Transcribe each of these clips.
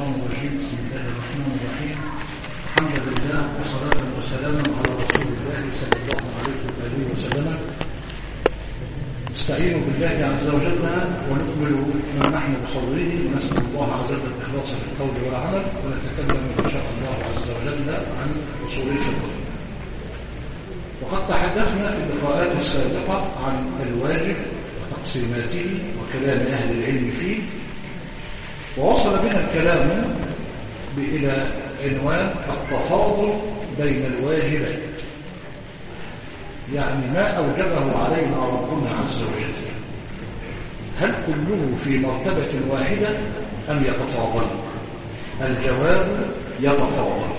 الشيطان الرجيم بسم الله الرحمن الرحيم الحمد لله وصلاة وسلاما على رسول الله صلى الله عليه وآله وسلم نستعين بالله عز وجل ونكمل ما نحن بصدره ونسأل الله عز وجل الإخلاص في القول والعمل ونتكلم إن شاء الله عز وجل عن أصول الفقه وقد تحدثنا في اللقاءات السابقة عن الواجب وتقسيماته وكلام أهل العلم فيه ووصل بنا الكلام إلى عنوان التفاضل بين الواجبات يعني ما أوجبه علينا ربنا عز وجل هل كله في مرتبة واحدة أم يتفاضل الجواب يتفاضل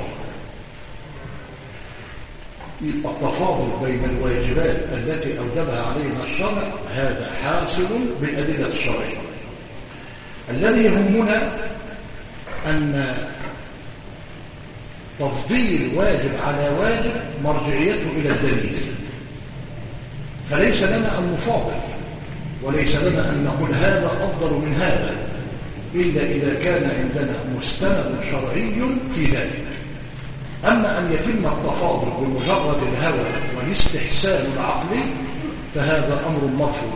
التفاضل بين الواجبات التي أوجبها علينا الشرع هذا حاصل بالأدلة الشرعية الذي يهمنا أن تفضيل واجب على واجب مرجعيته إلى الدليل فليس لنا أن نفاضل وليس لنا أن نقول هذا أفضل من هذا إلا إذا كان عندنا مستند شرعي في ذلك أما أن يتم التفاضل بمجرد الهوى والاستحسان العقلي فهذا أمر مرفوض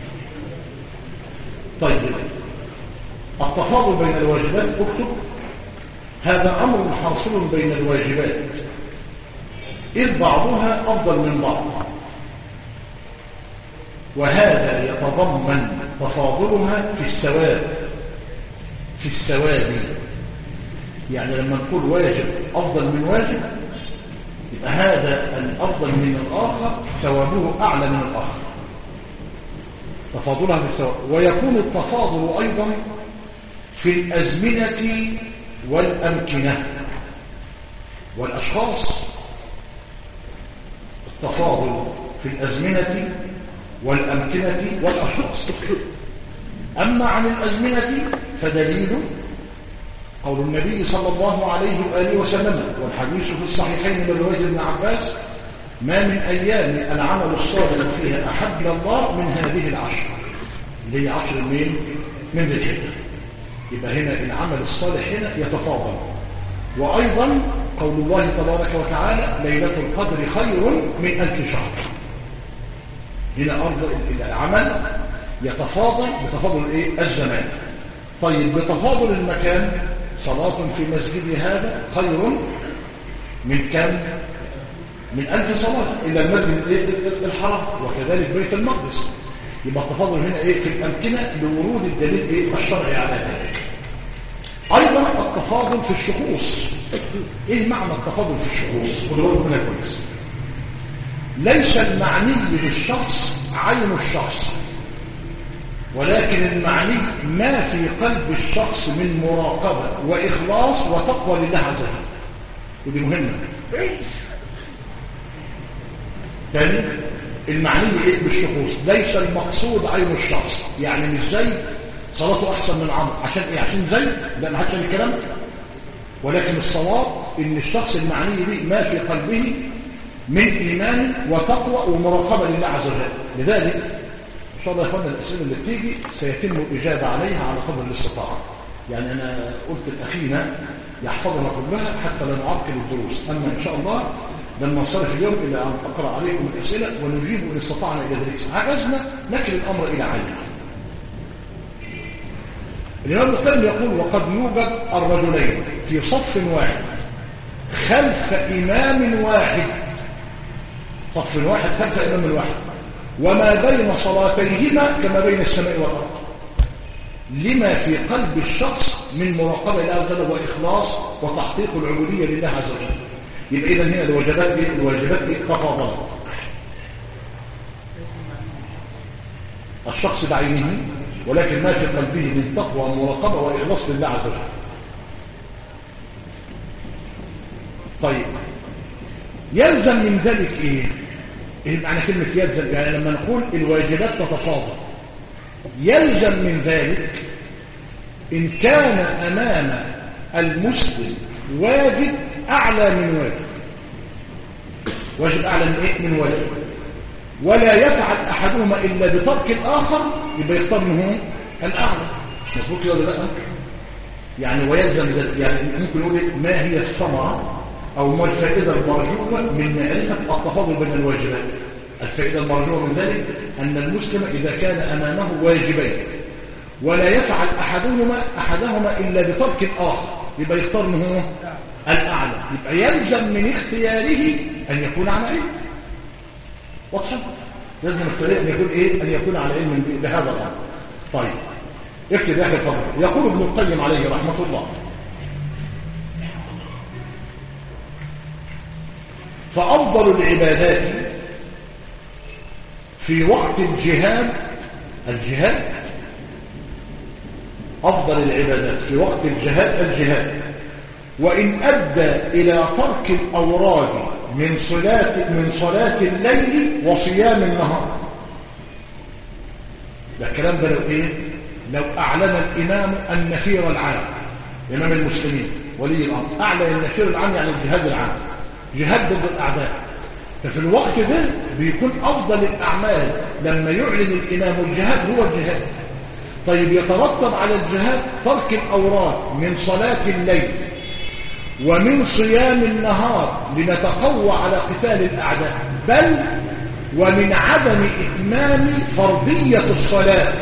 طيب التفاضل بين الواجبات اكتب هذا أمر حاصل بين الواجبات إذ بعضها أفضل من بعض وهذا يتضمن تفاضلها في الثواب في الثواب يعني لما نقول واجب أفضل من واجب يبقى هذا الأفضل من الآخر ثوابه أعلى من الآخر تفاضلها في الثواب ويكون التفاضل أيضا في الأزمنة والأمكنة والأشخاص التفاضل في الأزمنة والأمكنة والأشخاص أما عن الأزمنة فدليل قول النبي صلى الله عليه وآله وسلم والحديث في الصحيحين من رواية ابن عباس ما من أيام العمل الصالح فيها أحب إلى الله من هذه العشر اللي هي عشر من من ذي الحجة يبقى هنا العمل الصالح هنا يتفاضل وأيضا قول الله تبارك وتعالى ليلة القدر خير من ألف شهر هنا أرض العمل يتفاضل بتفاضل إيه؟ الزمان طيب بتفاضل المكان صلاة في مسجد هذا خير من كم من ألف صلاة إلى المسجد إيه؟ الحرام وكذلك بيت المقدس يبقى التفاضل هنا إيه في الأمكنة لورود الدليل إيه الشرعي على ذلك أيضا التفاضل في الشخوص إيه معنى التفاضل في الشخوص خدوا هنا كويس ليس المعني بالشخص عين الشخص ولكن المعني ما في قلب الشخص من مراقبة وإخلاص وتقوى لله عز وجل ودي مهمة ثاني المعني ايه بالشخوص ليس المقصود عين الشخص يعني مش زي صلاته احسن من عمرو عشان ايه عشان زي لا ما حدش الكلام ولكن الصواب ان الشخص المعني به ما في قلبه من ايمان وتقوى ومراقبه لله عز وجل لذلك ان شاء الله يا اخوانا الاسئله اللي بتيجي سيتم الاجابه عليها على قدر الاستطاعه يعني انا قلت الاخينا يحفظنا كلها حتى لا نعرقل الدروس اما ان شاء الله لما نصرف اليوم الى ان اقرا عليكم الاسئله ونجيب ان استطعنا الى ذلك عجزنا نكل الامر الى عين الامام القيم يقول وقد يوجد الرجلين في صف واحد خلف امام واحد صف واحد خلف امام واحد وما بين صلاتيهما كما بين السماء والارض لما في قلب الشخص من مراقبه الله عز وجل واخلاص وتحقيق العبوديه لله عز وجل يبقى اذا هنا الواجبات دي الواجبات دي تفاضلت الشخص بعينه ولكن ما في قلبه من تقوى ومراقبه واخلاص لله عز وجل طيب يلزم من ذلك ايه ايه معنى كلمه يلزم يعني لما نقول الواجبات تتفاضل يلزم من ذلك ان كان امام المسلم واجب أعلى من واجب واجب أعلى من إيه؟ من واجب ولا يفعل أحدهما إلا بترك الآخر يبقى يختار منه الأعلى مظبوط كده ولا لا يعني ويلزم ذلك يعني ممكن نقول إيه؟ ما هي الثمرة أو ما الفائدة المرجوة من معرفة التفاضل بين الواجبات الفائدة المرجوة من ذلك أن المسلم إذا كان أمامه واجبين ولا يفعل أحدهما أحدهما إلا بترك الآخر يبقى يختار من هو الأعلى يبقى يلزم من اختياره أن يكون على علم واضحة لازم اختياره أن يكون إيه أن يكون على علم بهذا الأمر طيب اكتب يا أخي الفضل يقول ابن القيم عليه رحمة الله فأفضل العبادات في وقت الجهاد الجهاد أفضل العبادات في وقت الجهاد الجهاد وإن أدى إلى ترك الأوراد من صلاة, من صلاة الليل وصيام النهار ده الكلام ده لو إيه لو أعلن الإمام النفير العام إمام المسلمين ولي الأمر أعلن النفير العام يعني الجهاد العام جهاد ضد الأعداء ففي الوقت ده بيكون أفضل الأعمال لما يعلن الإمام الجهاد هو الجهاد طيب يترتب على الجهاد ترك الأوراد من صلاة الليل ومن صيام النهار لنتقوى على قتال الأعداء بل ومن عدم إتمام فرضية الصلاة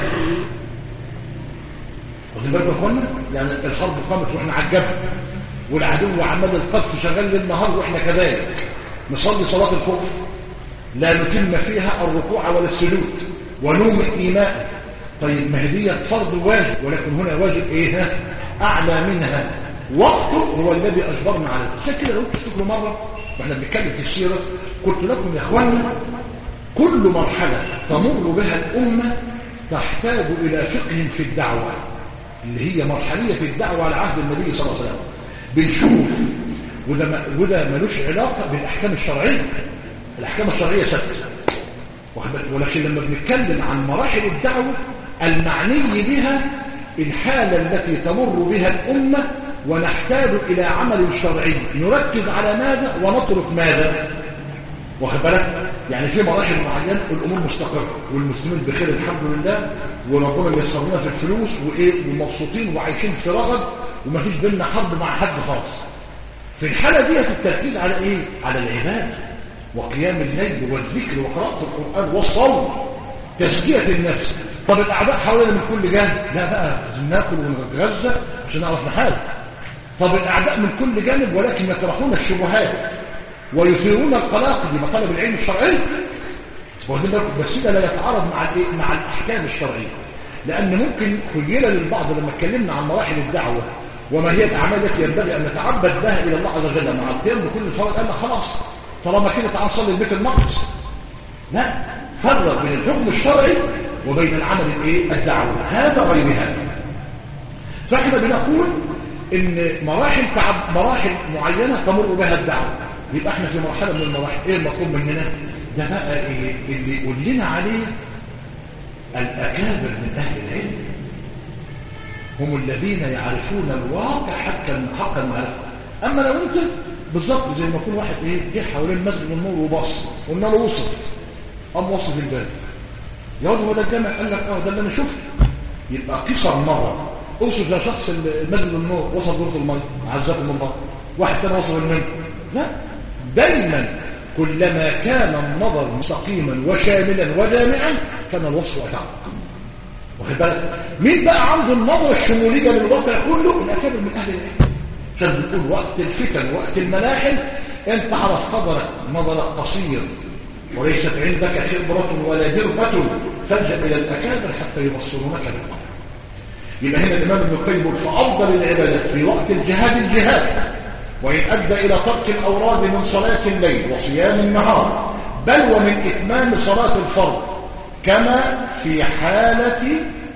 واخدين بالكم يا اخوانا يعني الحرب قامت واحنا على الجبل والعدو عمال القذف شغال للنهار واحنا كذلك نصلي صلاة الخوف لا نتم فيها الركوع ولا السجود ونوم الإيماء طيب ما هي فرض واجب ولكن هنا واجب ايه ها اعلى منها وقته هو الذي اجبرنا عليه عشان كده لو تفتكروا مره واحنا بنتكلم في السيره قلت لكم يا اخوانا كل مرحله تمر بها الامه تحتاج الى فقه في الدعوه اللي هي مرحليه في الدعوه على عهد النبي صلى الله عليه وسلم بنشوف وده ما وده ملوش علاقه بالاحكام الشرعيه الاحكام الشرعيه ثابته ولكن لما بنتكلم عن مراحل الدعوه المعني بها الحالة التي تمر بها الأمة ونحتاج إلى عمل شرعي نركز على ماذا ونترك ماذا واخد بالك يعني في مراحل معينة الأمور مستقرة والمسلمين بخير الحمد لله وربنا يسرنا في الفلوس وإيه ومبسوطين وعايشين في رغد ومفيش بيننا حرب مع حد خالص في الحالة دي التركيز على إيه على العبادة وقيام الليل والذكر وقراءة القرآن والصوم تزكية النفس طب الأعداء حوالينا من كل جانب لا بقى لازم ناكل ونتغذى عشان نعرف نحارب طب الأعداء من كل جانب ولكن يطرحون الشبهات ويثيرون القلاق دي مطالب العلم الشرعي بس ده لا يتعارض مع مع الأحكام الشرعية لأن ممكن خيل للبعض لما اتكلمنا عن مراحل الدعوة وما هي الأعمال التي ينبغي أن نتعبد بها إلى الله عز وجل مع القيام بكل فرض قال خلاص طالما كده تعال صلي البيت المقدس لا فرق بين الحكم الشرعي وبين العمل الايه الدعوي هذا غير هذا فاحنا بنقول ان مراحل تعب مراحل معينه تمر بها الدعوه يبقى احنا في مرحله من المراحل ايه المطلوب مننا ده بقى إيه اللي يقول لنا عليه الاكابر من اهل العلم هم الذين يعرفون الواقع حتى حق المعرفه اما لو انت بالظبط زي ما يكون واحد ايه جه حوالين مسجد النور وبص قلنا له وصف قام وصف الباب يقعد هو ده الجامع قال لك اه ده اللي انا شفته يبقى قصر مره اوصف يا شخص المسجد النور وصف دورة المية عزكم الله واحد ثاني وصف المنزل لا دايما كلما كان النظر مستقيما وشاملا وجامعا كان الوصف اتعب واخد بالك مين بقى عنده النظرة الشمولية للواقع كله الاكابر من اهل العلم عشان بنقول وقت الفتن وقت الملاحم انت عرف قدرك نظرك قصير وليست عندك خبرة ولا دربة فالجأ إلى الأكابر حتى يبصرونك بالقدر يبقى هنا الإمام ابن القيم فأفضل العبادات في وقت الجهاد الجهاد وإن أدى إلى ترك الأوراد من صلاة الليل وصيام النهار بل ومن إتمام صلاة الفرض كما في حالة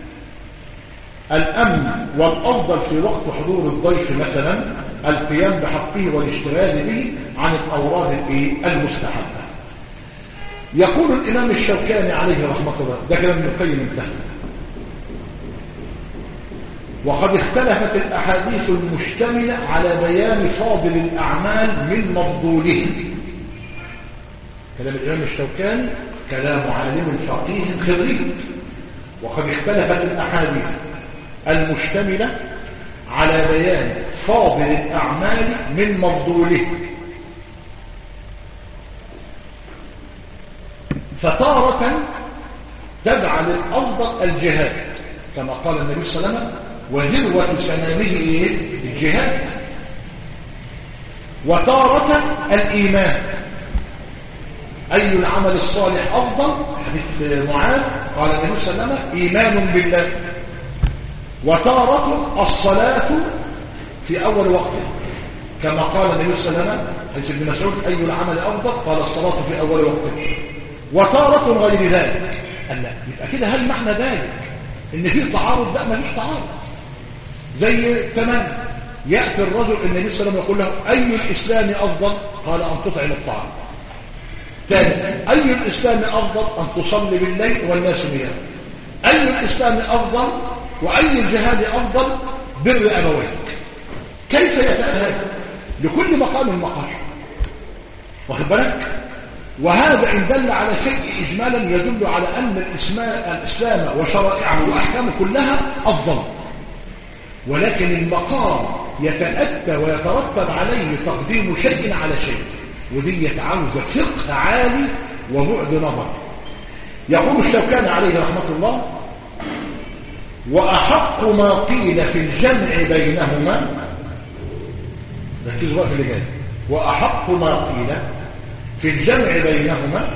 الأمن والأفضل في وقت حضور الضيف مثلا القيام بحقه والاشتغال به عن الأوراد المستحبة يقول الإمام الشوكاني عليه رحمة الله ده كلام ابن القيم انتهى وقد اختلفت الأحاديث المشتملة على بيان فاضل الأعمال من مفضوله كلام الإمام الشوكاني كلام عالم فقيه خبير وقد اختلفت الأحاديث المشتملة على بيان فاضل الأعمال من مفضوله فتارة تجعل الأفضل الجهاد كما قال النبي صلى الله عليه وسلم وذروة سنامه إيه؟ الجهاد وتارة الإيمان أي العمل الصالح أفضل حديث معاذ قال النبي صلى الله عليه وسلم إيمان بالله وتارة الصلاة في أول وقته كما قال النبي صلى الله عليه وسلم حديث ابن مسعود أي العمل أفضل قال الصلاة في أول وقته وتارة غير ذلك قال لا يبقى كده هل معنى ذلك ان في تعارض لا مفيش تعارض زي تمام يأتي الرجل النبي صلى الله عليه وسلم يقول له أي الإسلام أفضل قال أن تطعم الطعام ثاني أي الإسلام أفضل أن تصلي بالليل والناس نيام أي الإسلام أفضل وأي الجهاد أفضل بر أبويك كيف يتأهل لكل مقام مقام واخد بالك وهذا إن دل على شيء إجمالا يدل على أن الإسلام وشرائعه وأحكامه كلها أفضل ولكن المقام يتأتى ويترتب عليه تقديم شيء على شيء ودي يتعوز فقه عالي وبعد نظر يقول الشوكان عليه رحمة الله وأحق ما قيل في الجمع بينهما ركزوا بقى في اللي جاي وأحق ما قيل في الجمع بينهما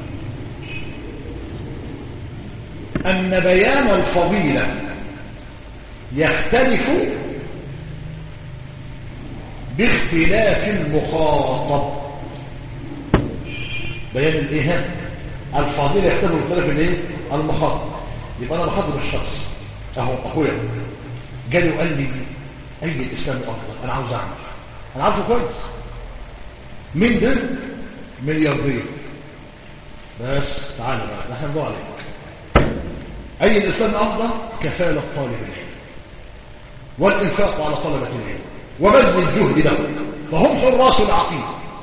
أن بيان الفضيلة يختلف باختلاف المخاطب بيان الايه الفضيلة يختلف باختلاف الايه المخاطب يبقى انا بخاطب الشخص اهو اخويا جالي وقال لي اي الاسلام افضل انا عاوز اعمل انا عارفه كويس مين ده ملياردير بس تعالى بقى نحن ندور عليك اي الاسلام افضل كفاله طالب العلم والانفاق على طلبه العلم وبذل الجهد له فهم حراس العقيده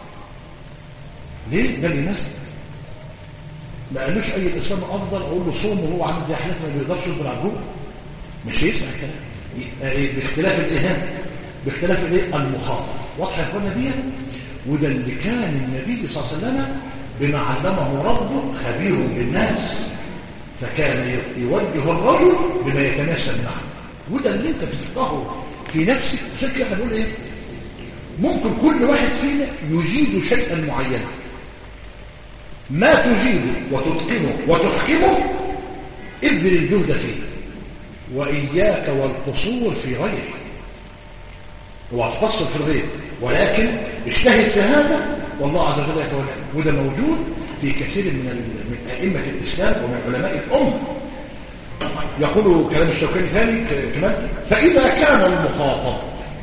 ليه ده اللي ناس ما قالوش اي الاسلام افضل اقول له صوم وهو عامل زي حالتنا ما بيقدرش يصبر على الجوع مش هيسمع الكلام باختلاف الاهانه باختلاف الايه المخاطر واضحه يا اخوانا دي وده اللي كان النبي صلى الله عليه وسلم بما علمه ربه خبير بالناس فكان يوجه الرجل بما يتناسب معه وده اللي انت تفقهه في نفسك عشان كده هنقول ايه ممكن كل واحد فينا يجيد شيئا معينا ما تجيده وتتقنه وتحكمه ابذل الجهد فيه وإياك والقصور في غيره وهتقصر في الغير ولكن اجتهد في هذا والله عز وجل يتولى وده موجود في كثير من من أئمة الإسلام ومن علماء الأمة يقول كلام الشوكاني ثاني كمان فإذا كان المخاطب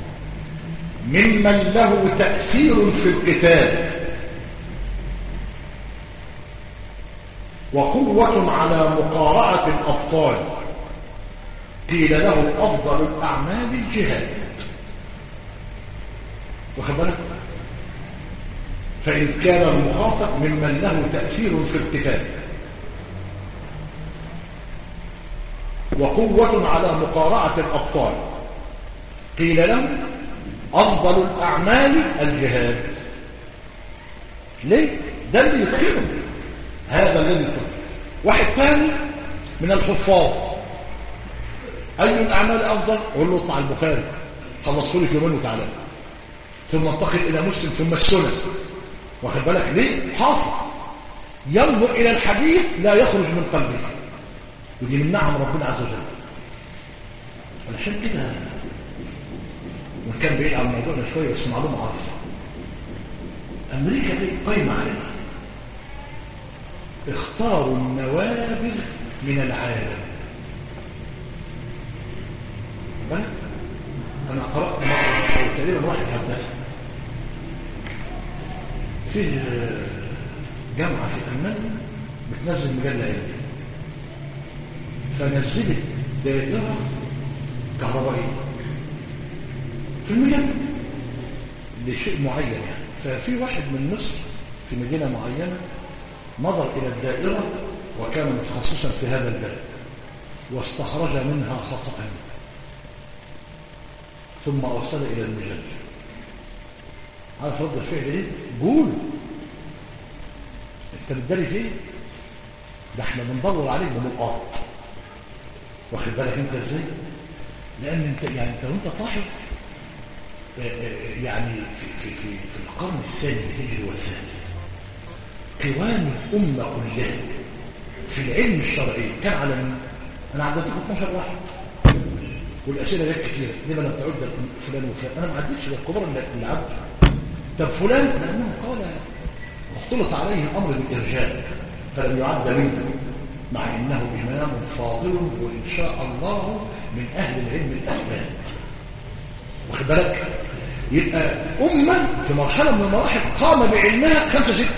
ممن له تأثير في القتال وقوة على مقارعة الأبطال قيل له أفضل الأعمال الجهاد واخد بالك فإن كان المخاطب ممن له تأثير في القتال وقوة على مقارعة الأبطال قيل له أفضل الأعمال الجهاد ليه؟ ده اللي يتقنه هذا الذي يتقنه واحد ثاني من الحفاظ أي الأعمال أفضل؟ قول له اطلع البخاري خلصه لي في يومين وتعالى ثم انتقل إلى مسلم ثم السنة واخد بالك ليه؟ حافظ ينظر إلى الحديث لا يخرج من قلبه ودي من نعم ربنا عز وجل علشان كده وكان بعيد عن الموضوع ده شويه بس معلومه عارفه امريكا دي قايمه علينا اختاروا النوابغ من العالم بالك انا قرات مره او تقريبا واحد هندسه فيه جامعه في المانيا بتنزل مجله علميه فنزلت دائرة كهربائية في المجال لشيء معين يعني ففي واحد من مصر في مدينة معينة نظر إلى الدائرة وكان متخصصا في هذا الباب واستخرج منها خطأ ثم أرسل إلى المجلد عارف رد الفعل ايه قول انت بتداري فين ده احنا بندور عليك بنقاط واخد بالك انت ازاي لان انت يعني انت وانت طاحب يعني في, في, في, في القرن الثاني الهجري والثالث قوام الأمة كلها في العلم الشرعي كان على مين؟ أنا عدتكم 12 واحد والأسئلة جت كتير ليه ما لم تعد فلان وفلان أنا ما عدتش ده الكبار اللي عد طب فلان لأنه قال اختلط عليه الأمر بالإرجاء فلم يعد منه مع إنه إمام فاضل وإن شاء الله من أهل العلم الأثبات واخد بالك يبقى أمة في مرحلة من المراحل قام بعلمها خمسة ستة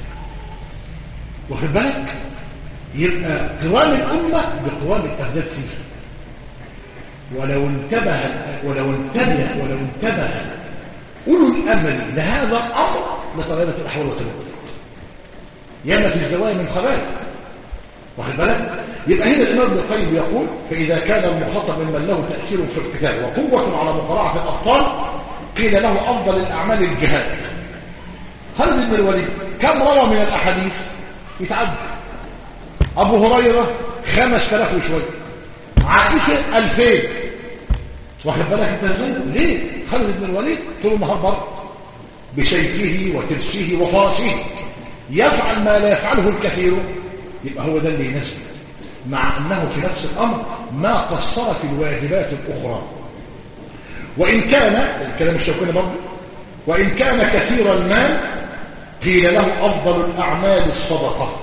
واخد بالك يبقى قوام الأمة بقوام الأهداف فيها ولو انتبه ولو انتبه ولو انتبه أولو الأمل لهذا الأمر لطلبة الأحوال والتنبؤ ياما في الزوايا من خبائث واخد بالك يبقى هنا الإمام ابن القيم يقول فإذا كان المخاطب ممن له تأثير في القتال وقوة على مقارعة الأبطال قيل له أفضل الأعمال الجهاد خالد بن الوليد كم روى من الأحاديث يتعد أبو هريرة خمس تلاف وشوية عائشة ألفين واخد بالك انت ازاي ليه خالد بن الوليد طول النهار بره بسيفه وترسه وفرسه يفعل ما لا يفعله الكثير يبقى هو ده اللي يناسب مع أنه في نفس الأمر ما قصر في الواجبات الأخرى وإن كان الكلام الشوكاني برضه وإن كان كثير المال قيل له أفضل الأعمال الصدقة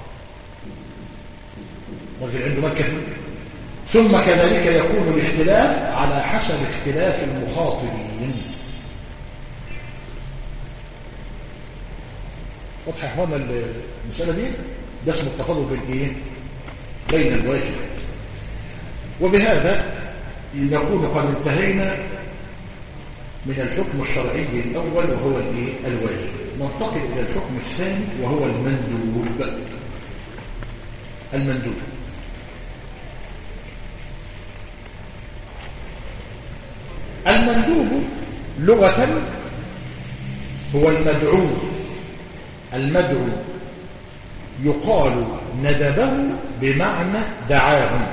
رجل عنده مال كثير ثم كذلك يكون الاختلاف على حسب اختلاف المخاطبين واضح يا اخوانا المسألة دي ده اسمه التفاضل بين ايه بين الواجبات وبهذا نكون قد انتهينا من الحكم الشرعي الأول وهو الايه الواجب ننتقل إلى الحكم الثاني وهو المندوب المندوب المندوب لغة هو المدعو المدعو يقال ندبه بمعنى دعاه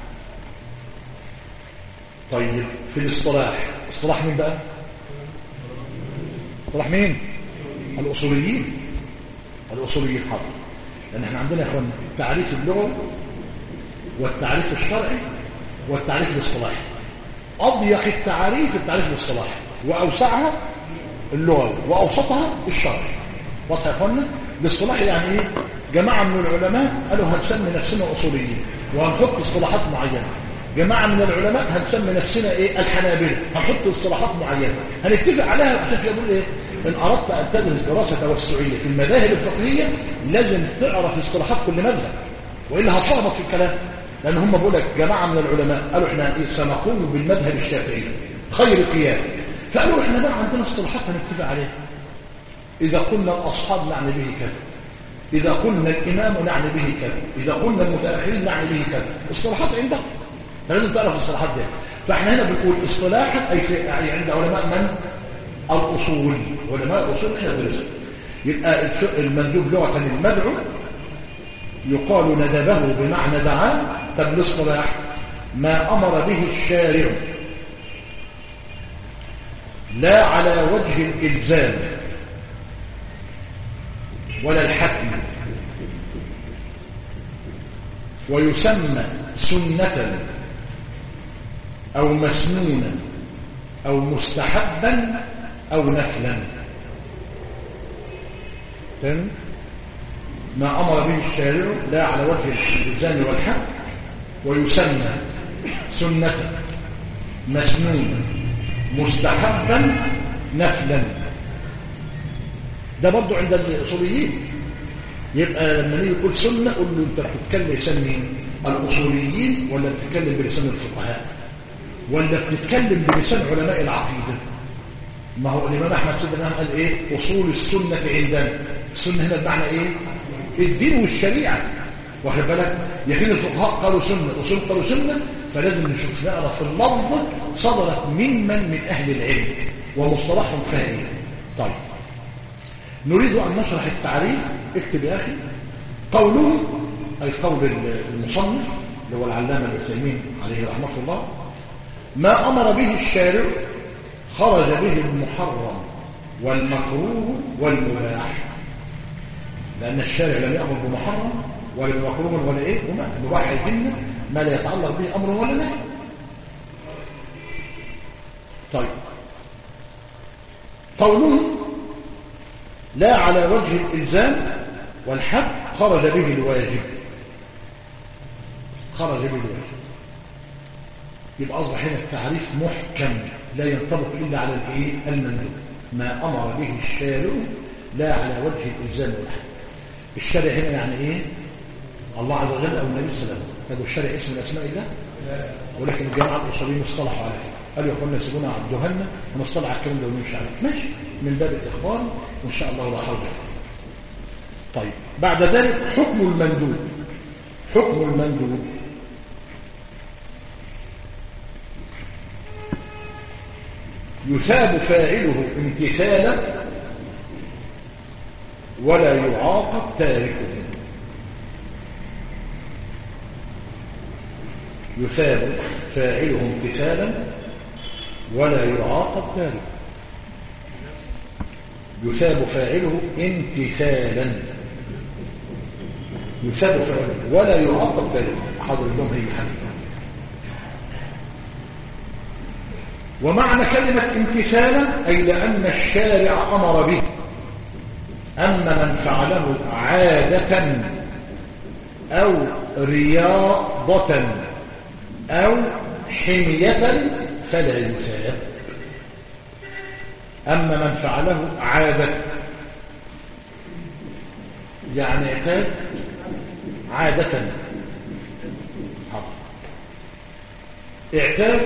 طيب في الاصطلاح اصطلاح مين بقى اصطلاح مين الاصوليين الاصوليين حاضر لان احنا عندنا يا اخوان التعريف اللغوي والتعريف الشرعي والتعريف الاصطلاحي اضيق التعريف التعريف الاصطلاحي واوسعها اللغوي واوسطها الشرعي واضح يا اخوانا الاصطلاح يعني ايه جماعه من العلماء قالوا هنسمي نفسنا اصوليين وهنحط اصطلاحات معينه جماعة من العلماء هنسمي نفسنا ايه الحنابلة هنحط اصطلاحات معينة هنتفق عليها عشان يقول ايه ان اردت ان تدرس دراسة توسعية في المذاهب الفقهية لازم تعرف اصطلاحات كل مذهب والا هتلخبط في الكلام لان هم بيقول لك جماعة من العلماء قالوا احنا ايه سنقوم بالمذهب الشافعي خير قيام فقالوا احنا بقى عندنا اصطلاحات هنتفق عليها اذا قلنا الاصحاب نعني به كذا إذا قلنا الإمام نعني به كذا إذا قلنا المتأخرين نعني به كذا اصطلاحات عندهم فلازم تعرف الاصطلاحات دي فاحنا هنا بنقول اصطلاحا أي, في أي عند علماء من الأصول علماء الأصول احنا درسنا يبقى المندوب لغة المدعو يقال ندبه بمعنى دعاه طب الاصطلاح ما أمر به الشارع لا على وجه الإلزام ولا الحتم ويسمى سنة أو مسنونا أو مستحبا أو نفلا تم ما أمر به الشارع لا على وجه الإلزام والحق ويسمى سنة مسنونا مستحبا نفلا ده برضو عند الأصوليين يبقى لما نيجي يقول سنة قول له انت بتتكلم لسان مين الأصوليين ولا بتتكلم بلسان الفقهاء ولا بتتكلم بلسان علماء العقيدة ما هو الإمام أحمد سيدنا قال إيه أصول السنة عندنا السنة هنا بمعنى إيه الدين والشريعة واخد بالك يقين الفقهاء قالوا سنة أصول قالوا سنة فلازم نشوف نعرف اللفظ صدرت ممن من أهل العلم ومصطلحهم فاهم طيب نريد أن نشرح التعريف اكتب يا أخي قوله أي قول المصنف اللي هو العلامة العثيمين عليه رحمة الله ما أمر به الشارع خرج به المحرم والمكروه والمباح لأن الشارع لم يأمر بمحرم ولا بمكروه ولا إيه وما المباح يتم ما لا يتعلق به أمر ولا نهي طيب قوله لا على وجه الإلزام والحد خرج به الواجب خرج به الواجب يبقى أصبح هنا التعريف محكم لا ينطبق إلا على الإيه المندوب ما أمر به الشارع لا على وجه الإلزام والحد الشارع هنا يعني إيه الله عز وجل أو النبي صلى الله عليه وسلم هذا الشارع اسم الأسماء الله ولكن الجماعة الأصوليين اصطلحوا عليه قالوا يقولون سيبونا عبد جهنم ونصطلح على الكلام ده ونمشي عليه ماشي من باب الإخبار وإن شاء الله لا حول طيب بعد ذلك حكم المندوب حكم المندوب يثاب فاعله امتثالا ولا يعاقب تاركه يثاب فاعله امتثالا ولا يعاقب تاركه يثاب فاعله امتثالا يثاب فاعله ولا يعاقب تاركه حاضر لهم هي حديث ومعنى كلمة امتثالا أي لأن الشارع أمر به أما من فعله عادة أو رياضة أو حمية فلا يثاب أما من فعله عادة يعني اعتاد عادة اعتاد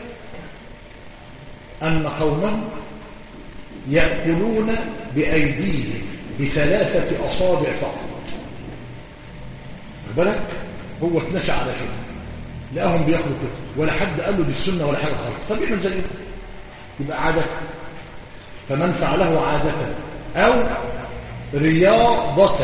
أن قوما يأكلون بأيديهم بثلاثة أصابع فقط بالك هو اتنشى على كده لقاهم بياكلوا كده ولا حد قال له دي السنة ولا حاجة خالص طب يعمل زي كده يبقى عادة فمن فعله عادة أو رياضة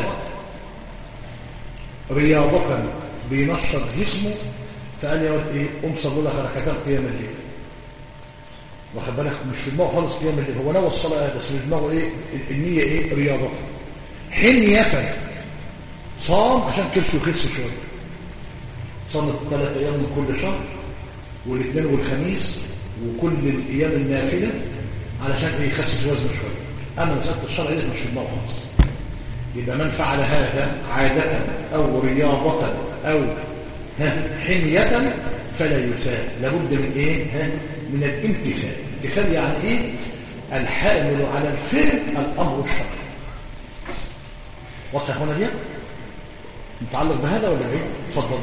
رياضة بينشط جسمه فقال يا ولد ايه قوم صلوا لك ركعتين قيام الليل واخد بالك مش في دماغه خالص قيام الليل هو نوى الصلاه بس في دماغه ايه النيه ايه رياضه حنيه صام عشان كرشه يخس شويه صام ثلاث ايام من كل شهر والاثنين والخميس وكل الايام النافله علشان ايه يخسس وزنه شويه اما مساله الشرع دي مش في دماغه خالص يبقى من فعل هذا عادة أو رياضة أو حمية فلا يساء لابد من إيه ها؟ من الامتثال الامتثال يعني إيه الحامل على الفعل الأمر الشرعي واضح هنا دي متعلق بهذا ولا ايه اتفضل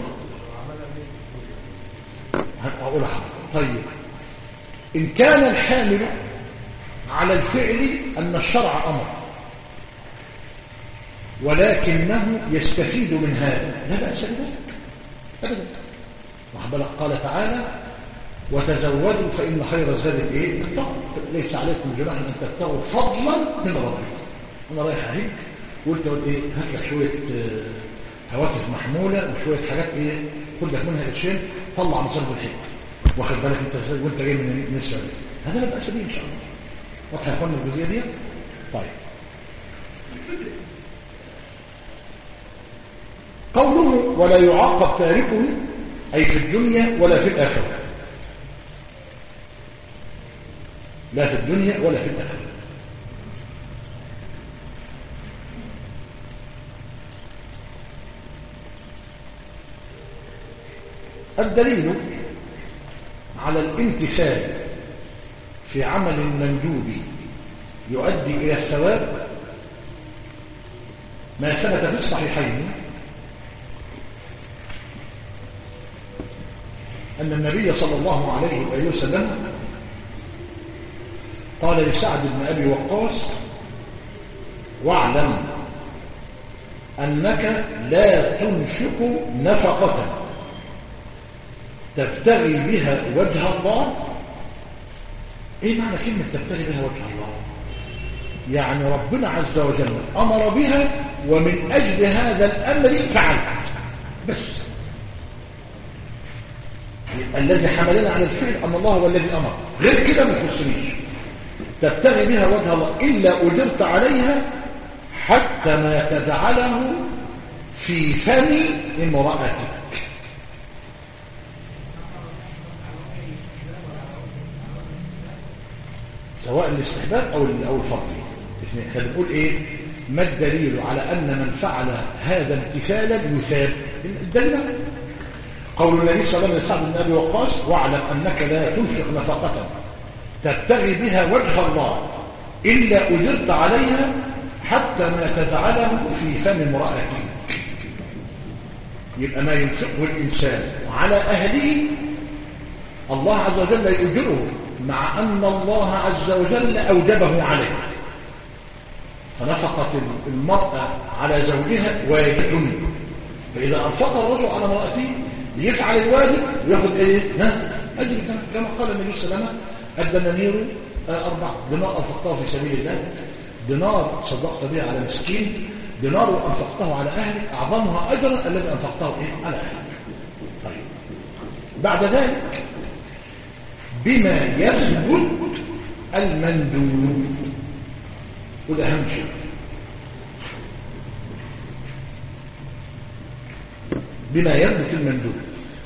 هقول حاجه طيب ان كان الحامل على الفعل ان الشرع امر ولكنه يستفيد من هذا لا بأس بذلك أبدا وحبلك قال تعالى وتزودوا فإن خير الزاد إيه التقوى ليس عليكم جناح أن تبتغوا فضلا من ربكم أنا رايح أهيك وقلت قلت إيه هات لك شوية هواتف محمولة وشوية حاجات إيه خد لك منها قرشين طلع مصارف الحكمة واخد بالك أنت ازاي وأنت جاي من السعودية هذا لا بأس به إن شاء الله واضح يا اخوانا الجزئية دي طيب قوله ولا يعاقب تاركه أي في الدنيا ولا في الآخرة لا في الدنيا ولا في الآخرة الدليل على الامتثال في عمل مندوب يؤدي إلى الثواب ما ثبت في الصحيحين أن النبي صلى الله عليه وآله وسلم قال لسعد بن أبي وقاص واعلم أنك لا تنفق نفقة تبتغي بها وجه الله ايه معنى كلمة تبتغي بها وجه الله يعني ربنا عز وجل امر بها ومن اجل هذا الامر فعلت بس الذي حملنا على الفعل ان الله هو الذي امر غير كده ما تخصنيش تبتغي بها وجه الله الا اجرت عليها حتى ما تجعله في فم امرأتك سواء الاستحباب او او الفرض احنا بنقول ايه ما الدليل على ان من فعل هذا امتثالا يثاب الدليل قول النبي صلى الله عليه وسلم لسعد بن ابي وقاص واعلم انك لا تنفق نفقه تبتغي بها وجه الله الا اجرت عليها حتى ما تجعله في فم امرأتك يبقى ما ينفقه الإنسان على أهله الله عز وجل يؤجره مع أن الله عز وجل أوجبه عليه فنفقت المرأة على زوجها واجب فإذا أنفق الرجل على امرأته يفعل الواجب ويأخذ إيه؟ ها؟ أجل كما قال النبي صلى الله عليه وسلم الدنانير أربعة دماء أنفقتها في سبيل الله دينار صدقت به على مسكين دينار أنفقته على أهلك أعظمها أجرا الذي أنفقته إيه؟ على أهلك طيب بعد ذلك بما يثبت المندوب وده أهم شيء بما يثبت المندوب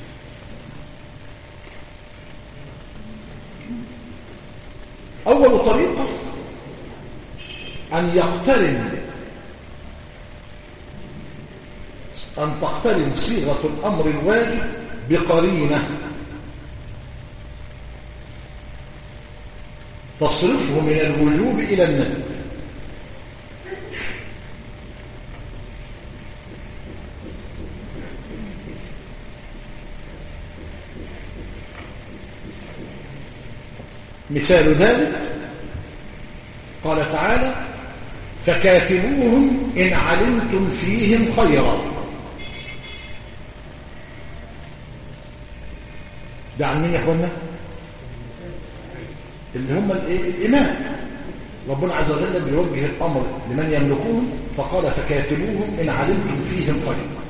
أول طريقة أن يقترن أن تقترن صيغة الأمر الواجب بقرينة تصرفه من الوجوب إلى الندب مثال ذلك قال تعالى فكاتبوهم إن علمتم فيهم خيرا ده عن مين يا اخوانا اللي هم الإمام ربنا عز وجل بيوجه الأمر لمن يملكون فقال فكاتبوهم إن علمتم فيهم خيرا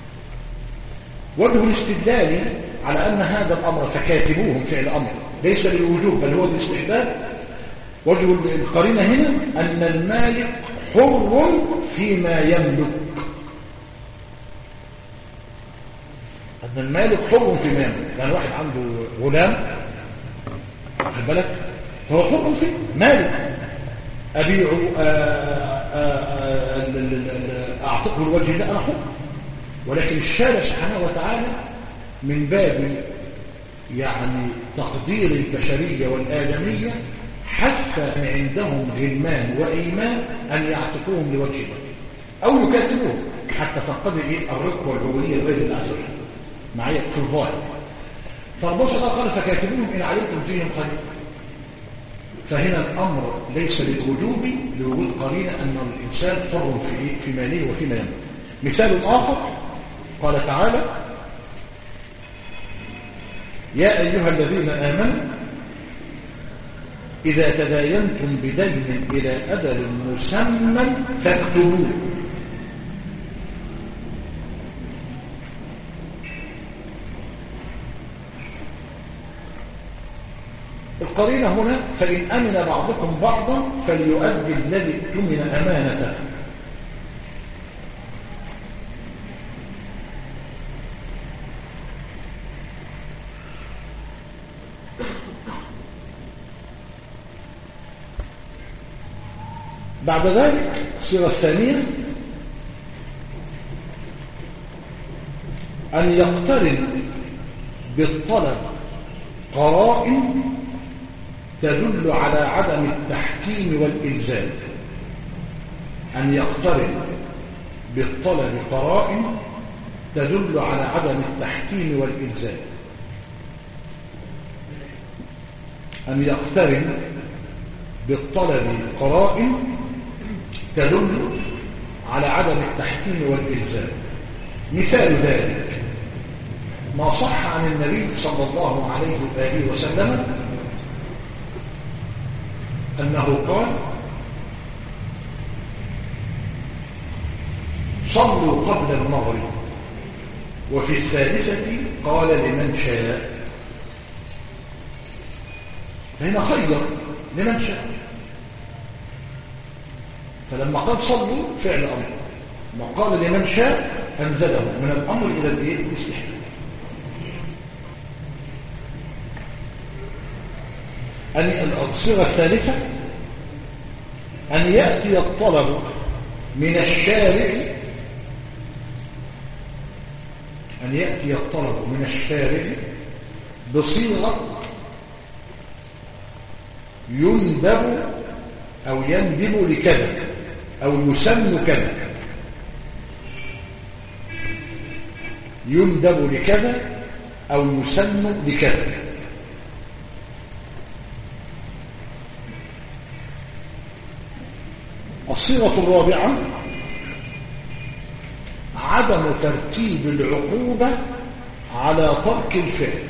وجه الاستدلال على أن هذا الأمر فكاتبوهم فعل أمر ليس للوجوب بل هو الاستحباب وجه القرينة هنا أن المالك حر فيما يملك أن المالك حر فيما يملك يعني واحد عنده غلام واخد بالك هو حر في مالك أبيعه أعتقه الوجه ده أنا حر ولكن الشارع سبحانه وتعالى من باب يعني تقدير البشرية والآدمية حتى عندهم غلمان وإيمان أن يعتقوهم لوجه الله أو يكاتبوهم حتى تنقضي إيه الرق والعبودية لغير الله عز وجل معايا في الظاهر فربنا قال فكاتبوهم إن علمتم فيهم خير فهنا الأمر ليس للوجوب لوجود قرينة أن الإنسان حر في في ماله وفيما يملك مثال آخر قال تعالى يا أيها الذين آمنوا إذا تداينتم بدين إلى أجل مسمى فاكتبوه القرينة هنا فإن أمن بعضكم بعضا فليؤدي الذي اؤتمن أمانته بعد ذلك الصيغة الثانية أن يقترن بالطلب قرائن تدل على عدم التحكيم والإلزام أن يقترن بالطلب قرائن تدل على عدم التحكيم والإلزام أن يقترن بالطلب قرائن تدل على عدم التحكيم والإلزام مثال ذلك ما صح عن النبي صلى الله عليه وآله وسلم أنه قال صلوا قبل المغرب وفي الثالثة قال لمن شاء فهنا خير لمن شاء فلما قال صلوا فعل أمر ما قال لمن شاء أنزله من الأمر إلى الإيه الاستحباب أن الصيغة الثالثة أن يأتي الطلب من الشارع أن يأتي الطلب من الشارع بصيغة يندب أو يندب لكذا أو يسن كذا يندب لكذا أو يسن لكذا الصيغة الرابعة عدم ترتيب العقوبة على ترك الفعل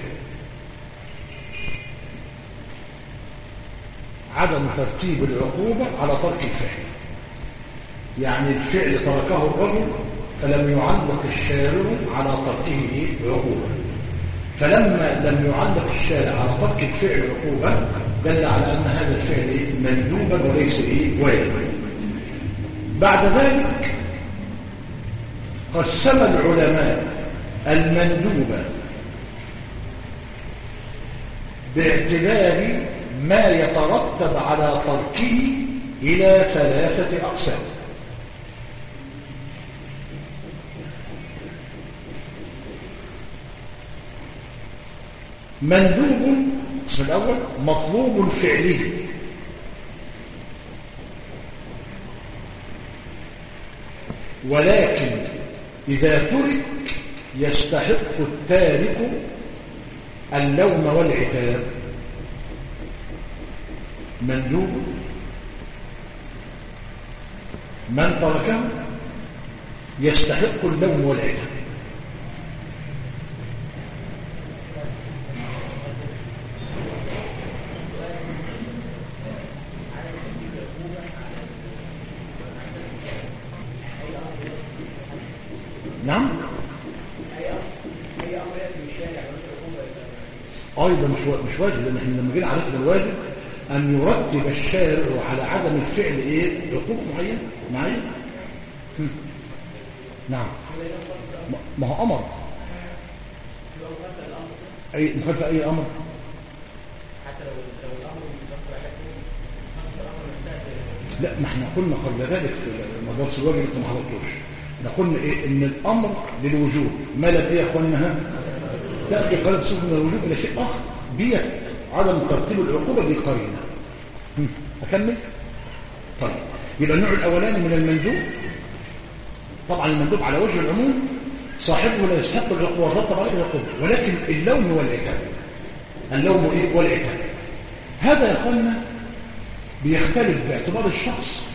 عدم ترتيب العقوبة على ترك الفعل يعني الفعل تركه الرجل فلم يعلق الشارع على تركه عقوبة فلما لم يعلق الشارع على ترك الفعل عقوبة دل على أن هذا الفعل مندوبا وليس واجبا بعد ذلك قسم العلماء المندوب باعتبار ما يترتب على تركه إلى ثلاثة أقسام مندوب القسم الأول مطلوب فعله ولكن إذا ترك يستحق التارك اللوم والعتاب مندوب من تركه يستحق اللوم والعتاب نعم ايضا مش مش واجب لان احنا لما جينا عرفنا الواجب ان يرتب الشارع على عدم الفعل ايه عقوق معين معين نعم ما هو امر اي مخالفه اي امر حتى لو لو الامر لا ما احنا قلنا قبل ذلك في مدرسه الواجب انت ما حضرتوش احنا قلنا ايه ان الامر للوجوب ما لا ايه يا اخواننا تاتي قلب صفه من الوجوب الى شيء اخر ديت عدم ترتيب العقوبه دي قرينه اكمل طيب يبقى النوع الاولاني من المندوب طبعا المندوب على وجه العموم صاحبه لا يستحق العقوبه والرتب عليه العقوبه ولكن اللوم والعتاب اللوم ايه والعتاب هذا يا اخواننا بيختلف باعتبار الشخص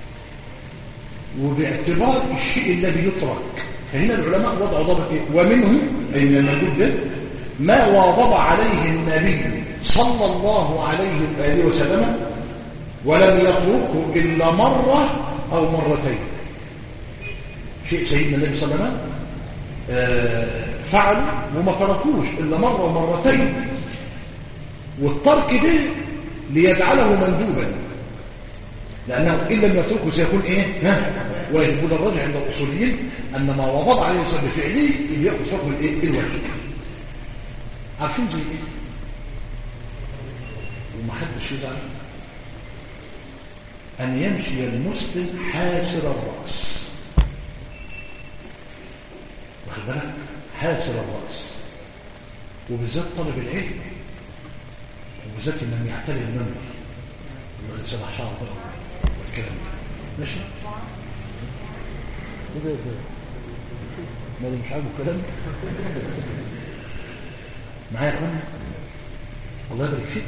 وباعتبار الشيء الذي يترك فهنا العلماء وضعوا ضبط ايه ومنه اي من الموجود ده ما واظب عليه النبي صلى الله عليه واله وسلم ولم يتركه الا مره او مرتين شيء سيدنا النبي صلى الله عليه وسلم فعل وما تركوش الا مره ومرتين والترك ده ليجعله مندوبا لأنه إن لم يتركه سيكون إيه ها ويجب الرجع عند الأصوليين أن ما وضع عليه الصلاة بفعله يأخذ حكم الإيه الواجب عارفين زي إيه ومحدش يزعل أن يمشي المسلم حاسر الرأس واخد بالك حاسر الرأس وبالذات طلب العلم وبالذات ان لم يعتري المنبر يقول سبع شعر بقى والكلام ده ماشي كده كده ما مش عاجبه الكلام معايا يا اخوانا الله يبارك فيك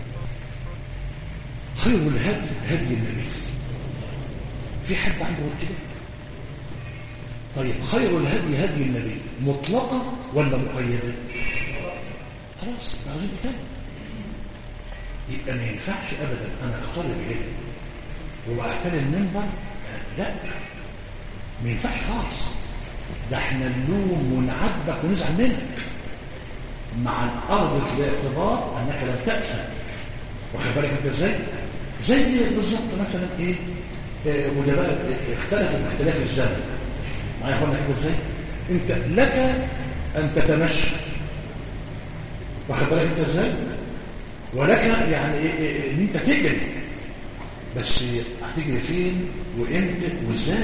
خير الهدي هدي النبي في حد عنده غير كده طيب خير الهدي هدي النبي مطلقة ولا مقيدة خلاص عايزين تاني يبقى ما ينفعش ابدا انا اقترب اليه واعتني المنبر لا ما ينفعش خالص ده احنا نلوم ونعاتبك ونزعل منك مع الارض الاعتبار انك لم تأسى واخد بالك انت ازاي زي بالظبط مثلا ايه آه، مدبات اختلفت باختلاف الزمن معايا يا اخوانا كده ازاي انت لك ان تتمشى واخد بالك انت ازاي ولك يعني إيه إيه ان انت تجري بس هتجري فين وامتى وازاي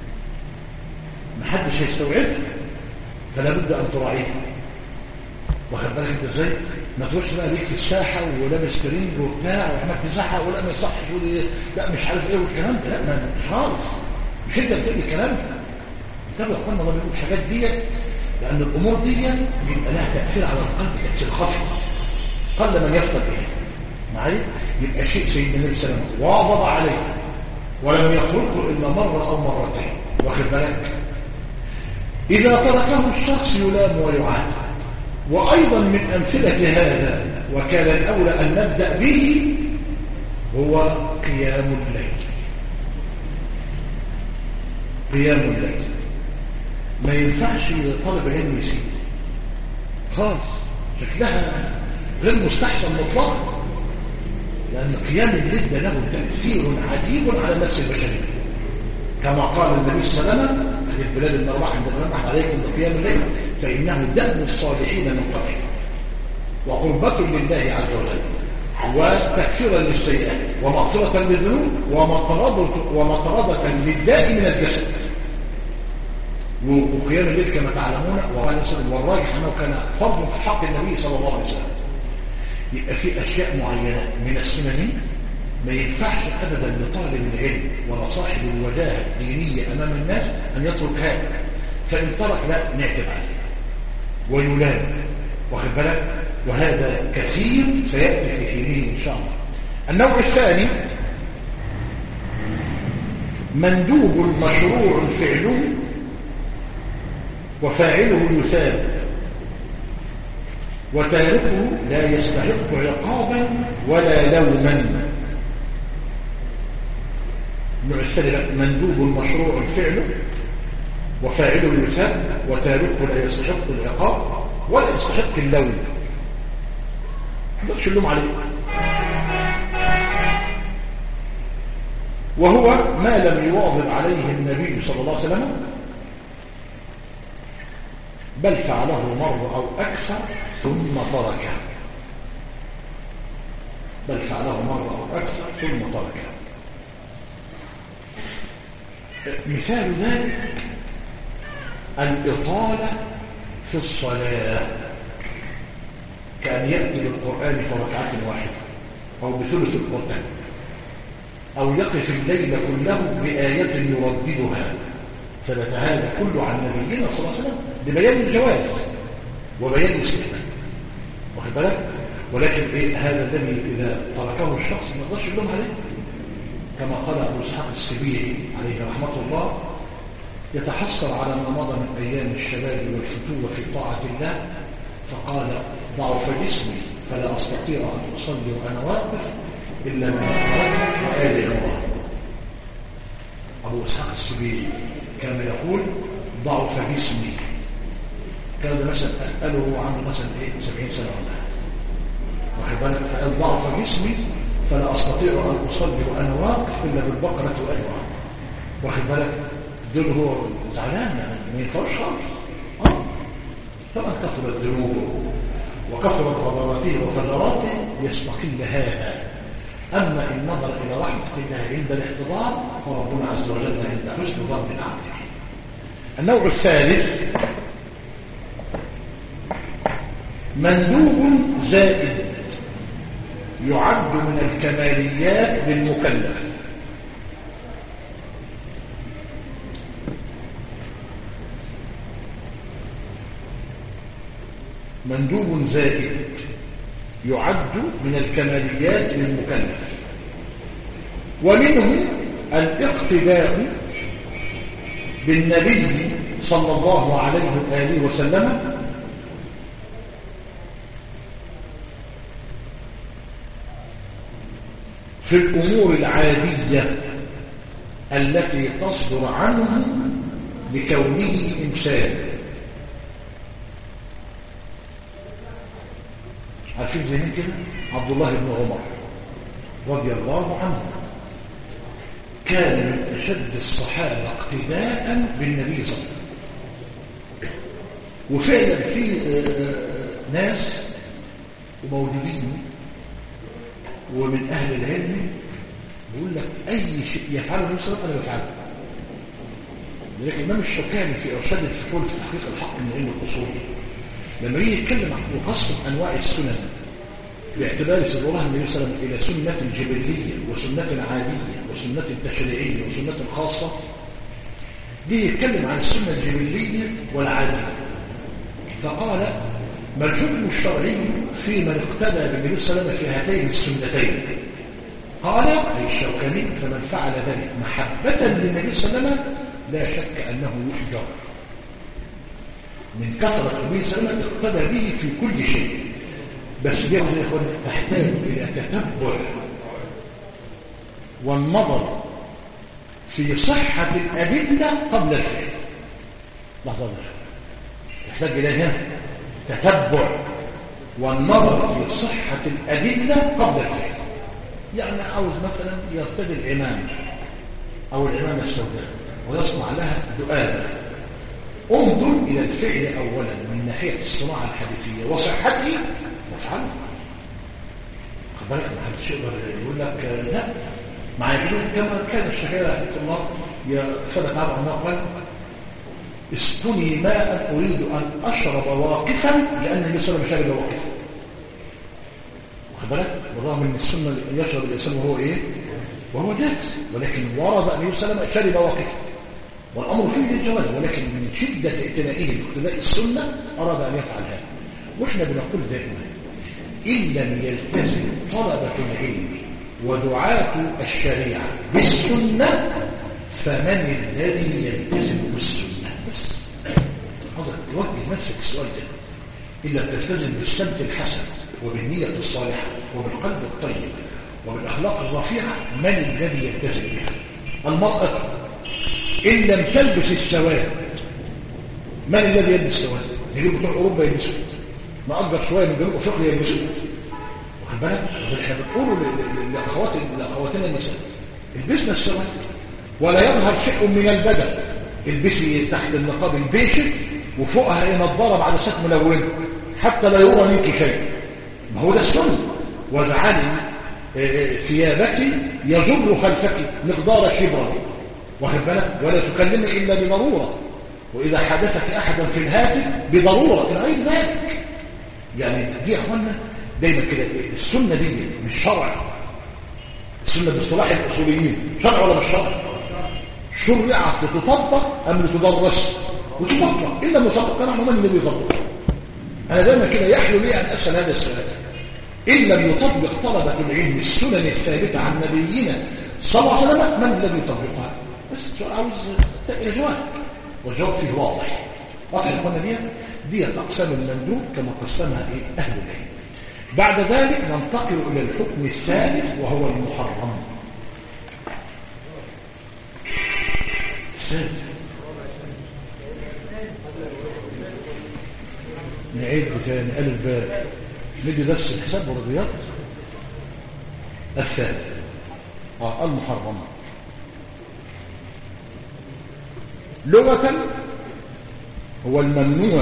محدش هيستوعبها فلا بد ان تراعيها واخد بالك انت ازاي ما تروحش بقى ليك في الساحه ولابس ترنج وبتاع وعمال تزحق ولا ما يصحش تقول ايه لا مش عارف ايه والكلام ده لا ما مش خالص مش انت بتقول الكلام ده انتبه يا اخوانا الله بيقول الحاجات ديت لان الامور دي بيبقى لها تاثير على القلب تاثير خفي قل من يفقد ايه معايا يبقى شيء سيدنا النبي صلى الله عليه وسلم واظب عليه ولم يتركه الا مره او مرتين واخد بالك اذا تركه الشخص يلام ويعاد وايضا من امثله هذا وكان الاولى ان نبدا به هو قيام الليل قيام الليل ما ينفعش طالب علم يسيب خالص شكلها غير مستحسن مطلقا لأن قيام الليل ده له تأثير عجيب على النفس البشرية كما قال النبي صلى الله عليه وسلم في البلاد المرواح عند الرمح عليكم بقيام الليل فإنه دأب الصالحين من قبل وقربة لله عز وجل وتكفيرا للسيئات ومغفرة للذنوب ومطردة, ومطردة للداء من الجسد وقيام الليل كما تعلمون والراجح أنه كان فرض في حق النبي صلى الله عليه وسلم يبقى في أشياء معينة من السنن ما ينفعش أبدا لطالب العلم ولا صاحب الوجاهة الدينية أمام الناس أن يترك هذا فإن ترك لا نعتب عليه ويلام واخد بالك وهذا كثير سيأتي في حينه إن شاء الله النوع الثاني مندوب مشروع فعله وفاعله يثاب وتاركه لا يستحق عقابا ولا لوما النوع الثاني مندوب مشروع فعله وفاعله يثاب وتاركه لا يستحق العقاب ولا يستحق اللوم ما اللوم عليه وهو ما لم يواظب عليه النبي صلى الله عليه وسلم بل فعله مرة أو أكثر ثم تركه بل فعله مرة أو أكثر ثم تركه مثال ذلك الإطالة في الصلاة كأن يأتي بالقرآن في ركعة واحدة أو بثلث القرآن أو يقف الليل كله بآية يرددها ثبت هذا كله عن نبينا صلى الله عليه وسلم لبيان الجواز وبيان الاستثناء واخد بالك ولكن إيه هذا الذي إذا تركه الشخص ما يقدرش يلوم عليه كما قال أبو إسحاق السبيعي عليه رحمة الله يتحسر على ما مضى من أيام الشباب والفتوة في طاعة الله فقال ضعف جسمي فلا أستطيع أن أصلي وأنا واقف إلا من أخبرت وآل الله أبو إسحاق السبيعي كان يقول ضعف جسمي كان مثلا أسأله عنده مثلا إيه 70 سنة ولا واخد بالك فقال ضعف جسمي فلا أستطيع أن أصلي وأنا واقف إلا بالبقرة وأيوة واخد بالك دول هو زعلان يعني ما ينفعش خالص اه طبعا كثرت ذنوبه وكثرت غضباته وفجراته يستقل هذا أما إن نظر إلى رحمة الله عند الاحتضار فربنا عز وجل عند حسن ظن العبد النوع الثالث مندوب زائد يعد من الكماليات للمكلف مندوب زائد يعد من الكماليات للمكلف ومنه الاقتداء بالنبي صلى الله عليه وآله وسلم في الأمور العادية التي تصدر عنه لكونه إنسان عارفين زي مين كده عبد الله بن عمر رضي الله عنه كان من أشد الصحابة اقتداء بالنبي صلى الله عليه وسلم وفعلا في ناس وموجودين ومن أهل العلم يقول لك أي شيء يفعله النبي صلى الله عليه وسلم أنا بفعله لذلك الإمام الشوكاني في إرشاد الفحول في تحقيق الحق من علم الأصول لما يجي يتكلم عن وقصد أنواع السنن باعتبار صدورها النبي صلى الله عليه وسلم إلى سنة جبلية وسنة عادية وسنة تشريعية وسنة خاصة دي يتكلم عن السنة الجبلية والعادية فقال ما الحكم الشرعي في من اقتدى بالنبي صلى الله عليه وسلم في هاتين السنتين قال أي الشوكاني فمن فعل ذلك محبة للنبي صلى الله عليه وسلم لا شك أنه يحجر من كثرة النبي صلى الله عليه وسلم اقتدى به في كل شيء بس دي يا اخوان تحتاج الى تتبع والنظر في صحة الأدلة قبل الفعل لحظة لحظة تحتاج إليها تتبع والنظر في صحة الأدلة قبل الفعل يعني عاوز مثلا يرتدي الإمام أو الإمامة السوداء ويصنع لها دؤابة انظر إلى الفعل أولا من ناحية الصناعة الحديثية وصحته وافعله خد بالك ما حدش يقدر يقول لك لا مع يقولون كما كان الشهير رحمه الله يفدك عبد الله قال اسقني ماء أريد أن أشرب واقفا لأن النبي صلى الله عليه وسلم شرب واقفا واخد بالك بالرغم من السنة يشرب الإنسان وهو إيه وهو جالس ولكن ورد النبي صلى الله عليه وسلم شرب واقفا والأمر فيه الجواز ولكن من شدة ائتنائه باقتداء السنة أراد أن يفعل هذا وإحنا بنقول دائما إن لم يلتزم طلبة العلم ودعاة الشريعة بالسنة فمن الذي يلتزم بالسنة بس حضرتك توجه نفسك السؤال ده إلا تلتزم بالسمت الحسن وبالنية الصالحة وبالقلب الطيب وبالأخلاق الرفيعة من الذي يلتزم بها المرأة إن لم تلبس السواد من الذي يلبس السواد يجب بتوع أوروبا يلبسوا نأجر شوية من جنوب أفريقيا يلبسوا واخد بالك احنا بنقول لأخوات لأخواتنا النساء البسنا السواد ولا يظهر شيء من البدن البسي تحت النقاب البيشي وفوقها ايه نظاره بعد ست ملونه حتى لا يرى منك شيء ما هو ده السنه واجعلي ثيابك يجر خلفك مقدار شبرا واخد بالك ولا تكلمي الا بضروره واذا حدثك احدا في الهاتف بضروره غير ذلك يعني دي يا اخوانا دايما كده السنه دي مش شرع السنه باصطلاح الاصوليين شرع ولا مش شرع شرعت لتطبق ام لتدرس وتطبق الا المطبق كان عموما اللي بيطبق انا دايما كده يحلو لي ان اسال هذا السؤال ان لم يطبق طلبه العلم السنن الثابته عن نبينا صلى الله عليه وسلم من الذي يطبقها بس سؤال عاوز الى جواب والجواب فيه واضح واضح يا اخوانا دي دي اقسام المندوب كما قسمها ايه اهل العلم بعد ذلك ننتقل الى الحكم الثالث وهو المحرم الثالث نعيد تاني ألف باء ندي درس الحساب والرياض الثالث آه المحرم لغة هو الممنوع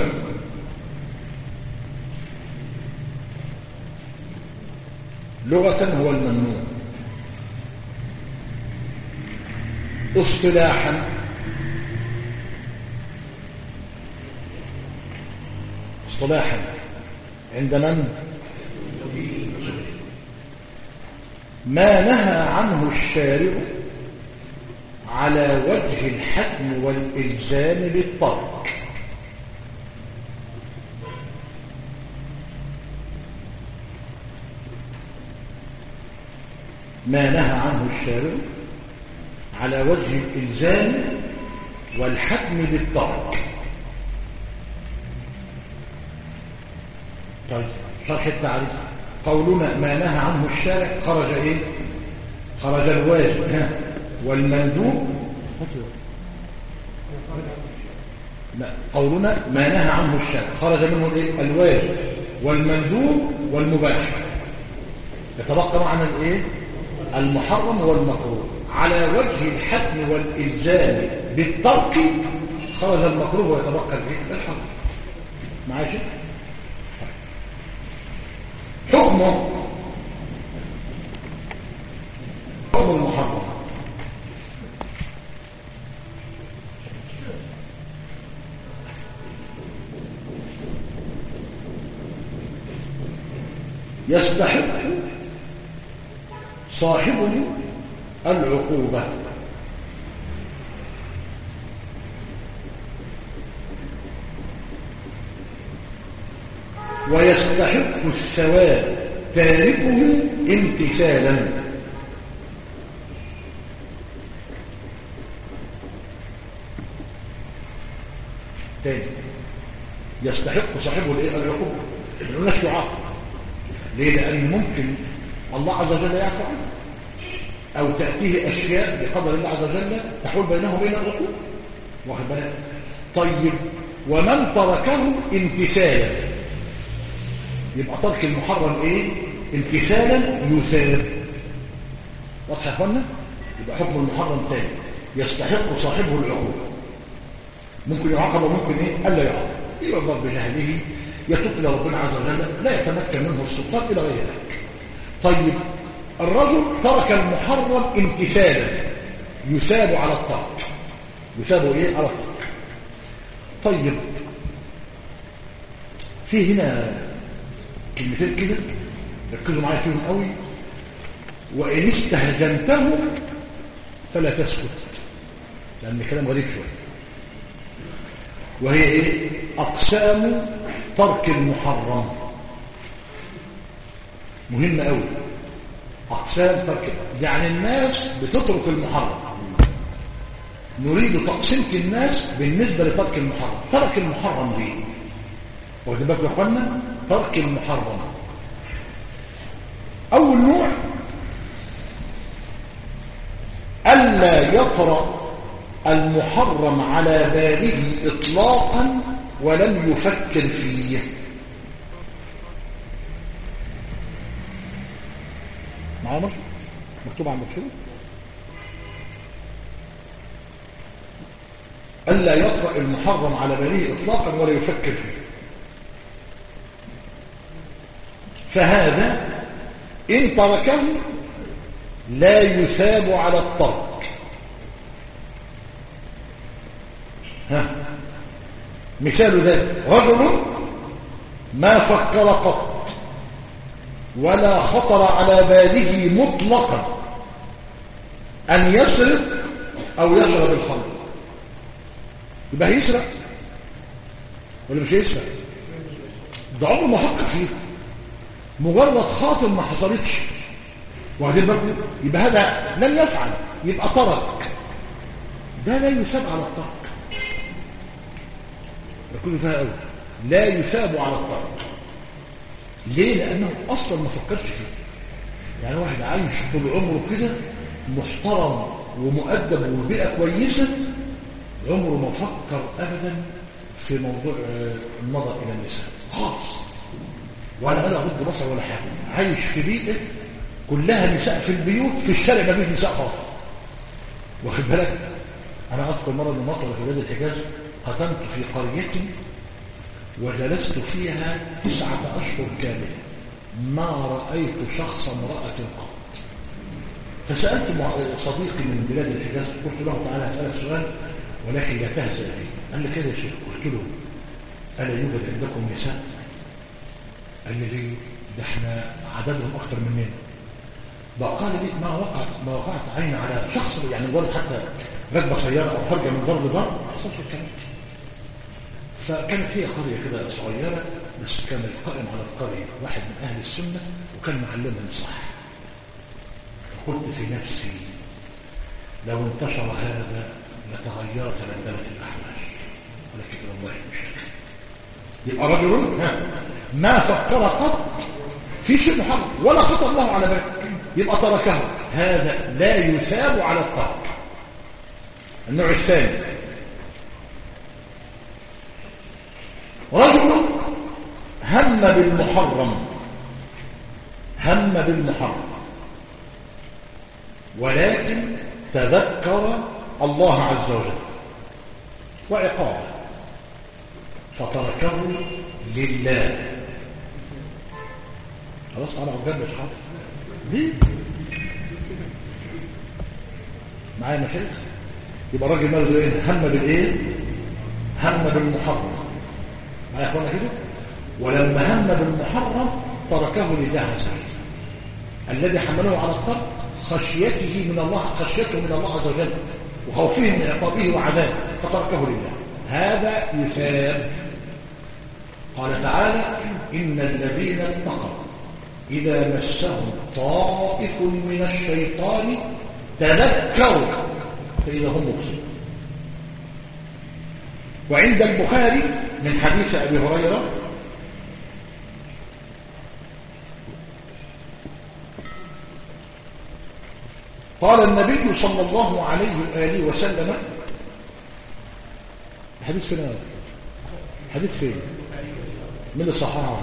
لغة هو الممنوع اصطلاحا اصطلاحا عند من ما نهى عنه الشارع على وجه الحتم والإلزام بالترك ما نهى عنه الشارع على وجه الإلزام والحتم بالترك طيب شرح التعريف قولنا ما نهى عنه الشارع خرج ايه خرج الواجب ها والمندوب لا قولنا ما نهى عنه الشارع خرج منه الايه الواجب والمندوب والمباح يتبقى معنا الايه المحرم والمكروه على وجه الحتم والإلزام بالترك خرج المكروه ويتبقى الايه الحرام معايا حكمه حكم المحرم يستحق صاحبه العقوبة ويستحق الثواب تاركه امتثالا تاني يستحق صاحبه الايه العقوبة الناس يعاقب ليه لأن ممكن الله عز وجل يعفو عنه أو تأتيه أشياء بقدر الله عز وجل تحول بينه وبين العقوبة واخد بالك طيب ومن تركه امتثالا يبقى ترك المحرم ايه امتثالا يثاب واضح يا اخوانا يبقى حكم المحرم تاني يستحق صاحبه العقوبة ممكن يعاقب وممكن ايه الا يعاقب يعذر بجهله يتوب الى ربنا عز وجل لا يتمكن منه السلطان الى غير ذلك طيب الرجل ترك المحرم امتثالا يثاب على الترك يثاب ايه على الترك طيب في هنا كلمتين كده ركزوا معايا فيهم قوي وان استهزمته فلا تسكت لان كلام غريب شويه وهي ايه اقسام ترك المحرم مهم قوي اقسام ترك يعني الناس بتترك المحرم نريد تقسيمة الناس بالنسبة لترك المحرم ترك المحرم ليه واخد بالك يا اخوانا ترك المحرم اول نوع الا يطرأ المحرم على باله اطلاقا ولم يفكر فيه معايا مش مكتوب عندك كده ألا يطرأ المحرم على باله إطلاقا ولا يفكر فيه فهذا إن تركه لا يثاب على الترك ها مثال ذلك رجل ما فكر قط ولا خطر على باله مطلقا أن يسرق أو يشرب الخمر يبقى هيسرق ولا مش هيسرق ده عمره ما فكر فيه مجرد خاطر ما حصلتش وبعدين برضه يبقى هذا لم يفعل يبقى ترك ده لا يساب على الترك يكون فيها قوي لا يثاب على الترك ليه لانه اصلا ما فكرش فيه يعني واحد عايش طول عمره كده محترم ومؤدب وبيئه كويسه عمره ما فكر ابدا في موضوع النظر الى النساء خالص ولا انا ضد بصر ولا حاجه عايش في بيئه كلها نساء في البيوت في الشارع ما فيش نساء خالص واخد بالك انا اذكر مره من مطر في بلاد الحجاز قدمت في قريه وجلست فيها تسعة أشهر كاملة ما رأيت شخص امرأة قط فسألت صديقي من بلاد الحجاز قلت له تعالى أسألك سؤال ولكن لا تهزأ فيه قال لي كده يا شيخ قلت له ألا يوجد عندكم نساء قال لي ليه ده احنا عددهم أكثر مننا بقى قال لي ما وقعت ما وقعت عين على شخص يعني مجرد حتى ركبة سيارة أو خارجة من ضرب ضرب ما حصلش الكلام فكانت هي قرية كده صغيرة بس كان القائم على القرية واحد من أهل السنة وكان معلمهم صح فقلت في نفسي لو انتشر هذا لتغيرت لندمة الأحوال ولكن الله مش يبقى رجل ما فكر قط في شيء محرم ولا خطر الله على باله يبقى تركه هذا لا يثاب على الترك النوع الثاني رجل هم بالمحرم هم بالمحرم ولكن تذكر الله عز وجل وعقابه فتركه لله خلاص انا عجبت مش حاضر ليه معايا مشايخ يبقى الراجل ماله ايه هم بالايه هم بالمحرم معايا اخوانا كده ولما هم بالمحرم تركه لله عز وجل الذي حمله على الترك خشيته من الله خشيته من الله عز وجل وخوفه من عقابه وعذابه فتركه لله هذا يثاب قال تعالى إن الذين اتقوا إذا مسهم طائف من الشيطان تذكروا فإذا هم مبصرون وعند البخاري من حديث أبي هريرة قال النبي صلى الله عليه وآله وسلم الحديث فين حديث فين من الصحابة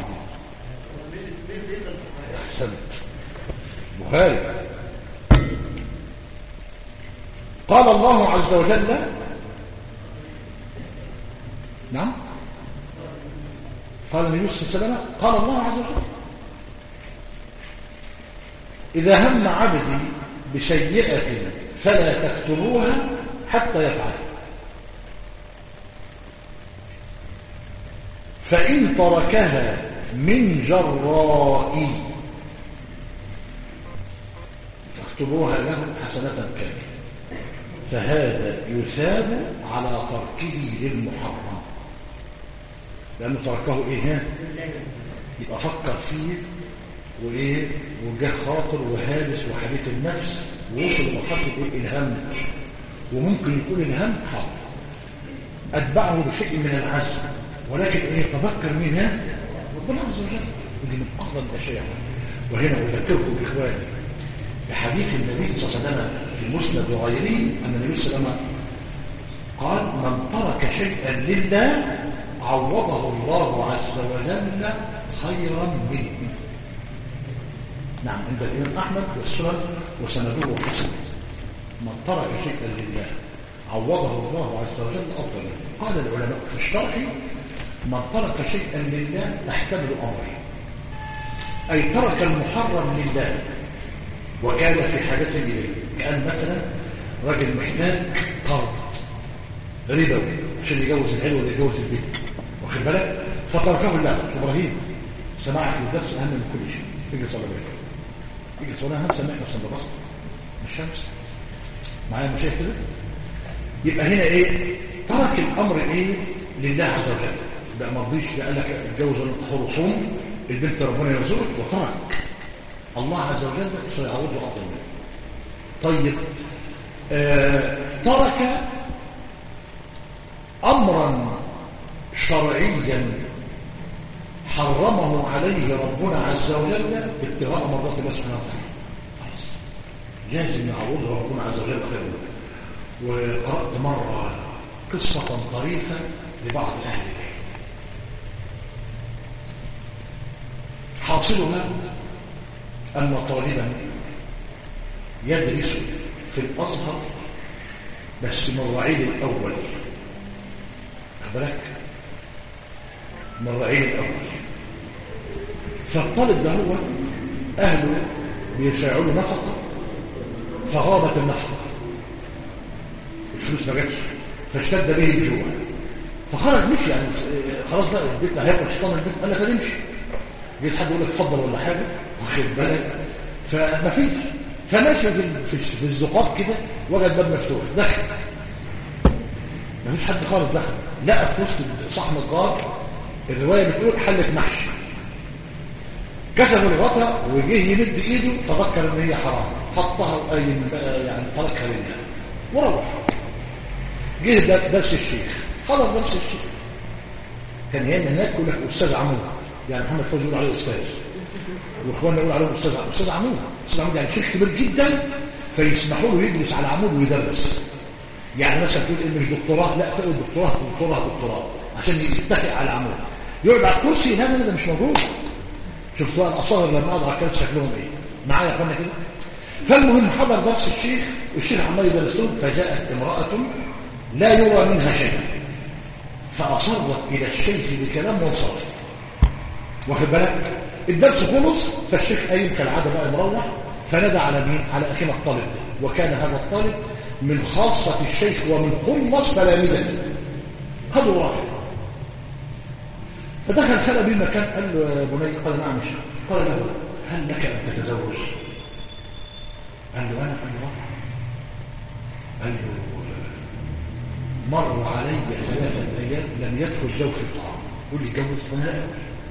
أحسنت بخاري قال الله عز وجل نعم قال النبي صلى الله عليه وسلم قال الله عز وجل إذا هم عبدي بسيئة فلا تكتبوها حتى يفعل فإن تركها من جراء فاكتبوها له حسنة كاملة فهذا يثاب على تركه للمحرم لأنه تركه إيه يبقى فكر فيه وإيه وجه خاطر وهالس وحديث النفس ووصل لمرحلة إيه الهم وممكن يكون الهم حاضر أتبعه بشيء من العزم ولكن إيه تذكر مين ها ربنا عز وجل ودي من أفضل الأشياء وهنا أذكركم إخواني بحديث النبي صلى الله عليه وسلم في المسند وغيره أن النبي صلى الله عليه وسلم قال من ترك شيئا لله عوضه الله عز وجل خيرا منه نعم عند الإمام أحمد والسنن وسنده حسن من ترك شيئا لله عوضه الله عز وجل أفضل منه قال العلماء في الشرح من ترك شيئا لله تحتمل أمره أي ترك المحرم لله وكان في حاجة إليه كأن مثلا رجل محتاج قرض ربوي عشان يجوز العلو ولا يجوز البيت واخد بالك فتركه الله إبراهيم سماعك للدرس أهم من كل شيء تيجي صلى الله تيجي صلى هم سمعنا صلى الله الشمس معايا مشايخ كده يبقى هنا ايه ترك الامر ايه لله عز وجل بقى ما رضيش قال لك اتجوز الخرصوم البنت ربنا يرزقك وترك الله عز وجل سيعوضه افضل منه طيب آه ترك امرا شرعيا حرمه عليه ربنا عز وجل ابتغاء مرضات الله سبحانه وتعالى لازم يعوضه ربنا عز وجل خير وقرأت مرة قصة طريفة لبعض أهل العلم حاصلها أن طالبا يدرس في الأزهر بس من الرعيل الأول أخبرك من الرعيل الأول فالطالب ده هو أهله بيشاعروا نفقة فغابت النفقة الفلوس ما جاتش فاشتد به الجوع فخرج مشي يعني خلاص بقى البيت هياكل شيطان البيت قال لك هنمشي جيت حد يقول لك اتفضل ولا حاجه واخد بالك فما فيش فماشي في في الزقاق كده وجد باب مفتوح دخل ما فيش حد خالص دخل لقى في وسط صحن الجار الروايه بتقول حله محشي كشف الغطا وجه يمد ايده تذكر ان هي حرام حطها وقايم بقى يعني تركها لله وروح جه ده درس الشيخ خلص درس الشيخ كان هنا هناك يقول لك استاذ عمود يعني محمد فوزي يقول عليه استاذ واخواننا يقول عليه استاذ استاذ عمود استاذ عمود يعني شيخ كبير جدا فيسمحوا له يجلس على عمود ويدرس يعني مثلا تقول إيه مش دكتوراه لا تقول دكتوراه دكتوراه دكتوراه عشان يتفق على عمود يقعد على الكرسي لا لا ده مش موجود شوف سؤال الاصغر لما اضع كان شكلهم ايه معايا يا اخوانا كده فالمهم حضر درس الشيخ والشيخ عمال يدرس لهم فجاءت امراه لا يرى منها شيء فاصرت الى الشيخ بكلام وانصرف واخد بالك الدرس خلص فالشيخ قايم كالعاده بقى مروح فنادى على مين على اخينا الطالب ده وكان هذا الطالب من خاصه الشيخ ومن خلص تلامذته خدوا راحه فدخل خلى بيه المكان قال له يا بني قال نعم شيخ قال له هل لك ان تتزوج قال له انا قال له قال له مر علي ثلاثه ايام لم يدخل جوفي الطعام قل لي جوز فانا لا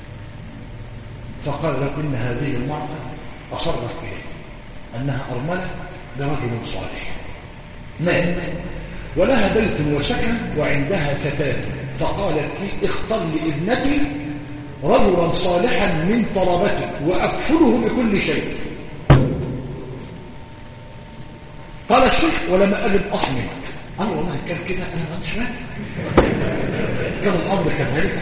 فقال له ان هذه المراه اصرت اليه انها ارمله لرجل صالح مات ولها بيت وسكن وعندها فتاه فقالت لي اختر لابنتي رجلا صالحا من طلبتك واكفله بكل شيء قال الشيخ ولما اجد اصمت قال والله كان كده انا ما مش كان الامر كذلك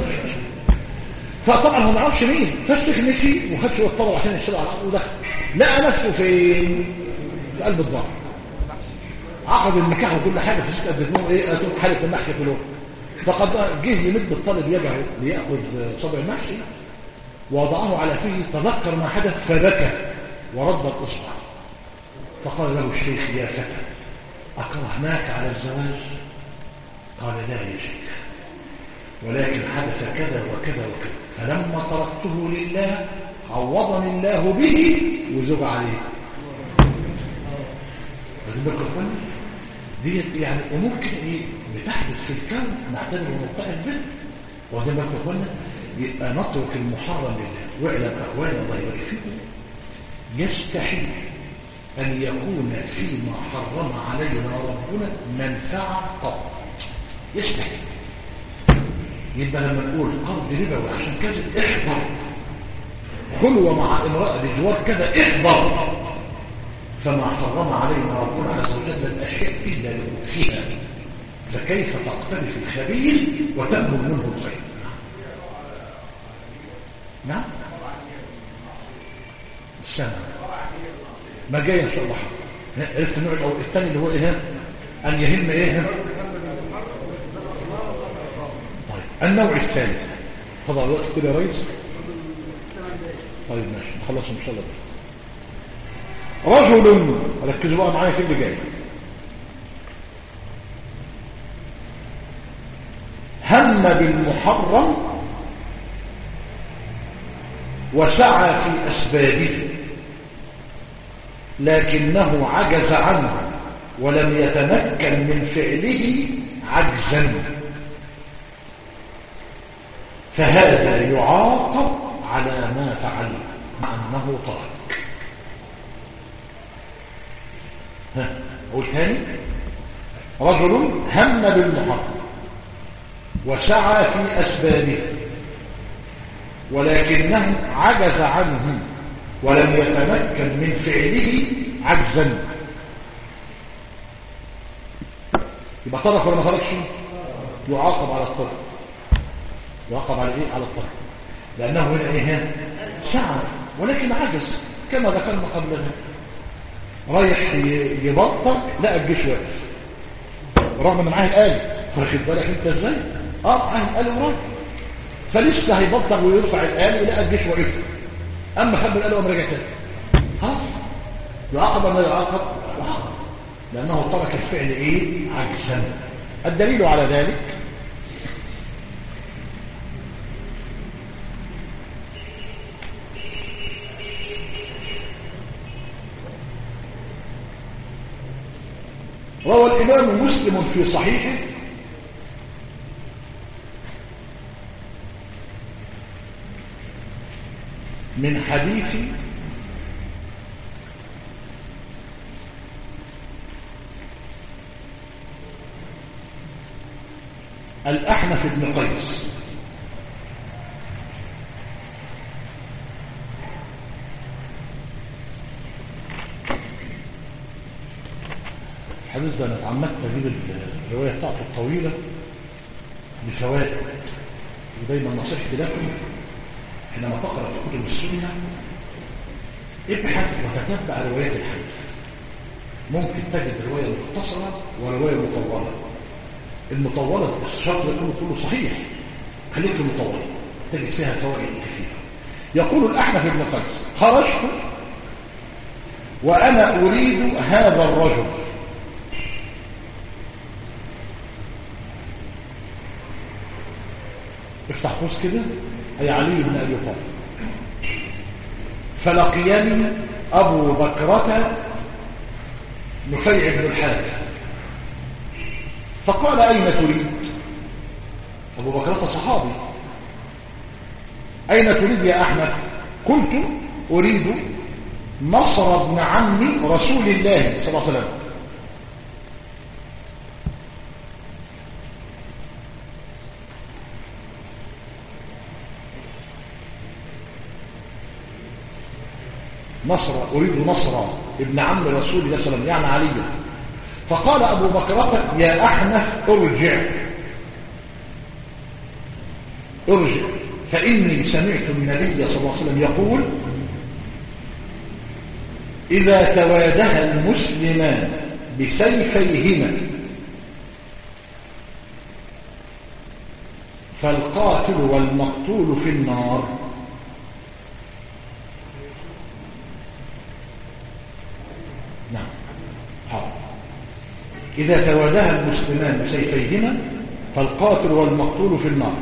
فطبعا هو ما عرفش مين فالشيخ مشي وخد شويه طلب عشان يشتغل على الارض ودخل لقى نفسه فين في قلب الظهر عقد النكاح وكل حاجه في ستة بذنوه ايه اتوب حاله المحكي كله فقد جه يمد الطالب يده ليأخذ صبع المحشي ووضعه على فيه تذكر ما حدث فبكى ورد الإصبع فقال له الشيخ يا فتى أكرهناك على الزواج قال لا يا شيخ ولكن حدث كذا وكذا وكذا فلما تركته لله عوضني الله به وزوج عليه ديت يعني امور كده ايه بتحدث في الكون نعتبر ونطقع به وزي ما قلنا يبقى نترك المحرم لله واعلم اخواني الله يبارك فيكم يستحيل ان يكون فيما حرم علينا ربنا منفعه قط يستحيل يبقى لما نقول قرض ربا عشان كذا احضر خلوه مع امراه بجوار كذا احضر فما حرم علينا ربنا عز وجل الأشياء إلا لنكفيها فكيف تقترف الخبيث وتأمل منه الخير نعم السنة ما جاي إن شاء الله عرفت النوع الأول الثاني اللي هو إيه أن يهم إيه طيب النوع الثالث فضل الوقت كده يا ريس طيب ماشي نخلص إن شاء الله بيه. رجل ركزوا بقى معايا في اللي جاي هم بالمحرم وسعى في أسبابه لكنه عجز عنه ولم يتمكن من فعله عجزا فهذا يعاقب على ما فعل مع أنه ترك أقول ثاني رجل هم بالمحرم وسعى في أسبابه ولكنه عجز عنه ولم يتمكن من فعله عجزا يبقى طرف ولا ما طرفش يعاقب على الطرف يعاقب على ايه على الطرف لانه هنا ايه سعى ولكن عجز كما ذكرنا قبلها رايح يبطل لا الجيش واقف رغم ان معاه الآلة فاخد بالك انت ازاي اه معاه الآلة وراجع فلسه هيبطل ويرفع الآلة لا الجيش واقف اما خد الآلة وقام راجع تاني خلاص يعاقب ما يعاقب يعاقب لانه ترك الفعل ايه عكسا الدليل على ذلك روى الإمام مسلم في صحيحه من حديث الأحنف بن قيس الحديث ده انا اتعمدت اجيب الروايه بتاعته الطويله بفوائد ودايما نصيحتي لكم حينما تقرا في كتب السنه ابحث وتتبع روايات الحديث ممكن تجد روايه مختصره وروايه مطوله المطوله الشرط ده كله كله صحيح خليك في المطوله تجد فيها فوائد كثيره يقول الاحنف بن قيس خرجت وانا اريد هذا الرجل افتح قوس كده أي علي بن أبي طالب فلقيني أبو بكرة نفيع بن الحارث فقال أين تريد أبو بكرة صحابي أين تريد يا أحمد قلت أريد نصر ابن عم رسول الله صلى الله عليه وسلم نصر أريد نصر ابن عم رسول الله صلى الله عليه وسلم يعني علي فقال أبو بكرة يا أحنف ارجع ارجع فإني سمعت النبي صلى الله عليه وسلم يقول إذا توادها المسلمان بسيفيهما فالقاتل والمقتول في النار نعم حاضر إذا توادها المسلمان بسيفيهما فالقاتل والمقتول في النار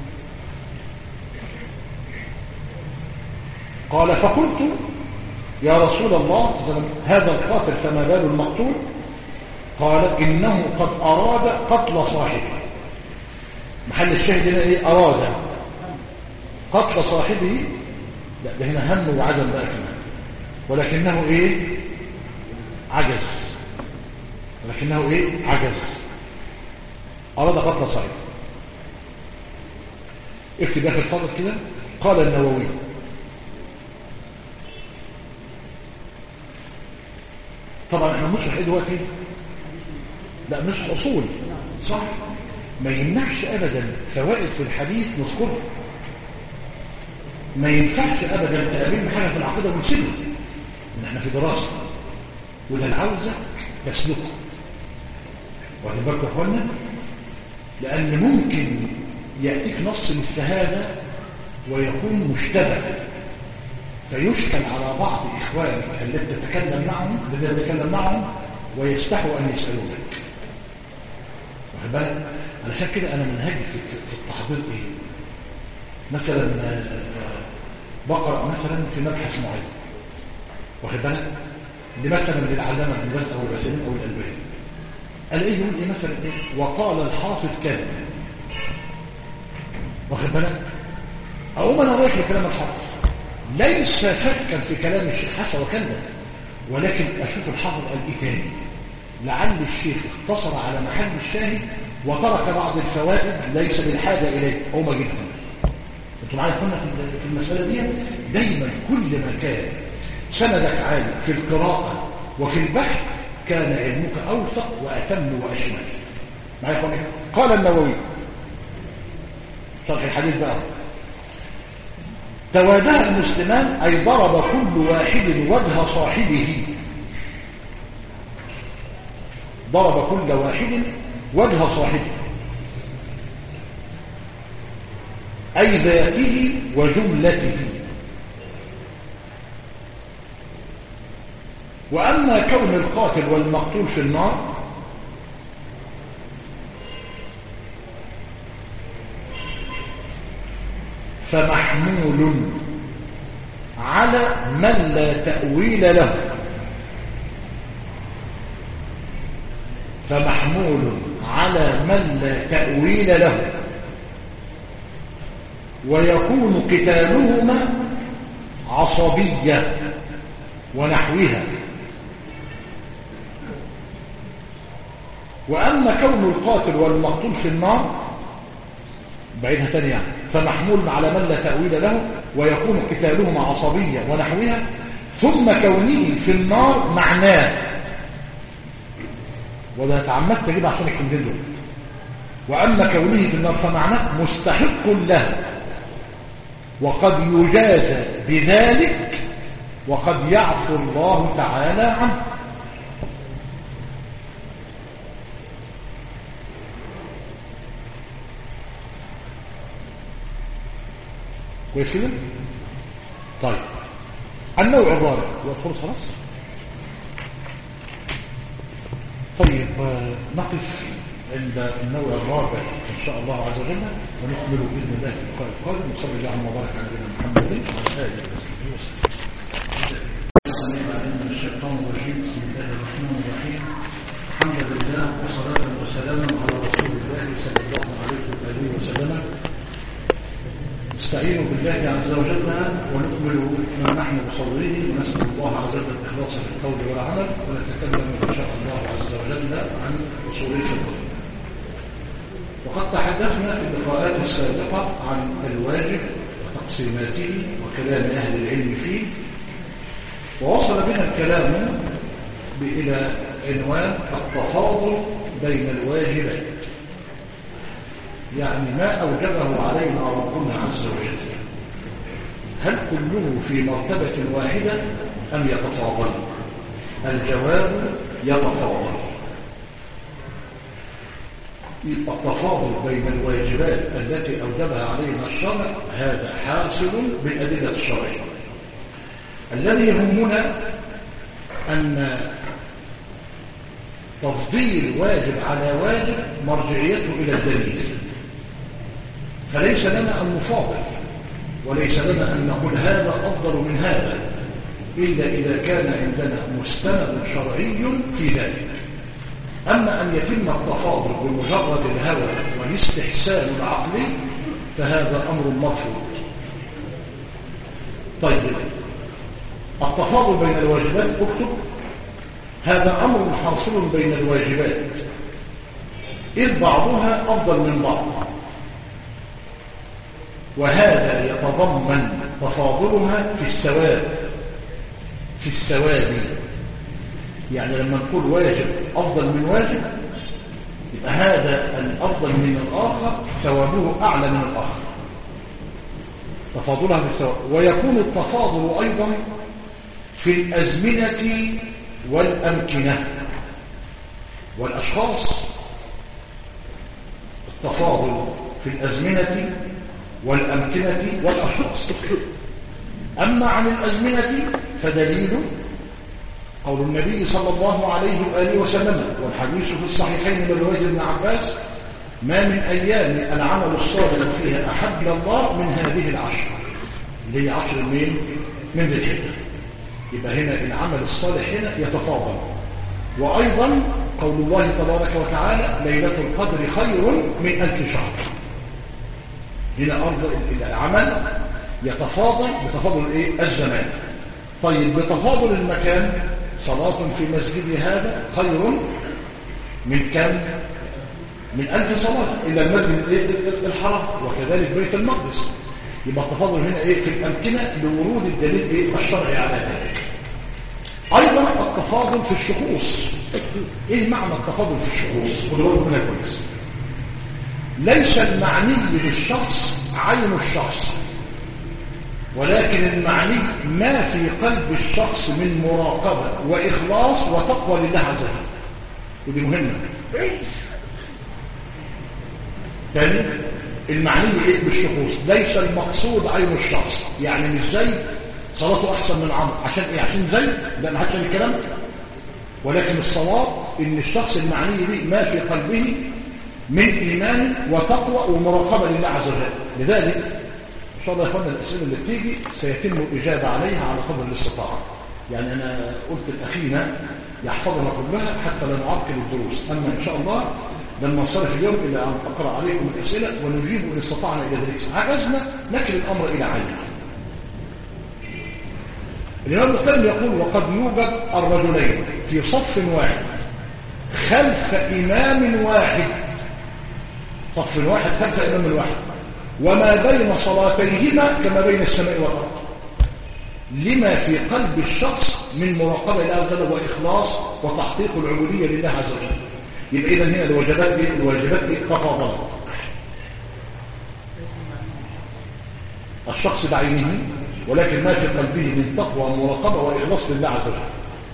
قال فقلت يا رسول الله هذا القاتل فما بال المقتول قال إنه قد أراد قتل صاحبه محل الشاهد هنا إيه أراد قتل صاحبه لا ده هنا هم وعدم بقى كمان ولكنه إيه عجز ولكنه إيه عجز أراد قتل صاحبه اكتب آخر فضل كده قال النووي طبعا احنا مش ايه دلوقتي لا مش اصول صح ما يمنعش ابدا فوائد في الحديث نذكرها ما ينفعش ابدا تقابلنا حاجه في العقيده ونسيبها ان احنا في دراسه وده العوزه تسلكه واخد بالكم يا اخوانا لان ممكن ياتيك نص مثل هذا ويكون مشتبه فيشكل على بعض إخوانك الذي تتكلم معهم الذي تتكلم معهم ويستحوا أن يسألونك واخد بالك علشان كده أنا منهجي في التحضير إيه مثلا بقرأ مثلا في مبحث معين واخد بالك دي مثلا للعلامة ابن باز أو البسيم أو الألباني ألاقيه يقول إيه مثلا إيه وقال الحافظ كذا واخد بالك أقوم أنا رايح لكلام الحافظ ليس شكا في كلام الشيخ حسن وكذا ولكن أشوف الحافظ قال إيه تاني لعل الشيخ اختصر على محل الشاهد وترك بعض الفوائد ليس بالحاجة إليه هما جدا انتوا معايا كنا في المسألة دي دايما كل ما كان سندك عالي في القراءة وفي البحث كان علمك أوثق وأتم وأشمل معايا كنا قال النووي شرح الحديث بقى توادها المسلمان أي ضرب كل واحد وجه صاحبه ضرب كل واحد وجه صاحبه أي ذاته وجملته وأما كون القاتل والمقتول في النار فمحمول على من لا تأويل له فمحمول على من لا تأويل له ويكون قتالهما عصبية ونحوها وأما كون القاتل والمقتول في النار بعيدها ثاني يعني فمحمول على من لا تأويل له ويكون قتالهم عصبية ونحوها ثم كونه في النار معناه وده تعمدت تجيب عشان الكلمتين دول وأما كونه في النار فمعناه مستحق له وقد يجازى بذلك وقد يعفو الله تعالى عنه كويس كده طيب النوع الرابع هو خلاص طيب نقف عند النوع الرابع ان شاء الله عز وجل ونكمل باذن الله في اللقاء القادم وصلى الله على وبارك على نبينا محمد وعلى اله وصحبه وسلم من الشيطان الرجيم بسم الله الرحمن الرحيم الحمد لله وصلاه وسلاما على رسول الله صلى الله عليه واله وسلم نستعين بالله عز وجل ونكمل ما نحن بصوره ونسأل الله عز وجل الإخلاص في القول والعمل ونتكلم إن شاء الله عز وجل عن أصول الفقه وقد تحدثنا في اللقاءات السابقة عن الواجب وتقسيماته وكلام أهل العلم فيه ووصل بنا الكلام إلى عنوان التفاضل بين الواجبات يعني ما أوجبه علينا ربنا عز وجل هل كله في مرتبة واحدة أم يتفاضل الجواب يتفاضل التفاضل بين الواجبات التي أوجبها علينا الشرع هذا حاصل بالأدلة الشرعية الذي يهمنا أن تفضيل واجب على واجب مرجعيته إلى الدليل فليس لنا أن نفاضل وليس لنا أن نقول هذا أفضل من هذا إلا إذا كان عندنا مستند شرعي في ذلك أما أن يتم التفاضل بمجرد الهوى والاستحسان العقلي فهذا أمر مرفوض طيب التفاضل بين الواجبات اكتب هذا أمر حاصل بين الواجبات إذ بعضها أفضل من بعض وهذا يتضمن تفاضلها في الثواب في الثواب يعني لما نقول واجب أفضل من واجب يبقى هذا الأفضل من الآخر ثوابه أعلى من الآخر تفاضلها في الثواب ويكون التفاضل أيضا في الأزمنة والأمكنة والأشخاص التفاضل في الأزمنة والأمكنة والأشخاص أما عن الأزمنة فدليل قول النبي صلى الله عليه وآله وسلم والحديث في الصحيحين من رواية ابن عباس ما من أيام العمل الصالح فيها أحب إلى الله من هذه العشر اللي هي عشر من من ذي الحجة يبقى هنا العمل الصالح هنا يتفاضل وأيضا قول الله تبارك وتعالى ليلة القدر خير من ألف شهر هنا أرض العمل يتفاضل بتفاضل الايه الزمان طيب بتفاضل المكان صلاة في مسجد هذا خير من كم من ألف صلاة إلى المسجد الحرام وكذلك بيت المقدس يبقى التفاضل هنا إيه في الأمكنة لورود الدليل إيه الشرعي على ذلك أيضا التفاضل في الشخوص إيه معنى التفاضل في الشخوص ودور منها كويس ليس المعني بالشخص عين الشخص ولكن المعني ما في قلب الشخص من مراقبة وإخلاص وتقوى لله عز وجل ودي مهمة ثاني المعني ايه بالشخوص ليس المقصود عين الشخص يعني مش زي صلاته احسن من عمرو عشان ايه عشان زي لا ما حدش الكلام ولكن الصواب ان الشخص المعني به ما في قلبه من ايمان وتقوى ومراقبه لله عز وجل لذلك ان شاء الله يا اخوانا الاسئله اللي بتيجي سيتم الاجابه عليها على قدر الاستطاعه يعني انا قلت لاخينا يحفظها كلها حتى لا نعرقل الدروس اما ان شاء الله لن ننصرف اليوم الى ان اقرا عليكم الاسئله ونجيب ان استطعنا الى ذلك عجزنا نكل الامر الى عين الامام القيم يقول وقد يوجد الرجلين في صف واحد خلف امام واحد صف واحد خلف امام واحد وما بين صلاتيهما كما بين السماء والأرض لما في قلب الشخص من مراقبة الله عز وجل وإخلاص وتحقيق العبودية لله عز وجل يبقى إذا هنا الواجبات دي الواجبات دي تفاضلت الشخص بعينه ولكن ما في قلبه من تقوى ومراقبة وإخلاص لله عز وجل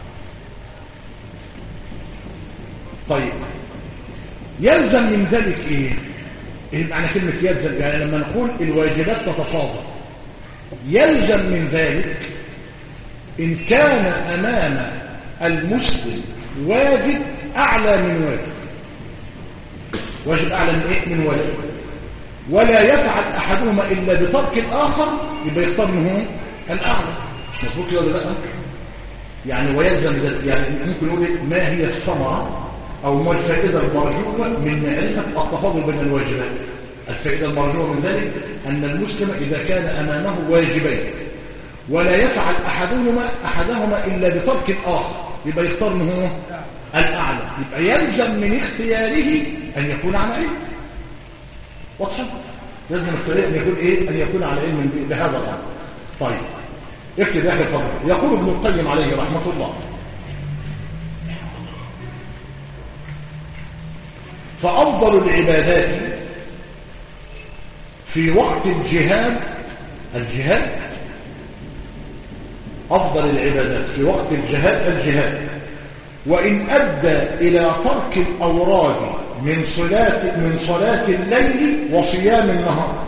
طيب يلزم من ذلك ايه ايه معنى كلمة يلزم يعني لما نقول الواجبات تتفاضل يلزم من ذلك ان كان امام المسلم واجب اعلى من واجب واجب اعلى من ايه من واجب ولا يفعل احدهما الا بترك الاخر يبقى يختار منه الاعلى مظبوط ولا لا يعني ويلزم ذلك يعني ممكن نقول ما هي الثمره أو ما الفائدة المرجوة من معرفة التفاضل بين الواجبات الفائدة المرجوة من ذلك أن المسلم إذا كان أمامه واجبين ولا يفعل أحدهما أحدهما إلا بترك الآخر يبقى يختار منه الأعلى يبقى يلزم من اختياره أن يكون على علم واضحة لازم اختياره أن يكون إيه أن يكون على علم بهذا الأمر طيب اكتب يا أخي الفضل يقول ابن القيم عليه رحمة الله فأفضل العبادات في وقت الجهاد الجهاد أفضل العبادات في وقت الجهاد الجهاد وإن أدى إلى ترك الأوراد من صلاة من صلاة الليل وصيام النهار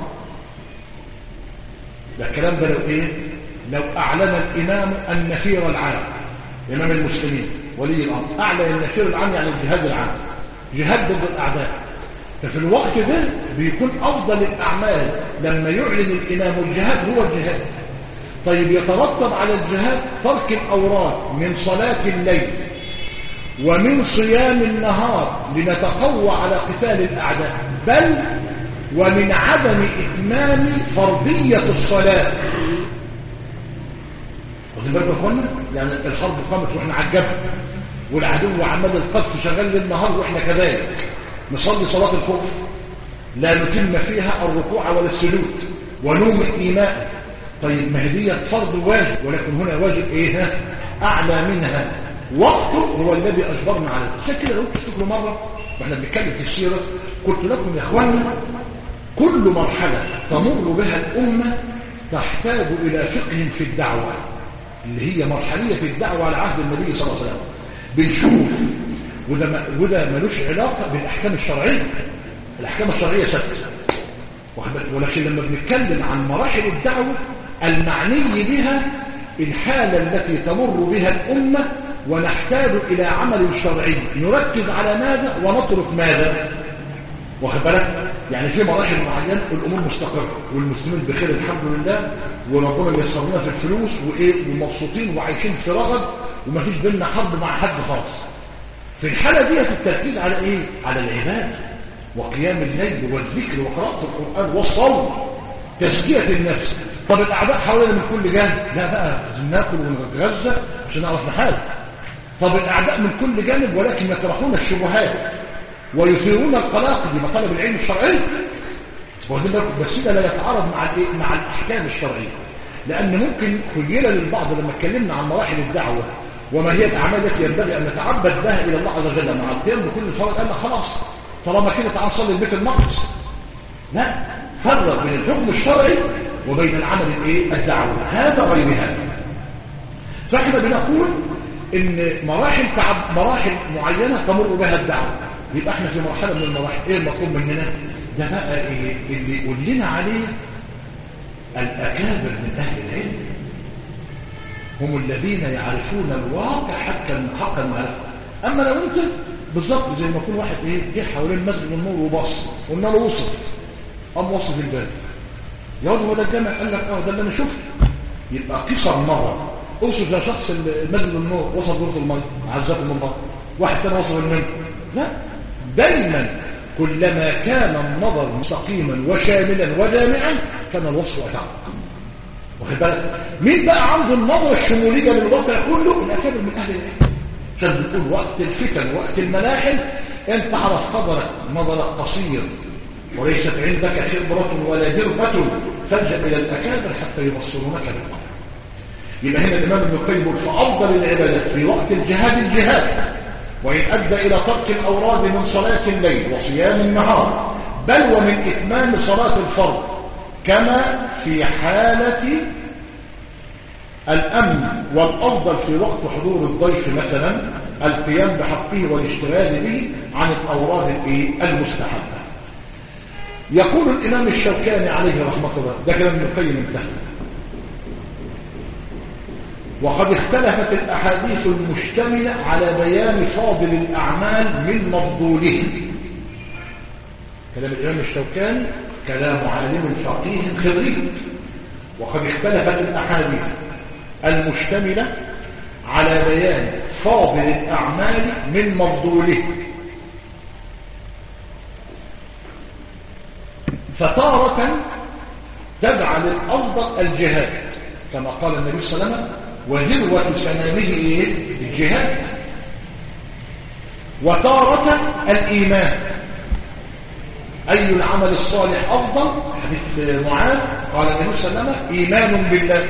ده الكلام ده لو إيه لو أعلن الإمام النفير العام إمام المسلمين ولي الأمر أعلن النفير العام يعني الجهاد العام جهاد ضد الأعداء ففي الوقت ده بيكون أفضل الأعمال لما يعلن الإمام الجهاد هو الجهاد طيب يترتب على الجهاد ترك الأوراد من صلاة الليل ومن صيام النهار لنتقوى على قتال الأعداء بل ومن عدم إتمام فرضية الصلاة واخدين بالكم يا اخوانا يعني الحرب قامت واحنا على الجبل والعدو عمال القذف شغال للنهار واحنا كذلك نصلي صلاة الخوف لا نتم فيها الركوع ولا السجود ونوم الإيماء طيب ما هي فرض واجب ولكن هنا واجب ايه ها اعلى منها وقته هو الذي اجبرنا عليه عشان كده لو تفتكروا مره واحنا بنتكلم في السيره قلت لكم يا اخوانا كل مرحله تمر بها الامه تحتاج الى فقه في الدعوه اللي هي مرحليه في الدعوه على عهد النبي صلى الله عليه وسلم بنشوف وده وده ملوش علاقه بالاحكام الشرعيه الاحكام الشرعيه ثابته ولكن لما بنتكلم عن مراحل الدعوه المعني بها الحالة التي تمر بها الأمة ونحتاج إلى عمل شرعي نركز على ماذا ونترك ماذا واخد بالك يعني في مراحل معينة الأمور مستقرة والمسلمين بخير الحمد لله وربنا ييسر لنا في الفلوس وإيه ومبسوطين وعايشين في رغد ومفيش بيننا حرب مع حد خالص في الحالة دي التركيز على إيه على العبادة وقيام الليل والذكر وقراءة القرآن والصوم تزكية النفس طب الأعداء حوالينا من كل جانب لا بقى لازم ناكل ونتغذى عشان نعرف نحارب طب الأعداء من كل جانب ولكن يطرحون الشبهات ويثيرون القلاق دي مطالب العلم الشرعي بس ده لا يتعارض مع الايه مع الأحكام الشرعية لأن ممكن خيل للبعض لما اتكلمنا عن مراحل الدعوة وما هي الأعمال التي ينبغي أن نتعبد بها إلى الله عز وجل مع القيام بكل صلاة قال خلاص طالما كده تعال نصلي البيت المقدس لا فرق بين الحكم الشرعي وبين العمل الايه الدعوي هذا غير هذا فكده بنقول ان مراحل تعب مراحل معينه تمر بها الدعوه يبقى احنا في مرحله من المراحل ايه المطلوب مننا ده بقى إيه اللي يقول لنا عليه الاكابر من اهل العلم هم الذين يعرفون الواقع حتى حق المعرفه اما لو انت بالظبط زي ما يكون واحد ايه جه حوالين مسجد النور وبص قلنا له وصف قام وصف الباب يقعد هو ده الجامع قال لك اه ده اللي انا شفته يبقى قصر مره اوصف يا شخص المسجد النور وصف غرفه الميه عزاكم من الله واحد تاني وصف المنزل لا دايما كلما كان النظر مستقيما وشاملا وجامعا كان الوصف اتعب واخد بالك مين بقى عنده النظره الشموليه للواقع كله الاكابر من اهل العلم عشان بتقول وقت الفتن وقت الملاحم انت عرف قدرك نظرك قصير وليست عندك خبرة ولا دربة فالجأ إلى الأكابر حتى يبصرونك بالقدر يبقى هنا الإمام ابن القيم فأفضل العبادات في وقت الجهاد الجهاد وإن أدى إلى ترك الأوراد من صلاة الليل وصيام النهار بل ومن إتمام صلاة الفرض كما في حالة الأمن والأفضل في وقت حضور الضيف مثلا القيام بحقه والاشتغال به عن الأوراد المستحبة يقول الإمام الشوكاني عليه رحمة الله ده كلام ابن القيم انتهى وقد اختلفت الأحاديث المشتملة على بيان فاضل الأعمال من مفضوله كلام الإمام الشوكاني كلام عالم فقيه خبير وقد اختلفت الأحاديث المشتملة على بيان فاضل الأعمال من مفضوله فتارة تجعل الأفضل الجهاد كما قال النبي صلى الله عليه وسلم وذروة سنامه إيه؟ الجهاد وتارة الإيمان أي العمل الصالح أفضل حديث معاذ قال النبي صلى الله عليه وسلم إيمان بالله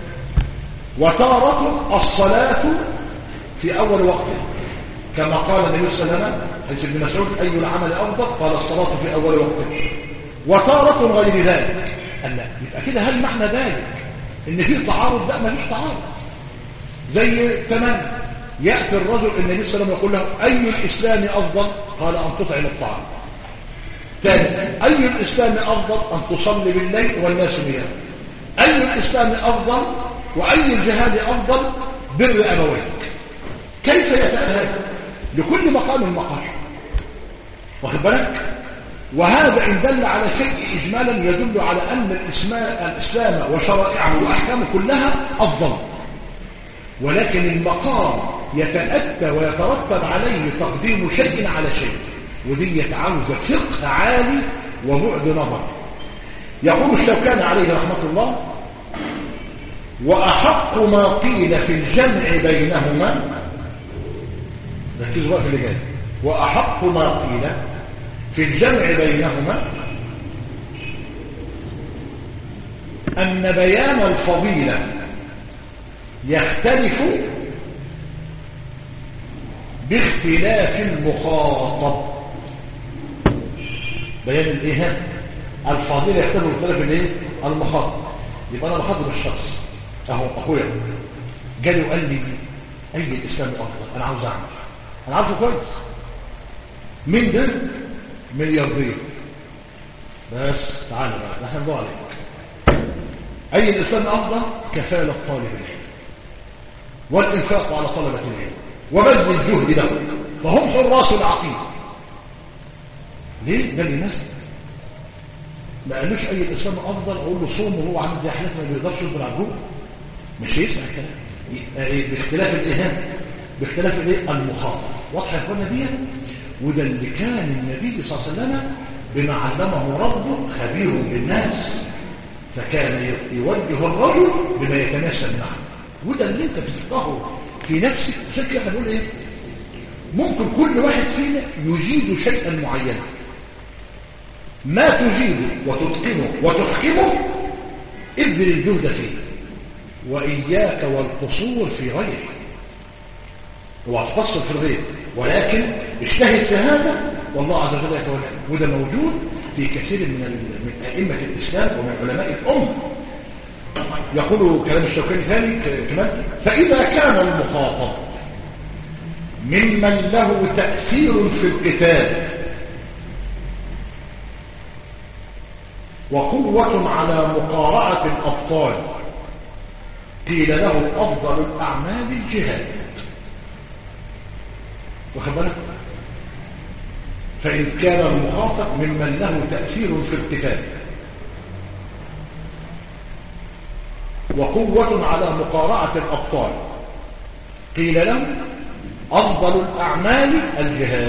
وتارة الصلاة في أول وقت كما قال النبي صلى الله عليه وسلم حديث ابن مسعود أي العمل أفضل قال الصلاة في أول وقت وتارة غير ذلك قال لا يبقى كده هل معنى ذلك ان في تعارض لا مفيش تعارض زي تمام يأتي الرجل النبي صلى الله عليه وسلم يقول له أي الإسلام أفضل قال أن تطعم الطعام ثاني أي الإسلام أفضل أن تصلي بالليل والناس نيام أي الإسلام أفضل وأي الجهاد أفضل بر أبويك كيف يتأهل لكل مقام مقام واخد بالك وهذا إن دل على شيء إجمالا يدل على أن الإسلام وشرائعه وأحكامه كلها أفضل ولكن المقام يتأتى ويترتب عليه تقديم شيء على شيء ودي يتعوز فقه عالي وبعد نظر يقول الشوكان عليه رحمة الله وأحق ما قيل في الجمع بينهما ركزوا بقى في اللي جاي وأحق ما قيل في الجمع بينهما أن بيان الفضيلة يختلف باختلاف المخاطب بيان الايه الفضيلة يختلف باختلاف الايه المخاطب يبقى انا بخاطب الشخص اهو اخويا جالي وقال لي اي الاسلام افضل انا عاوز اعمل انا عارفه كويس مين ده ملياردير بس تعالى بقى احنا ندور عليك اي الاسلام افضل كفاله طالب العلم والإنفاق على طلبة العلم وبذل الجهد له فهم حراس العقيدة ليه؟ ده لناس ما قالوش أي الإسلام أفضل أقول له صوم وهو عامل زي حالتنا ما بيقدرش يصبر على الجوع مش هيسمع الكلام باختلاف الإهانة باختلاف الايه المخاطر واضحة يا اخوانا دي وده اللي كان النبي صلى الله عليه وسلم بما علمه ربه خبير بالناس فكان يوجه الرجل بما يتناسب معه وده اللي انت بتفقهه في نفسك عشان كده هنقول ايه ممكن كل واحد فينا يجيد شيئا معينا ما تجيده وتتقنه وتحكمه ابذل الجهد فيه وإياك والقصور في غيره وهتفصل في الغير ولكن اجتهد في هذا والله عز وجل يتولى وده موجود في كثير من من أئمة الإسلام ومن علماء الأمة يقول كلام الشوكاني ثاني كمان فإذا كان المخاطب ممن له تأثير في القتال وقوة على مقارعة الأبطال قيل له أفضل الأعمال الجهاد واخد بالك فإن كان المخاطب ممن له تأثير في القتال وقوة على مقارعة الأبطال قيل له أفضل الأعمال الجهاد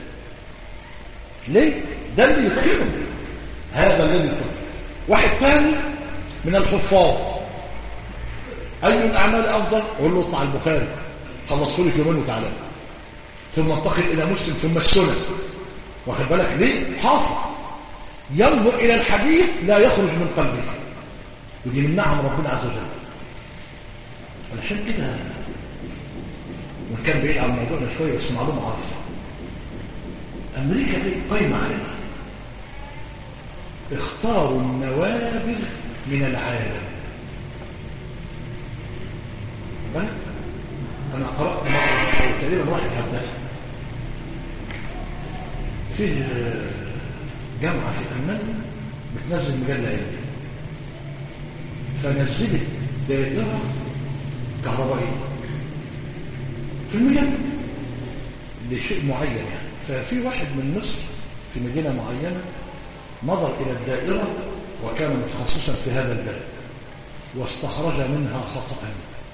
ليه؟ ده اللي يتخيره هذا الذي يتخيره واحد ثاني من الحفاظ أي الأعمال أفضل؟ قول له اطلع البخاري خلصه لي في يومين وتعالى ثم انتقل إلى مسلم ثم السنة واخد بالك ليه؟ حافظ ينظر إلى الحديث لا يخرج من قلبه ودي من نعم ربنا عز وجل علشان كده وكان بعيد عن موضوعنا شوية بس معلومة عارفة أمريكا دي قايمة عليها اختاروا النوابغ من العالم بالك أنا قرأت مرة أو تقريبا واحد هندسة فيه جامعة في ألمانيا بتنزل مجلة علمية فنزلت دائرة كهربائية في المجلة لشيء معين يعني ففي واحد من مصر في مدينة معينة نظر إلى الدائرة وكان متخصصا في هذا الباب واستخرج منها خطأ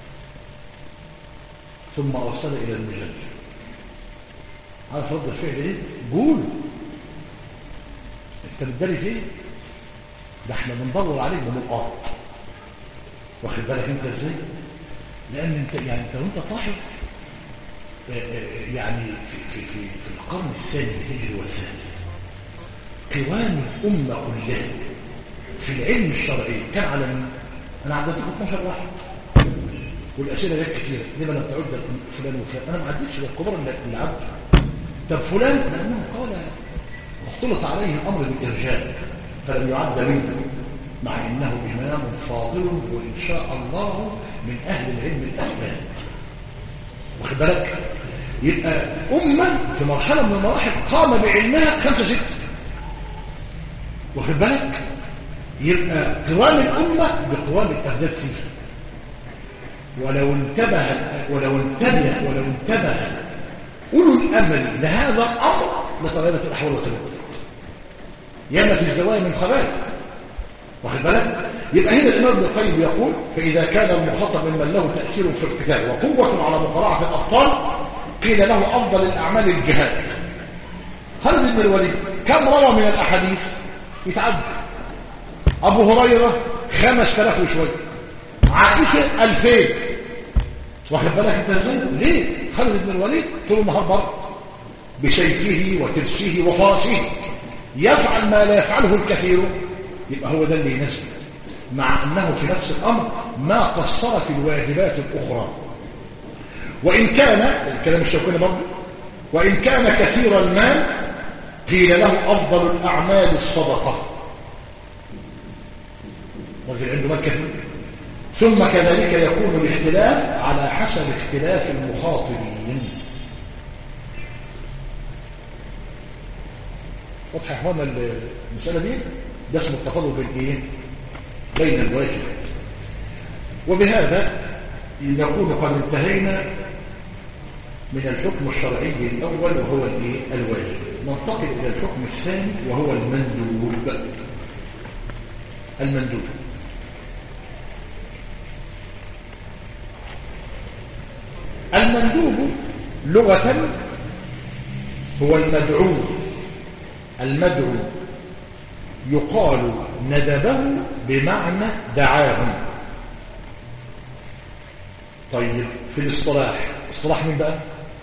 ثم أرسل إلى المجلة عارف رد الفعل ايه قول انت بتدري فين ده احنا بندور عليك بنقاط واخد بالك انت ازاي لان انت يعني انت وانت طاحب يعني في, في, في, في القرن الثاني الهجري والثالث قوام الأمة كلها في العلم الشرعي كان على مين؟ أنا عدتكم 12 واحد والأسئلة جت كتير لما لم تعد فلان وفلان أنا ما عدتش الكبار اللي عد طب فلان لأنه قال اختلط عليه الأمر بالإرجاء فلم يعد منه مع إنه إمام فاضل وإن شاء الله من أهل العلم الأسباب واخد بالك يبقى أمة في مرحلة من المراحل قام بعلمها خمسة ستة واخد بالك يبقى قوام الأمة بقوام الأهداف فيها ولو انتبه ولو انتبه ولو انتبه أولو الأمل لهذا الأمر لتغيرت الأحوال والتبدل ياما في الزوايا من خبائث واخد بالك يبقى هنا الإمام ابن القيم يقول فإذا كان المخاطب ممن له تأثير في القتال وقوة على مقارعة الأبطال قيل له أفضل الأعمال الجهاد خالد بن الوليد كم روى من الأحاديث يتعدى أبو هريرة خمس تلاف وشوية عائشة ألفين واخد بالك انت ازاي ليه خالد بن الوليد طول النهار بره بسيفه وترسه وفرسه يفعل ما لا يفعله الكثير يبقى هو ده اللي يناسب مع أنه في نفس الأمر ما قصر في الواجبات الأخرى وإن كان الكلام الشوكاني برضه وإن كان كثير المال قيل له أفضل الأعمال الصدقة رجل عنده مال كثير ثم كذلك يكون الاختلاف على حسب اختلاف المخاطبين واضح يا اخوانا المسألة دي ده اسمه التفاضل بين ايه بين الواجبات وبهذا نكون قد انتهينا من الحكم الشرعي الأول وهو الايه الواجب ننتقل إلى الحكم الثاني وهو المندوب المندوب المندوب لغة هو المدعو المدعو يقال ندبه بمعنى دعاه طيب في الاصطلاح اصطلاح مين بقى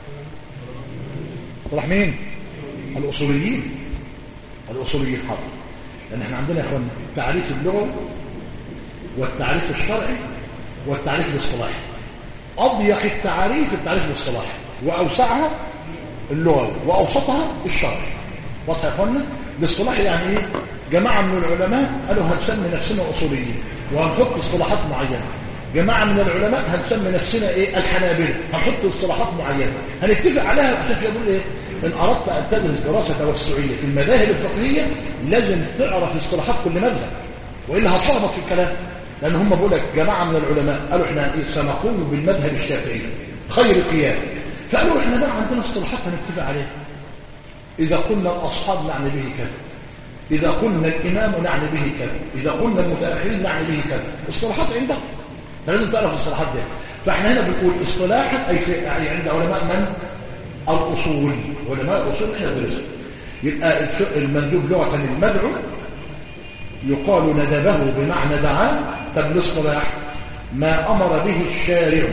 اصطلاح مين الاصوليين الاصوليين حاضر لان احنا عندنا يا اخوان التعريف اللغوي والتعريف الشرعي والتعريف الاصطلاحي اضيق التعريف التعريف الاصطلاحي واوسعها اللغوي واوسطها الشرعي واضح يا اخوانا الاصطلاح يعني ايه جماعه من العلماء قالوا هنسمي نفسنا اصوليين وهنحط اصطلاحات معينه جماعة من العلماء هنسمي نفسنا ايه الحنابلة هنحط اصطلاحات معينة هنتفق عليها عشان يقول ايه ان اردت ان تدرس دراسة توسعية في المذاهب الفقهية لازم تعرف اصطلاحات كل مذهب والا هتلخبط في الكلام لان هم بيقول لك جماعة من العلماء قالوا احنا ايه سنقول بالمذهب الشافعي خير قيام فقالوا احنا بقى عندنا اصطلاحات هنتفق عليها اذا قلنا الاصحاب نعني به كذا إذا قلنا الإمام نعني به كذا إذا قلنا المتأخرين نعني به كذا اصطلاحات عندهم فلازم تعرف الاصطلاحات دي فاحنا هنا بنقول اصطلاحا أي في يعني عند علماء من الأصول علماء الأصول احنا درسنا يبقى المندوب لغة المدعو يقال ندبه بمعنى دعاه طب الاصطلاح ما أمر به الشارع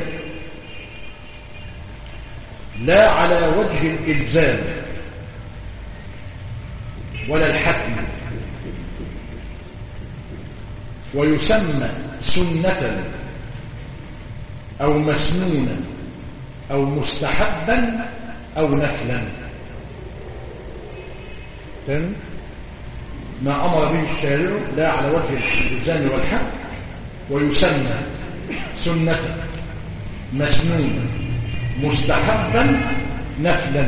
لا على وجه الإلزام ولا الحتم ويسمى سنة أو مسنونا أو مستحبا أو نفلا تاني ما أمر به الشارع لا على وجه الإلزام والحق ويسمى سنة مسنونا مستحبا نفلا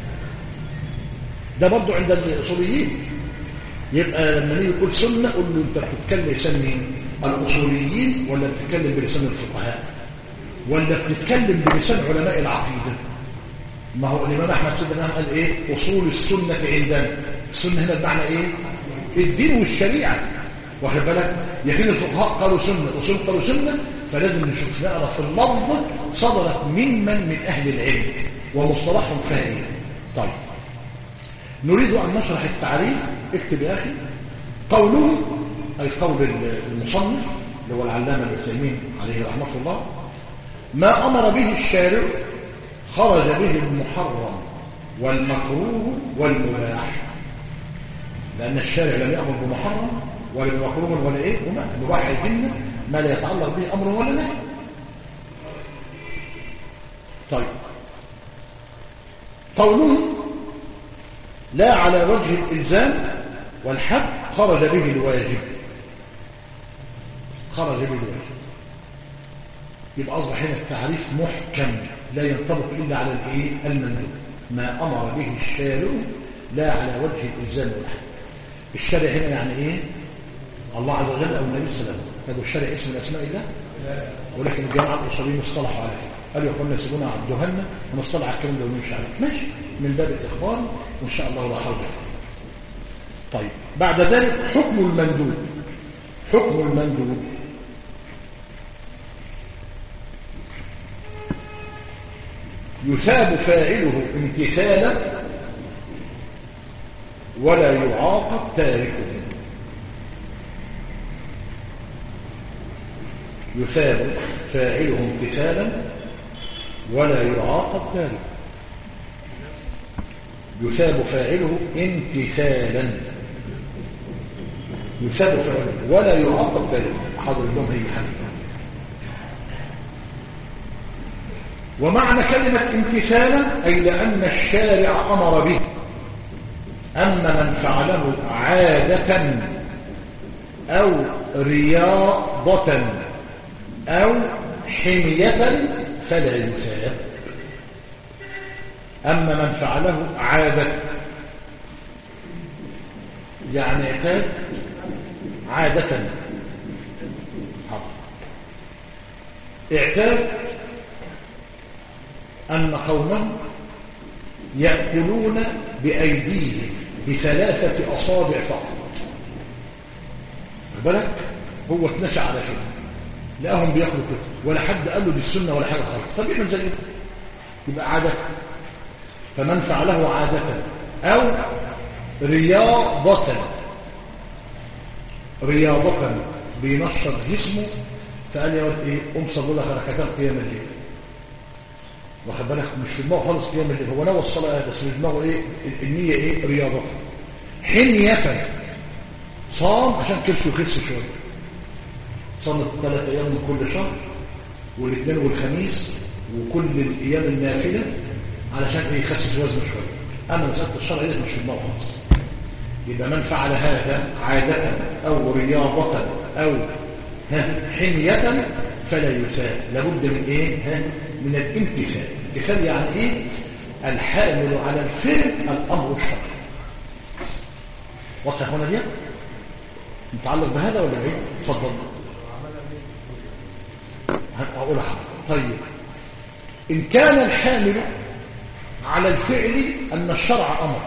ده برضو عند الأصوليين يبقى لما نيجي يقول سنة قول له انت بتتكلم لسان الأصوليين ولا بتتكلم بلسان الفقهاء ولا بتتكلم بلسان علماء العقيدة ما هو الإمام أحمد سيدنا قال إيه أصول السنة عندنا السنة هنا بمعنى إيه الدين والشريعة واخد بالك يقين الفقهاء قالوا سنة أصول قالوا سنة فلازم نشوف نعرف اللفظ صدرت ممن من أهل العلم ومصطلحهم فاهم طيب نريد أن نشرح التعريف اكتب يا أخي قوله أي قول المصنف اللي هو العلامة العثيمين عليه رحمة الله ما أمر به الشارع خرج به المحرم والمكروه والمباح لأن الشارع لم يأمر بمحرم ولا بمكروه ولا إيه وما المباح يتم ما لا يتعلق به أمر ولا نهي طيب قوله لا على وجه الإلزام والحق خرج به الواجب خرج به الواجب يبقى أصبح هنا التعريف محكم لا ينطبق إلا على الإيه المندوب ما أمر به الشارع لا على وجه الإلزام والحق الشارع هنا يعني إيه الله عز وجل أو النبي صلى الله عليه وسلم هذا الشارع اسم من أسماء الله ولكن الجماعة الأصوليين اصطلحوا على كده قالوا يقولون يسيبونا على الجهنة ونصطلح على الكلام ده ونمشي عليه ماشي من باب الإخبار وإن شاء الله لا حول طيب بعد ذلك حكم المندوب حكم المندوب يثاب فاعله امتثالا ولا يعاقب تاركه يثاب فاعله امتثالا ولا يعاقب تاركه يثاب فاعله امتثالا يثاب فاعله ولا يعاقب تاركه حضر لهم هي حديثة ومعنى كلمة امتثالا أي لأن الشارع أمر به أما من فعله عادة أو رياضة أو حمية فلا يثاب أما من فعله عادة يعني اعتاد عادة اعتاد أن قومه يأكلون بأيديهم بثلاثة أصابع فقط بالك هو اتنشى على كده لقاهم بياكلوا كده ولا حد قال له دي السنة ولا حاجة خالص طب يعمل زي كده يبقى عادة فمن فعله عادة أو رياضة رياضة بينشط جسمه فقال يا ولد ايه قوم صلوا لك ركعتين قيام الليل واخد بالك مش في دماغه خالص قيام الليل هو نوى الصلاه بس في دماغه ايه النيه ايه رياضه حنيه صام عشان كرشه يخس شويه صام ثلاث ايام من كل شهر والاثنين والخميس وكل الايام النافله علشان يخسس وزنه شويه اما مساله الشرع دي مش في دماغه خالص يبقى من فعل هذا عادة أو رياضة أو حمية فلا يساب لابد من إيه ها؟ من الامتثال الامتثال يعني إيه الحامل على الفعل الأمر الشرعي واضح هنا دي متعلق بهذا ولا ايه اتفضل هقولها طيب إن كان الحامل على الفعل أن الشرع أمر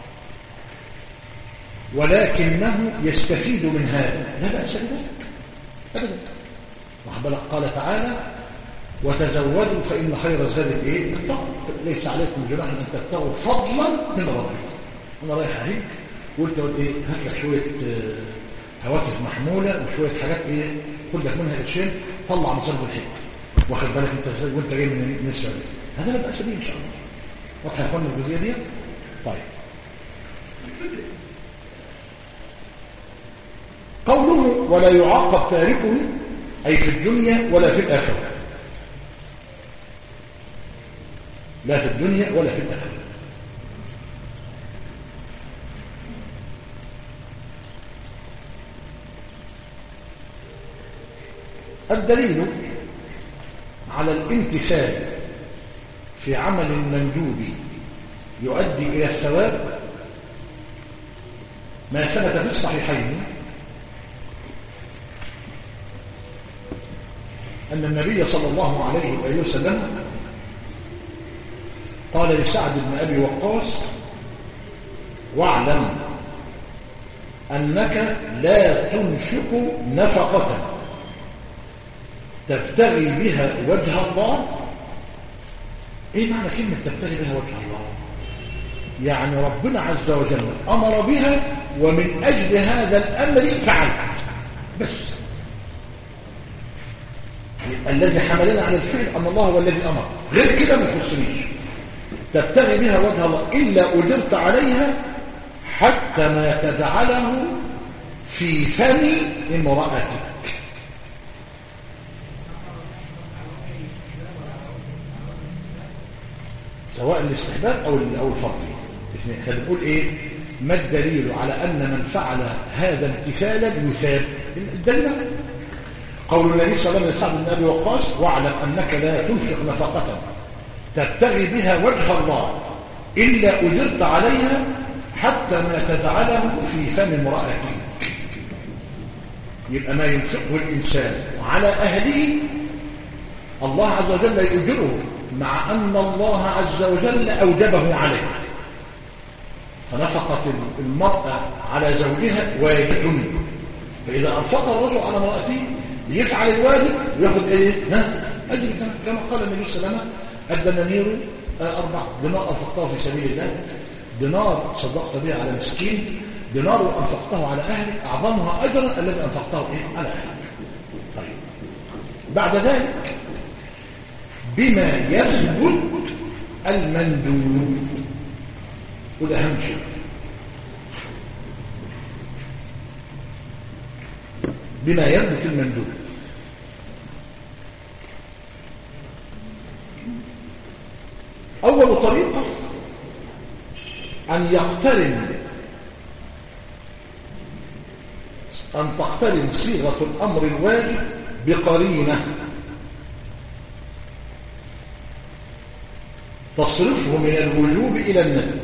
ولكنه يستفيد من هذا لا بأس بذلك أبدا وحبلك قال تعالى وتزودوا فإن خير الزاد إيه التقوى ليس عليكم جناح أن تبتغوا فضلا من ربكم أنا رايح أهيك قلت إيه هات لك شوية هواتف محمولة وشوية حاجات إيه خد لك منها قرشين طلع مصارف الحكم واخد بالك أنت وأنت جاي من السعودية هذا لا بأس به إن شاء الله واضح يا أخوانا الجزئية دي طيب قوله ولا يعاقب تاركه أي في الدنيا ولا في الآخرة لا في الدنيا ولا في الآخرة الدليل على الامتثال في عمل مندوب يؤدي إلى الثواب ما ثبت في الصحيحين أن النبي صلى الله عليه وآله وسلم قال لسعد بن أبي وقاص واعلم أنك لا تنفق نفقة تبتغي بها وجه الله ايه معنى كلمة تبتغي بها وجه الله يعني ربنا عز وجل أمر بها ومن أجل هذا الأمر فعلت بس الذي حملنا على الفعل أن الله هو الذي أمر غير كده ما تخصنيش تبتغي بها وجه الله إلا أجرت عليها حتى ما تجعله في فم امرأتك سواء الاستحباب أو أو الفرضية احنا بنقول إيه ما الدليل على أن من فعل هذا امتثالا يثاب الدليل قول النبي صلى الله عليه وسلم بن أبي وقاص واعلم أنك لا تنفق نفقة تبتغي بها وجه الله إلا أجرت عليها حتى ما تجعله في فم امرأتك يبقى ما ينفقه الإنسان على أهله الله عز وجل يؤجره مع أن الله عز وجل أوجبه عليه فنفقت المرأة على زوجها واجب فإذا أنفق الرجل على امرأته يفعل الواجب وياخد ايه ها أجل كما قال النبي صلى الله عليه وسلم الدنانير أربع دينار أنفقته في سبيل الله دينار صدقت به على مسكين دينار أنفقته على أهلك أعظمها أجرا الذي أنفقته إيه؟ على أهلك طيب بعد ذلك بما يثبت المندوب وده أهم شيء بما يثبت المندوب أول طريقة أن يقترن أن تقترن صيغة الأمر الواجب بقرينة تصرفه من الوجوب إلى الندب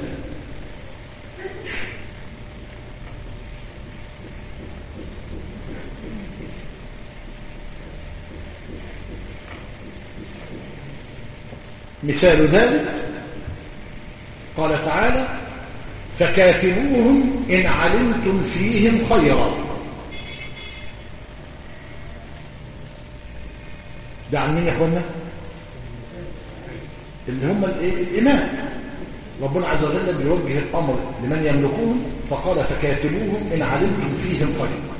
مثال ذلك قال تعالى فكاتبوهم إن علمتم فيهم خيرا ده عن مين يا اخوانا اللي هم الإمام ربنا عز وجل بيوجه الأمر لمن يملكون فقال فكاتبوهم إن علمتم فيهم خيرا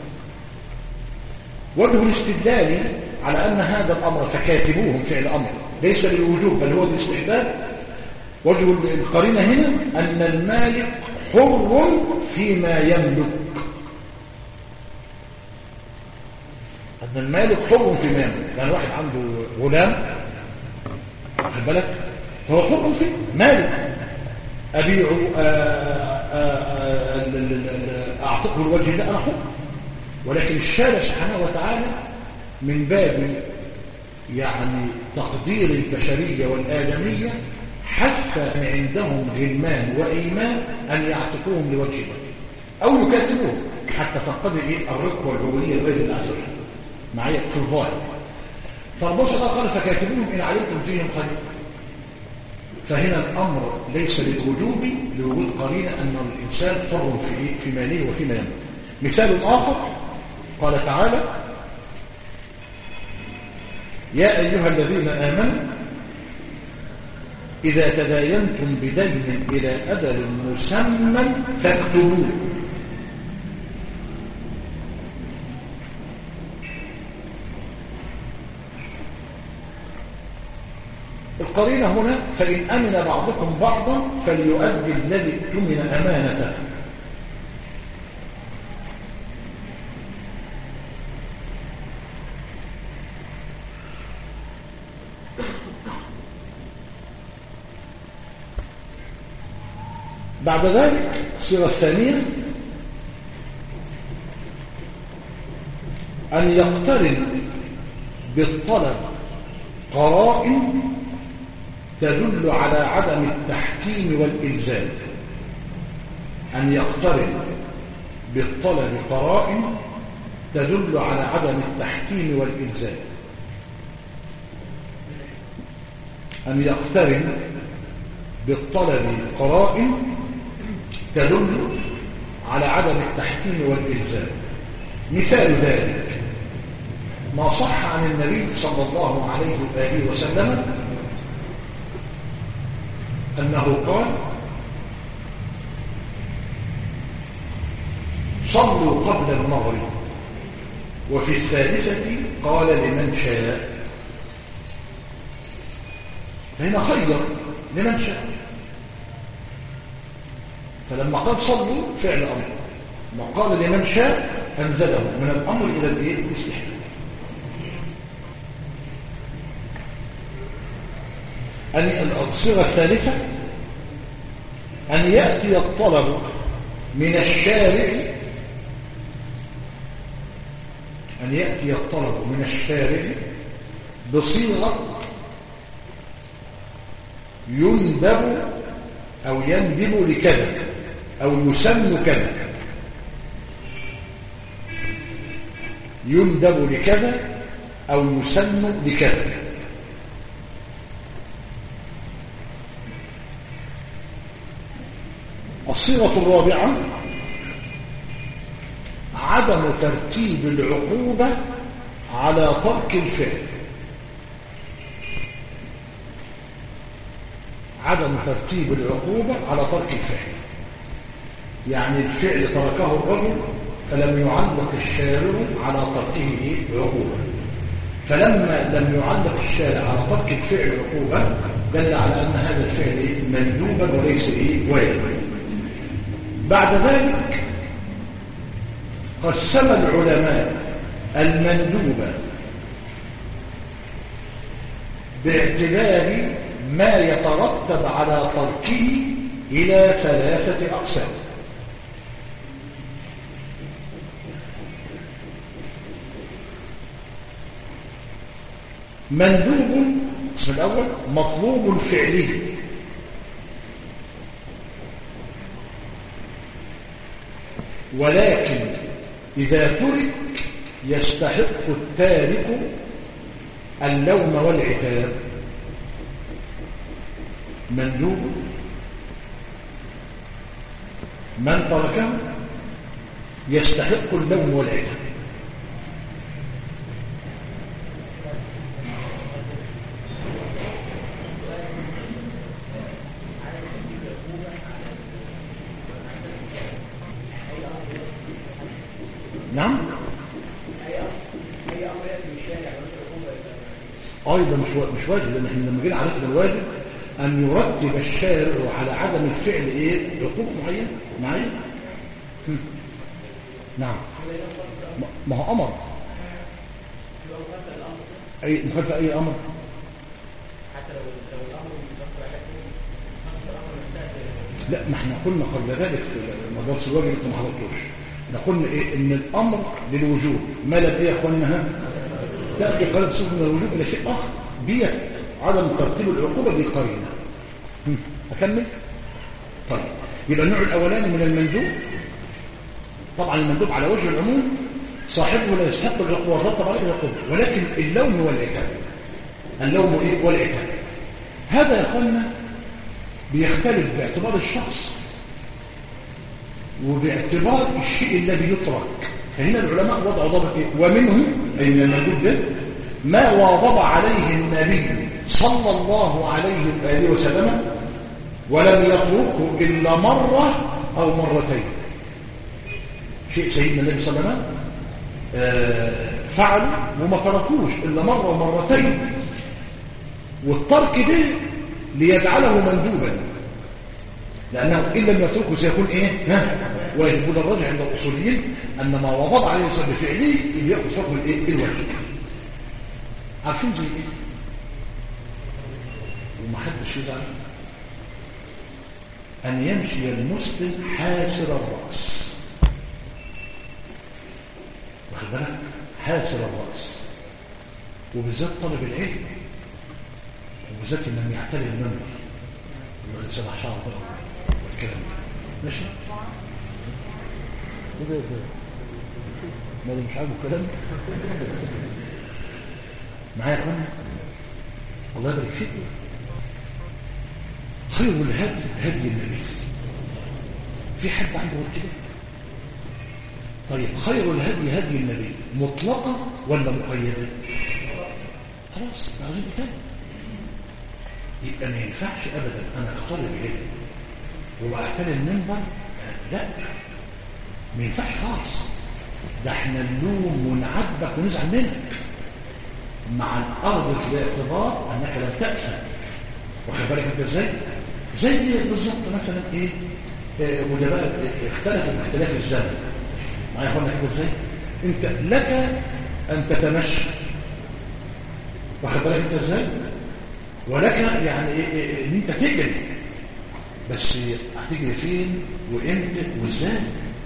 وجه الاستدلال على أن هذا الأمر فكاتبوهم فعل أمر ليس للوجوب بل هو الاستحباب وجه القرينة هنا أن المالك حر فيما يملك أن المالك حر فيما يملك يعني واحد عنده غلام واخد بالك فهو حر فيه مالك أبيعه أعتقه الوجه ده أنا حر ولكن الشارع سبحانه وتعالى من باب يعني تقدير البشرية والآدمية حتى أن عندهم غلمان وإيمان أن يعتقوهم لوجه الله أو يكاتبوهم حتى تقتضي إيه الرق والعبودية لغير الله عز وجل معايا في الظاهر فربنا الله قال فكاتبوهم إن علمتم فيهم خير فهنا الأمر ليس للوجوب لوجود قرينة أن الإنسان حر في, في ماله وفيما يملك مثال آخر قال تعالى يا أيها الذين آمنوا إذا تداينتم بدين إلى أجل مسمى فاكتبوه القرينة هنا فإن أمن بعضكم بعضا فليؤدي الذي اؤتمن أمانته بعد ذلك الصيغة الثانية أن يقترن بالطلب قرائن تدل على عدم التحكيم والإلزام أن يقترن بالطلب قرائن تدل على عدم التحكيم والإلزام أن يقترن بالطلب قرائن تدل على عدم التحكيم والإلزام مثال ذلك ما صح عن النبي صلى الله عليه وآله وسلم أنه قال صلوا قبل المغرب وفي الثالثة قال لمن شاء فهنا خير لمن شاء فلما قال صلوا فعل أمر ما قال لمن شاء أنزله من الأمر إلى الإيه الاستحباب الصيغة الثالثة أن يأتي الطلب من الشارع أن يأتي الطلب من الشارع بصيغة يندب أو يندب لكذا أو يسن كذا يندب لكذا أو يسن لكذا الصيغة الرابعة عدم ترتيب العقوبة على ترك الفعل عدم ترتيب العقوبة على ترك الفعل يعني الفعل تركه الرجل فلم يعلق الشارع على تركه عقوبة فلما لم يعلق الشارع على ترك الفعل عقوبة دل على أن هذا الفعل مندوبا وليس واجبا بعد ذلك قسم العلماء المندوب باعتبار ما يترتب على تركه إلى ثلاثة أقسام مندوب القسم الأول مطلوب فعله ولكن إذا ترك يستحق التارك اللوم والعتاب مندوب من تركه يستحق اللوم والعتاب نعم ايضا مش مش واجب لان احنا لما جينا عرفنا الواجب ان يرتب الشارع على عدم الفعل ايه عقوبه معينه معين نعم ما هو امر اي مخالفه اي امر حتى لو لو الامر لا ما احنا قلنا قبل ذلك في مدرسه الواجب انت ما حضرتوش احنا قلنا ايه ان الامر للوجوب ما لم ايه يا اخواننا تاتي قرينه صفه من الوجوب الى شيء اخر ديت عدم ترتيب العقوبه بقرينه اكمل طيب يبقى النوع الاولاني من المندوب طبعا المندوب على وجه العموم صاحبه لا يستحق العقوبه والرتب عليه العقوبه ولكن اللوم والعتاب اللوم ايه والعتاب هذا يا اخواننا بيختلف باعتبار الشخص وباعتبار الشيء الذي يترك فهنا العلماء وضعوا ضبط ايه ومنه اي من الموجود ده ما واظب عليه النبي صلى الله عليه واله وسلم ولم يتركه الا مره او مرتين شيء سيدنا النبي صلى الله عليه وسلم فعل وما تركوش الا مره ومرتين والترك ده ليجعله مندوبا لأنه إن لم يتركه سيكون إيه ها ويجب الرجع عند الأصوليين أن ما وضع عليه الإنسان بفعله يأخذ حكم الإيه الواجب عارفين زي إيه ومحدش يزعل أن يمشي المسلم حاسر الرأس واخد بالك حاسر الرأس وبالذات طلب العلم وبالذات من يعتلي المنبر يقعد سبع شهر بقى والكلام ده ماشي كده يا ما ده مش عاجبه الكلام معايا يا اخوانا الله يبارك فيك خير الهدي هدي النبي في حد عنده كده طيب خير الهدي هدي النبي مطلقة ولا مقيدة خلاص عايزين تاني يبقى ما ينفعش ابدا انا اقترب اليه وبعتني المنبر لا ما ينفعش خالص ده احنا نلوم ونعذبك ونزعل منك مع الارض الاعتبار انك لم تأسى واخد بالك انت ازاي زي بالظبط مثلا ايه مدبات اختلفت باختلاف الزمن معايا اخوانا كده ازاي انت لك ان تتمشى واخد بالك انت ازاي ولك يعني إيه إيه ان انت تجري بس هتجري فين وامتى وازاي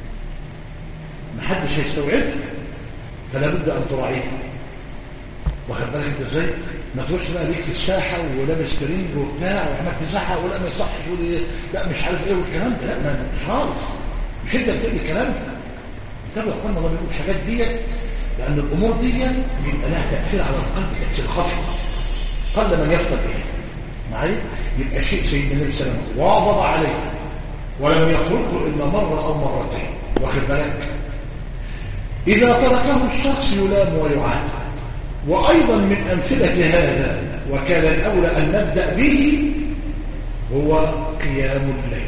محدش هيستوعبها فلا بد ان تراعيها واخد بالك انت ازاي ما تروحش بقى ليك في الساحه ولابس كريم وبتاع وعمال تزحق ولا ما يصحش تقول ايه لا مش عارف ايه والكلام ده لا ما مش خالص مش انت بتقول الكلام ده انت يا اخوانا الله بيقول الحاجات ديت لان الامور دي بيبقى لها تاثير على القلب تاثير خفي قل من يفقد ايه معايا يبقى شيء سيدنا النبي صلى الله عليه وسلم واظب عليه ولم يتركه الا مره او مرتين واخد بالك اذا تركه الشخص يلام ويعاتب وأيضا من أمثلة هذا وكان الأولى أن نبدأ به هو قيام الليل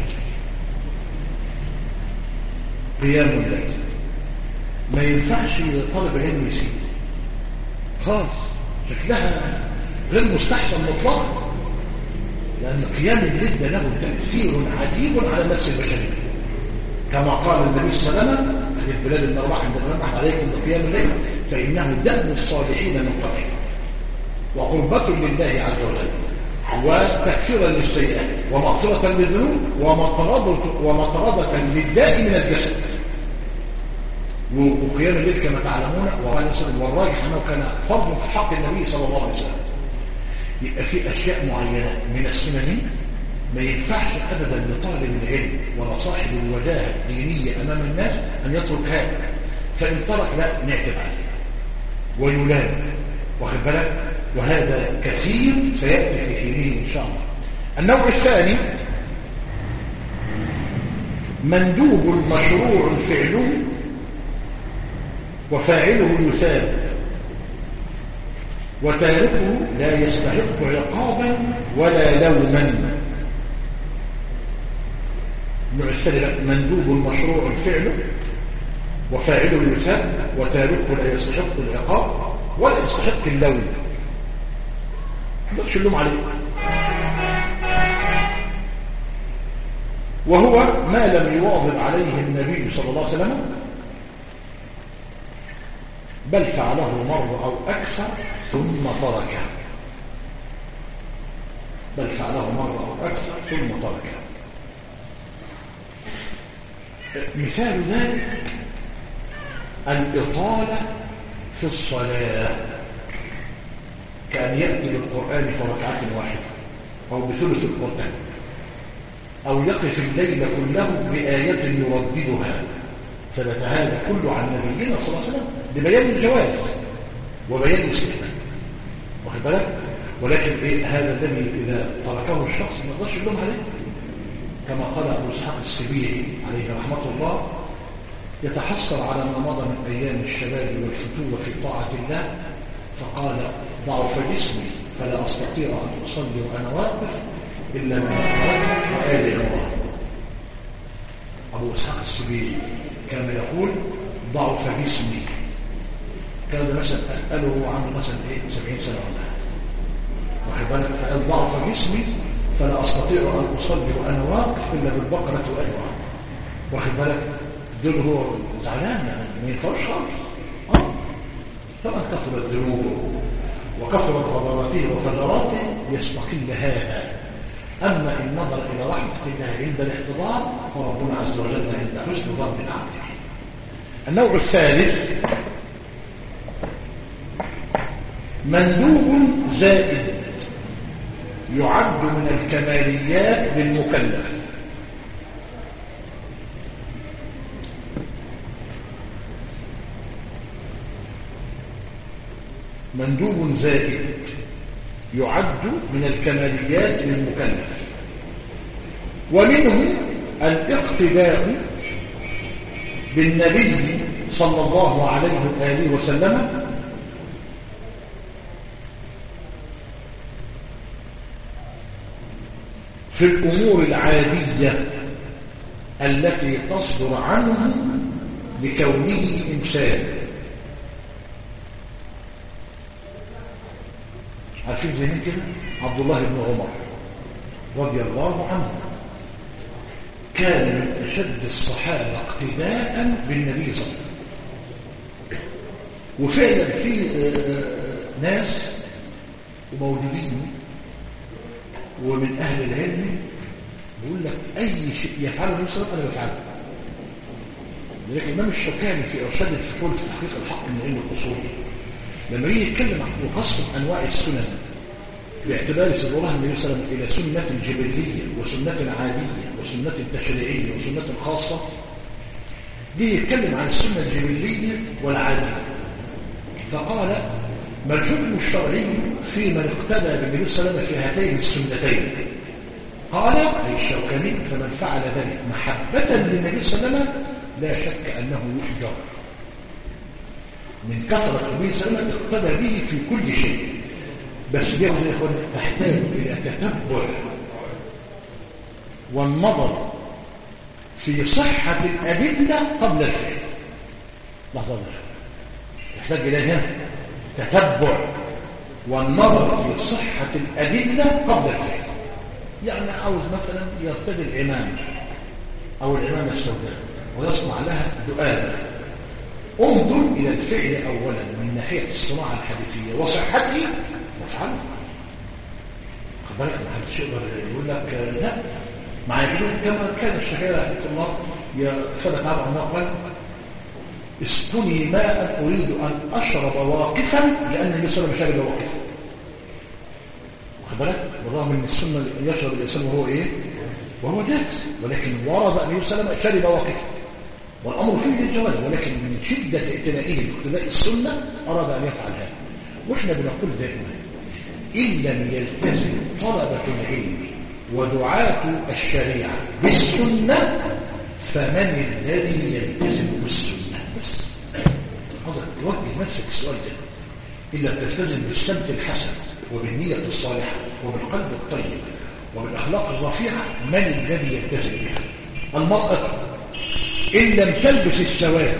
قيام الليل ما ينفعش طالب علم يسيب خالص شكلها غير مستحسن مطلقا لأن قيام الليل ده له تأثير عجيب على النفس البشرية كما قال النبي صلى الله عليه وسلم حديث بلال بن رباح عند الرمح عليكم بقيام الليل فإنه دأب الصالحين من قبل وقربة لله عز وجل وتكفيرا للسيئات ومغفرة للذنوب ومطردة, ومطردة للداء من الجسد وقيام الليل كما تعلمون والراجح أنه كان فرض في حق النبي صلى الله عليه وسلم يبقى في أشياء معينة من السنن ما ينفعش ابدا لطالب العلم ولا صاحب الوجاهه الدينيه امام الناس ان يترك هذا فان ترك لا نعتب عليه ويلام واخد بالك وهذا كثير سياتي في حينه ان شاء الله النوع الثاني مندوب مشروع فعله وفاعله يثاب وتاركه لا يستحق عقابا ولا لوما النوع مندوب مشروع فعله وفاعله يثاب وتاركه لا يستحق العقاب ولا يستحق اللوم ما اللوم عليه وهو ما لم يواظب عليه النبي صلى الله عليه وسلم بل فعله مرة أو أكثر ثم تركه بل فعله مرة أو أكثر ثم تركه مثال ذلك الإطالة في الصلاة كأن يأتي بالقرآن في ركعة واحدة أو بثلث القرآن أو يقف الليل كله بآية يرددها ثبت هذا كله عن نبينا صلى الله عليه وسلم لبيان الجواز وبيان الاستحباب واخد بالك ولكن إيه هذا الذي إذا تركه الشخص ما يقدرش يلوم عليه كما قال أبو إسحاق السبيعي عليه رحمة الله يتحسر على ما مضى من أيام الشباب والفتوة في طاعة الله فقال ضعف جسمي فلا أستطيع أن أصلي وأنا واقف إلا من أردت وآل الله أبو إسحاق السبيعي كان يقول ضعف جسمي كان مثلا أسأله عنه مثلا إيه 70 سنة ولا واخد بالك فقال ضعف جسمي فلا أستطيع أن أصلي وأنا واقف إلا بالبقرة وأيوة واخد بالك دول هو زعلان يعني ما ينفعش خالص اه طبعا كثرت ذنوبه وكثرت غضراته وفجراته يستقل هذا أما إن نظر إلى رحمة الله عند الاحتضار فربنا عز وجل عند حسن ظن العبد النوع الثالث مندوب زائد يعد من الكماليات للمكلف مندوب زائد يعد من الكماليات للمكلف ومنه الاقتداء بالنبي صلى الله عليه وآله وسلم في الأمور العادية التي تصدر عنه لكونه إنسان عارفين زي مين كده عبد الله بن عمر رضي الله عنه كان من أشد الصحابة اقتداء بالنبي صلى الله عليه وسلم وفعلا في ناس وموجودين ومن أهل العلم يقول لك أي شيء يفعله النبي صلى الله عليه وسلم أنا بفعله لكن الإمام الشوكاني في إرشاد الفقول في تحقيق الحق من علم الأصول لما يجي يتكلم عن وقصد أنواع السنن باعتبار صدورها النبي صلى الله عليه وسلم إلى سنة جبلية وسنة عادية وسنة تشريعية وسنة خاصة دي يتكلم عن السنة الجبلية والعادية فقال ما الحكم الشرعي في من اقتدى بالنبي صلى الله عليه وسلم في هاتين السنتين قال أي الشوكاني فمن فعل ذلك محبة للنبي صلى الله عليه وسلم لا شك أنه يحجر من كثرة النبي صلى الله عليه وسلم اقتدى به في كل شيء بس دي يا اخوان تحتاج إلى تتبع والنظر في صحة الأدلة قبل الفعل لحظة تحتاج إلى هنا تتبع والنظر في صحة الأدلة قبل الفعل يعني عاوز مثلا يرتدي الإمام أو الإمامة السوداء ويصنع لها دؤابة انظر إلى الفعل أولا من ناحية الصناعة الحديثية وصحته وافعله خد بالك ما حدش يقدر يقول لك لا مع يقولون كما كان الشهيرة رحمه الله ثبت عنه أنه قال اسقني ماء أريد أن أشرب واقفا لأن النبي صلى الله عليه وسلم شرب واقفا واخد بالك بالرغم من السنة يشرب الإنسان وهو إيه وهو جالس ولكن ورد أن النبي صلى الله عليه وسلم شرب واقفا والأمر فيه الجواز ولكن من شدة ائتنائه باقتداء السنة أراد أن يفعل هذا وإحنا بنقول دائما إن لم يلتزم طلبة العلم ودعاة الشريعة بالسنة فمن الذي يلتزم بالسنة بس حضرتك توجه نفسك السؤال ده إلا تلتزم بالسمت الحسن وبالنية الصالحة وبالقلب الطيب وبالأخلاق الرفيعة من الذي يلتزم بها المرأة إن لم تلبس السواد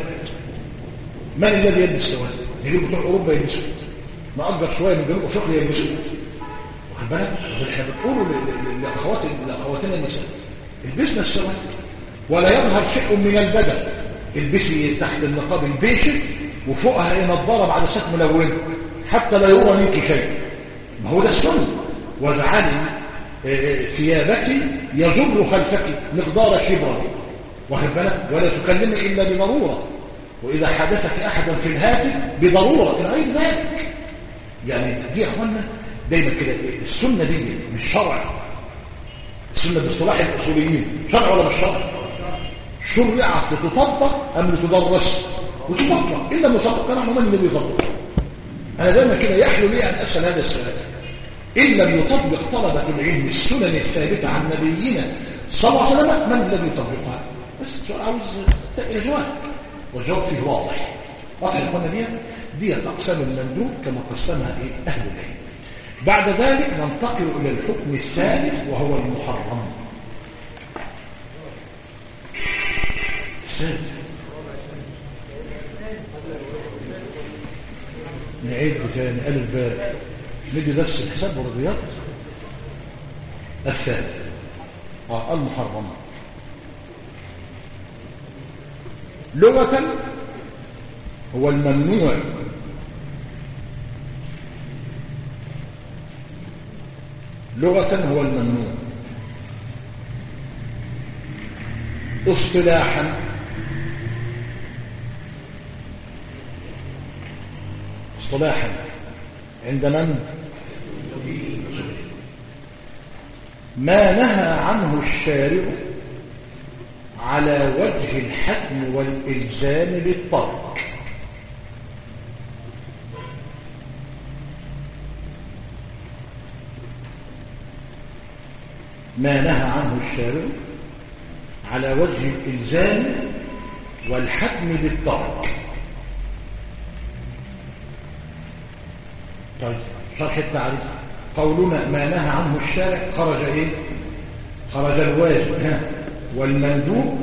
من الذي يلبس السواد نجيب بتوع أوروبا يلبسوا نأجر شوية من جنوب أفريقيا يلبسوا واخد بالك احنا بنقول لأخوات لأخواتنا النساء البسنا السواد ولا يظهر شيء من البدن البسي تحت النقاب البيشك وفوقها ايه نظاره بعد ست ملونه حتى لا يرى منك شيء ما هو ده السنه واجعلي ثيابك يجر خلفك مقدار شبرا واخد بالك ولا تكلمي الا بضروره واذا حدثك احدا في الهاتف بضروره العين ذلك يعني دي يا اخوانا دايما كده السنه دي مش شرع السنه باصطلاح الاصوليين شرع ولا مش شرع شرعت لتطبق ام لتدرس وتطبق الا مسبق كان من الذي يطبق انا دايما كده يحلو لي ان اسال هذا السؤال ان لم يطبق طلبه العلم السنن الثابته عن نبينا صلى الله عليه وسلم من الذي يطبقها بس سؤال عاوز اجابه والجواب فيه واضح واضح يا اخوانا دي دي اقسام المندوب كما قسمها ايه اهل العلم بعد ذلك ننتقل الى الحكم الثالث وهو المحرم الثالث نعيد تاني ألف باء ندي بس الحساب والرياض الثالث آه المحرم لغة هو الممنوع لغة هو الممنوع اصطلاحا اصطلاحا عند من ما نهى عنه الشارع على وجه الحتم والإلزام بالطرق ما نهى عنه الشارع على وجه الإلزام والحتم بالترك طيب شرح التعريف قولنا ما نهى عنه الشارع خرج ايه خرج الواجب والمندوب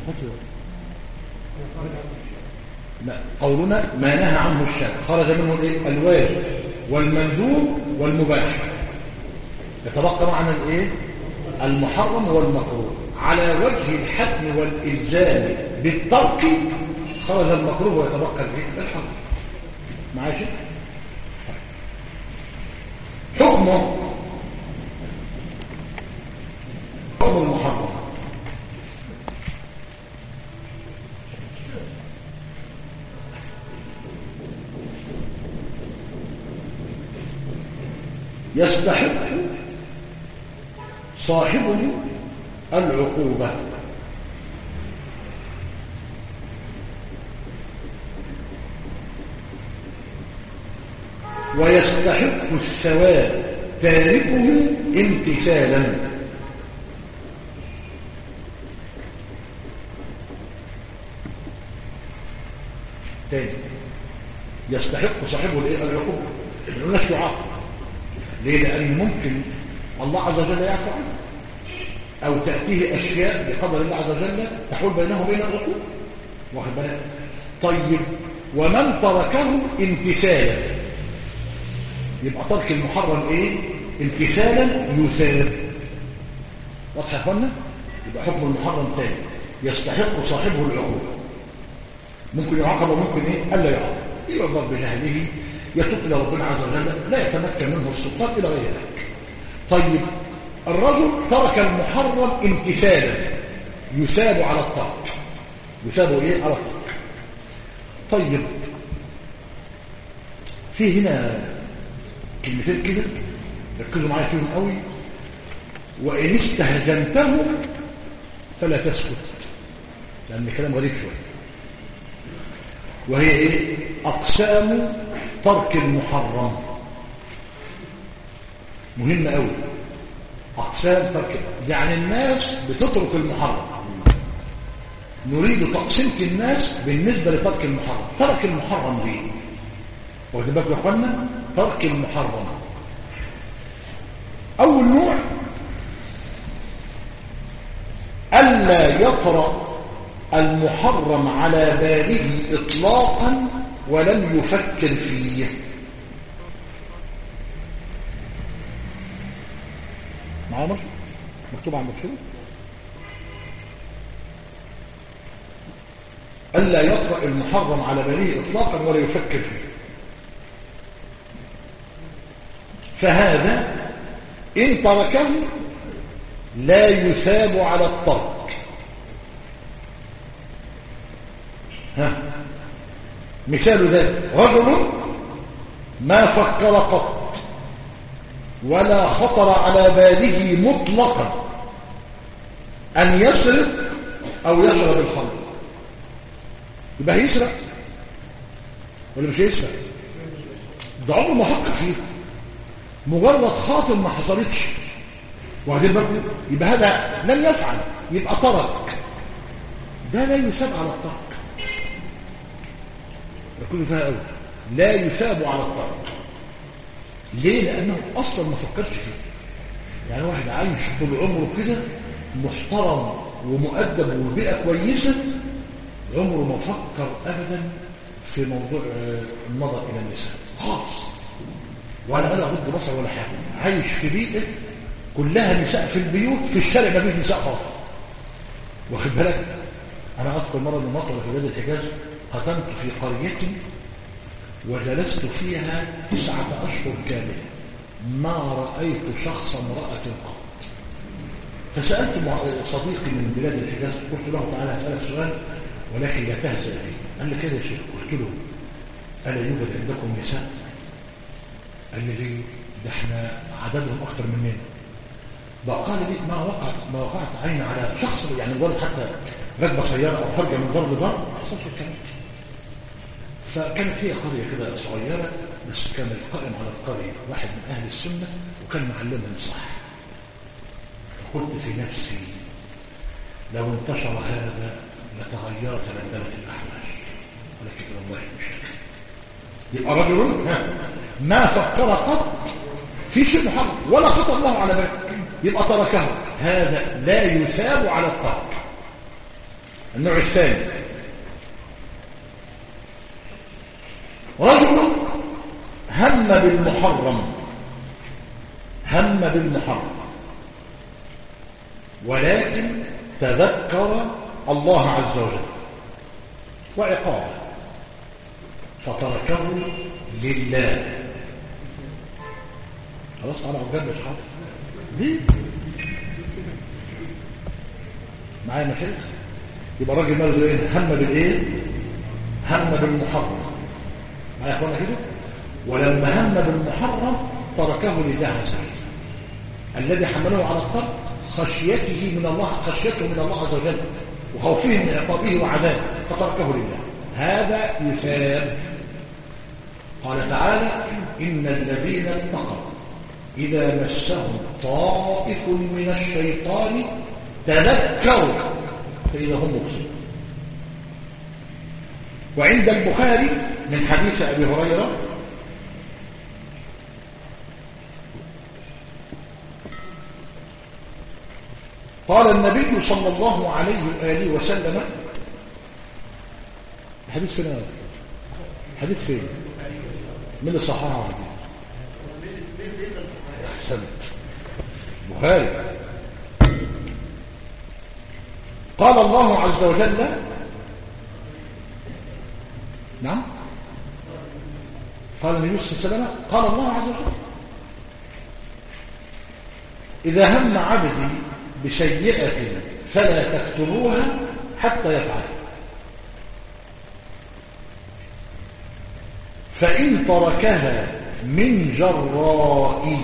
لا قولنا ما نهى عنه الشارع خرج منه الايه الواجب والمندوب والمباح يتبقى معنا الايه المحرم والمكروه على وجه الحتم والإلزام بالترك خرج المكروه ويتبقى الايه الحرام معايا شيء حكمه حكم المحرم يستحق صاحبه العقوبة ويستحق الثواب تاركه امتثالا تاني يستحق صاحبه العقوبة الناس يعاقب ليه لأن ممكن الله عز وجل يعفو عنه أو تأتيه أشياء بقدر الله عز وجل تحول بينه وبين العقوبة واخد بالك طيب ومن تركه امتثالا يبقى ترك المحرم ايه امتثالا يثاب واضح يا اخوانا يبقى حكم المحرم تاني يستحق صاحبه العقوبة ممكن يعاقب وممكن ايه الا يعاقب يعذر بجهله يتوب الى ربنا عز وجل لا يتمكن منه السلطان الى غير ذلك طيب الرجل ترك المحرم امتثالا يثاب على الترك يثاب ايه على الترك طيب في هنا كلمتين كده ركزوا معايا فيهم قوي وان استهزمته فلا تسكت لان كلام غريب شويه وهي ايه اقسام ترك المحرم مهم قوي اقسام ترك يعني الناس بتترك المحرم نريد تقسيمة الناس بالنسبة لترك المحرم ترك المحرم ليه واخد بالك يا اخوانا ترك المحرم اول نوع الا يقرأ المحرم على باله اطلاقا ولم يفكر فيه معايا مش مكتوب عندك كده ألا يقرأ المحرم على باله إطلاقا ولا يفكر فيه فهذا إن تركه لا يثاب على الترك ها مثال ذلك رجل ما فكر قط ولا خطر على باله مطلقا أن يسرق أو يشرب الخمر يبقى هيسرق ولا مش هيسرق ده عمره ما فكر فيه مجرد خاطر ما حصلتش وبعدين برضه يبقى هذا لم يفعل يبقى ترك ده لا يثاب على الترك يكون فيها قوي لا يثاب على الترك ليه لانه اصلا ما فكرش فيه يعني واحد عايش طول عمره كده محترم ومؤدب وبيئه كويسه عمره ما فكر ابدا في موضوع النظر الى النساء خالص ولا انا ضد بصر ولا حاجه عايش في بيئه كلها نساء في البيوت في الشارع ما فيش نساء خالص واخد بالك انا اذكر مره من مصر في بلاد الحجاز قدمت في قريه وجلست فيها تسعة أشهر كاملة ما رأيت شخص امرأة قط فسألت صديقي من بلاد الحجاز قلت له تعالى أسألك سؤال ولكن لا تهزأ فيه قال لي كده يا شيخ قلت له ألا يوجد عندكم نساء قال لي ليه ده احنا عددهم أكثر مننا بقى قال لي ما وقعت ما وقعت عين على شخص يعني مجرد حتى راكبه سيارة أو خارجة من ضرب ضرب ما حصلش الكلام فكانت هي قرية كده صغيرة بس كان القائم على القرية واحد من أهل السنة وكان معلمهم صح قلت في نفسي لو انتشر هذا لتغيرت لندلة الأحوال ولكن الله مش يبقى رجل ما فكر قط في شيء محرم ولا خطر الله على باله يبقى تركه هذا لا يثاب على الترك النوع الثاني رجل هم بالمحرم هم بالمحرم ولكن تذكر الله عز وجل وعقابه فتركه لله خلاص انا عجبت مش حاضر ليه معايا مشايخ يبقى الراجل ماله ايه هم بالايه هم بالمحرم معايا اخوانا كده ولما هم بالمحرم تركه لله عز وجل الذي حمله على الترك خشيته من الله خشيته من الله عز وجل وخوفه من عقابه وعذابه فتركه لله هذا يثاب قال تعالى إن الذين اتقوا إذا مسهم طائف من الشيطان تذكروا فإذا هم مبصرون وعند البخاري من حديث أبي هريرة قال النبي صلى الله عليه وآله وسلم الحديث فين هذا الحديث فين من اللي صححه الحديث احسنت بخاري قال الله عز وجل نعم قال النبي صلى الله عليه وسلم قال الله عز وجل إذا هم عبدي بسيئة فلا تكتبوها حتى يفعل فإن تركها من جراء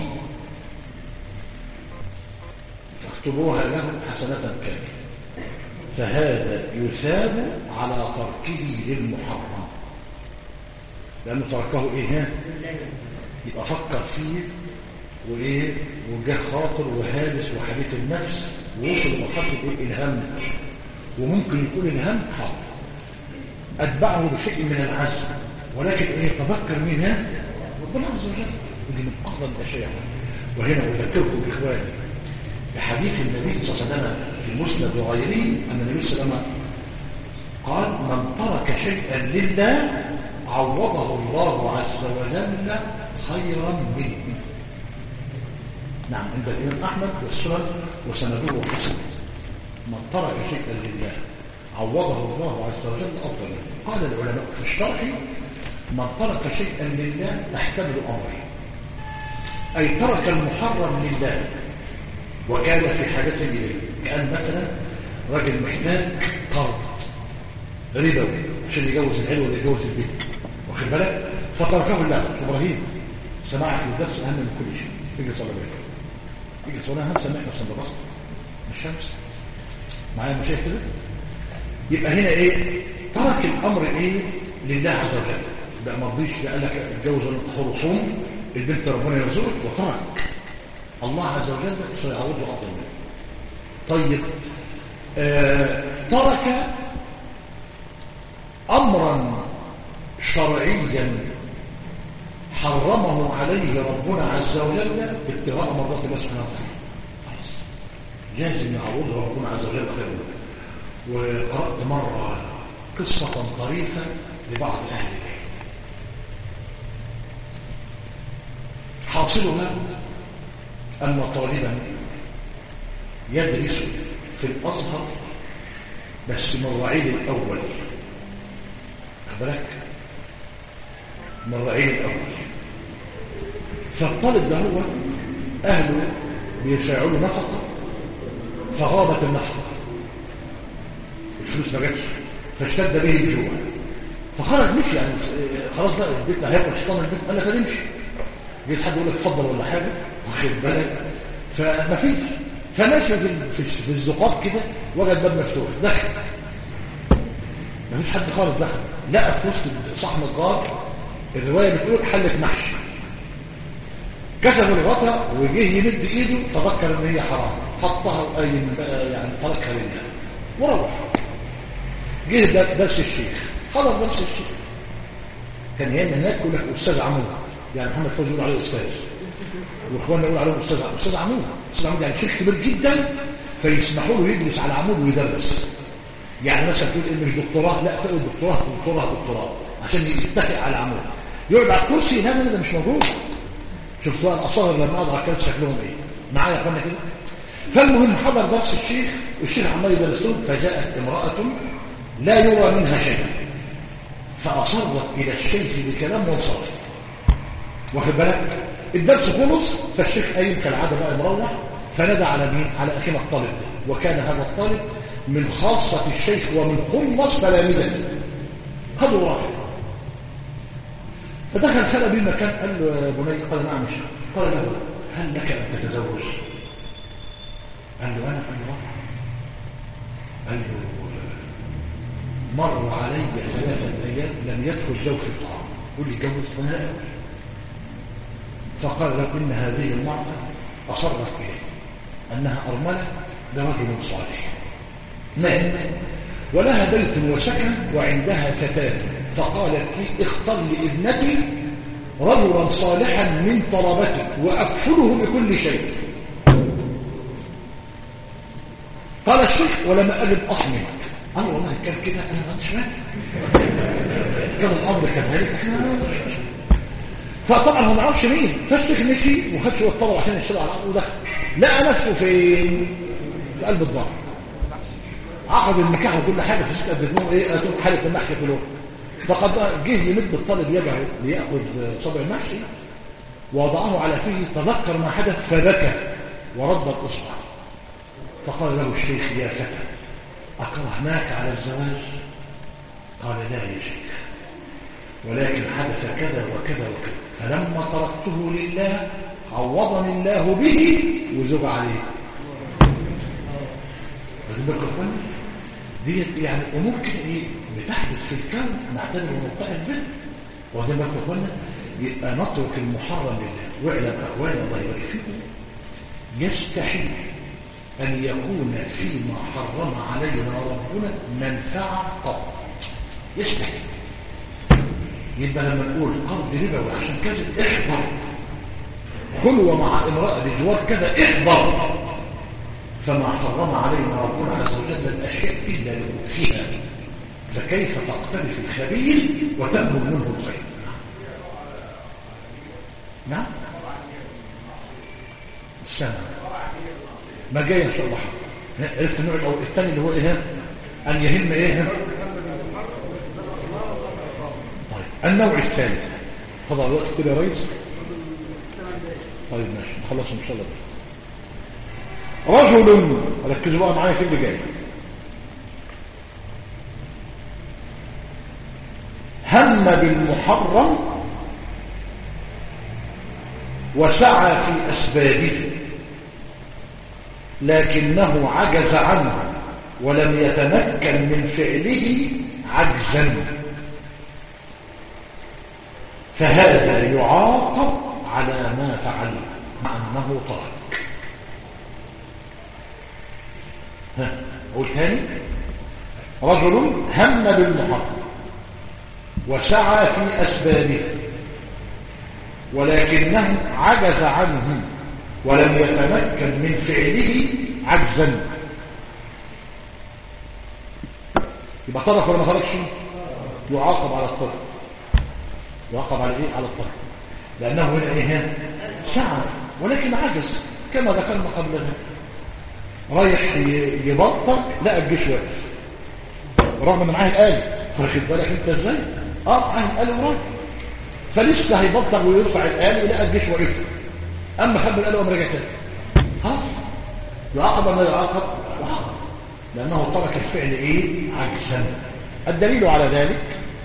فاكتبوها له حسنة كاملة فهذا يثاب على تركه للمحرم لأنه تركه إيه يبقى فكر فيه وإيه وجه خاطر وهالس وحديث النفس ووصل لمرحلة إيه الهم وممكن يكون الهم حاضر أتبعه بشيء من العزم ولكن إيه تذكر مين ها ربنا عز وجل ودي من أفضل الأشياء وهنا أذكركم إخواني بحديث النبي صلى الله عليه وسلم في المسند وغيره أن النبي صلى الله عليه وسلم قال من ترك شيئا لله عوضه الله عز وجل خيرا منه نعم عند الإمام أحمد والسنن وسنده حسن من ترك شيئا لله عوضه الله عز وجل أفضل قال العلماء في الشرح من ترك شيئا لله تحتمل أمره أي ترك المحرم لله وكان في حاجة إليه كأن مثلا رجل محتاج قرض ربوي عشان يجوز العلو ولا يجوز البيت واخد بالك فتركه الله إبراهيم سماعك للدرس أهم من كل شيء يجي صلى الله عليه يجي صلى هم سمعنا صلى بسط الشمس معايا مشايخ كده يبقى هنا ايه ترك الامر ايه لله عز وجل بقى ما رضيش قال لك اتجوز الخرصوم البنت ربنا يرزقك وترك الله عز وجل سيعوضه افضل منه طيب آه ترك امرا شرعيا حرمه عليه ربنا عز وجل ابتغاء مرضات الله سبحانه وتعالى لازم يعوضه ربنا عز وجل خير منه وقرأت مرة قصة طريفة لبعض أهل العلم حاصلها أن طالبا يدرس في الأزهر بس من الرعيل الأول أخبرك من الرعيل الأول فالطالب ده هو أهله بيشاعروا نفقه فغابت النفقة الفلوس ما جاتش فاشتد به الجوع فخرج مشي يعني خلاص بقى البيت هياكل شيطان البيت قال لك نمشي جيت حد يقول لك اتفضل ولا حاجه واخد بالك فمفيش فماشي في في- في الزقاق كده وجد باب مفتوح دخل مفيش حد خالص دخل لقى في وسط صحن الغار الروايه بتقول حله محشي كشف الغطاء وجه يمد ايده تذكر ان هي حرام حطها وقايم بقى يعني تركها لله وروح جه ده- درس الشيخ خلص درس الشيخ كان هنا هناك يقول لك استاذ عمود يعني محمد فوزي يقول عليه استاذ واخواننا يقول عليه استاذ استاذ عمود استاذ عمود يعني شيخ كبير جدا فيسمحوا له يجلس على عمود ويدرس يعني مثلا تقول إيه مش دكتوراه لا تقول دكتوراه دكتوراه دكتوراه عشان يتفق على عمود يقعد على الكرسي لا لا ده مش موجود شوف سؤال الاصغر لما اضغط كان شكلهم ايه معايا يا اخوانا كده فالمهم حضر درس الشيخ والشيخ عمال يدرس لهم فجاءت امراه لا يرى منها شيء فاصرت الى الشيخ بكلام وانصرف واخد بالك الدرس خلص فالشيخ قايم كالعاده بقى مروح فنادى على مين على اخينا الطالب ده وكان هذا الطالب من خاصه الشيخ ومن خلص تلاميذه خدوا راحه فدخل خلى بيه المكان قال له يا بني قال نعم يا شيخ قال له هل لك ان تتزوج قال له انا قال له قال له مر علي ثلاثه ايام لم يدخل جوفي الطعام قل لي جوز فانا لا أقول. فقال له ان هذه المراه اصرت اليه انها ارمله لرجل صالح مات ولها بيت وسكن وعندها فتاة فقالت لي اختر لابنتي رجلا صالحا من طلبتك وأكفله بكل شيء قال الشيخ ولم أجد أصمت قال والله كان كده أنا ما أنتش كان الأمر كذلك احنا فطبعا هو ما نعرفش مين فالشيخ مشي وخد شويه طلب عشان يشتغل على الأرض ودخل لقى نفسه فين في قلب الظهر عقد النكاح وكل حاجة في ستة بذنوه ايه اتوب حالة المحشي في الوقت فقد جه يمد الطالب يده ليأخذ صبع المحشي ووضعه على فيه تذكر ما حدث فبكى ورد الإصبع فقال له الشيخ يا فتى أكرهناك على الزواج قال لا يا شيخ ولكن حدث كذا وكذا وكذا فلما تركته لله عوضني الله به وزوج عليه واخدين بالكم يا اخوانا ديت يعني امور كده ايه بتحدث في الكون نعتبر موقع البر واخدين بالكم يا اخوانا يبقى نترك المحرم لله واعلم اخوانا الله يبارك فيكم يستحيل ان يكون فيما حرم علينا ربنا منفعه قط يستحيل يبقى لما نقول قرض ربوي عشان كذا احضر خلوه مع امراه بجوار كذا احضر فما حرم علينا ربنا عز وجل الأشياء إلا فيها فكيف تقترف الخبيث وتأمل منه الخير نعم السنة ما جاي إن شاء الله عرفت النوع الأول الثاني اللي هو إيه أن يهم إيه طيب النوع الثالث فضع الوقت كده يا ريس طيب ماشي نخلص إن شاء الله رجل ركزوا بقى معايا في اللي جاي هم بالمحرم وسعى في أسبابه لكنه عجز عنه ولم يتمكن من فعله عجزا فهذا يعاقب على ما فعل مع أنه ترك ها قول تاني رجل هم بالمحرم وسعى في أسبابه ولكنه عجز عنه ولم يتمكن من فعله عجزا يبقى طرف ولا ما طرفش يعاقب على الطرف يعاقب على ايه على الطرف لانه هنا ايه سعى ولكن عجز كما ذكرنا قبل ذلك رايح يبطل لقى الجيش واقف رغم ان معاه الآلة فاخد بالك انت ازاي اه معاه الآلة وراجع فلسه هيبطل ويرفع الآلة ولقى الجيش واقف اما خد الآلة وقام رجع تاني خلاص يعاقب ولا يعاقب لأنه ترك الفعل إيه عجزا الدليل على ذلك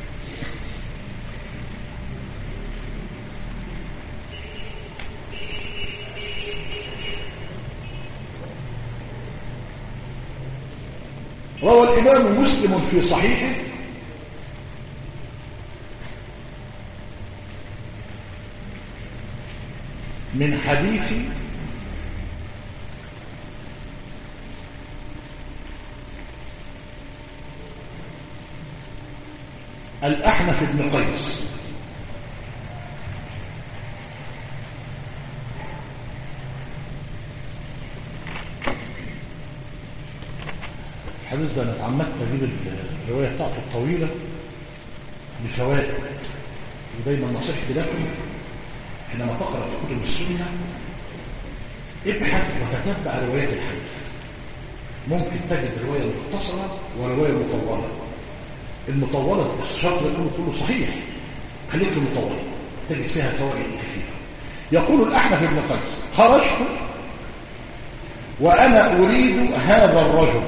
روى الإمام مسلم في صحيحه من حديث الأحنف بن قيس الحديث ده انا اتعمدت اجيب الروايه بتاعته الطويله بفوائد ودايما نصيحتي لكم حينما تقرا في كتب السنه ابحث وتتبع روايات الحديث ممكن تجد روايه مختصره وروايه مطوله المطوله الشرط يكون كله صحيح خليك في المطوله تجد فيها فوائد كثيره يقول الاحنف بن قيس خرجت وانا اريد هذا الرجل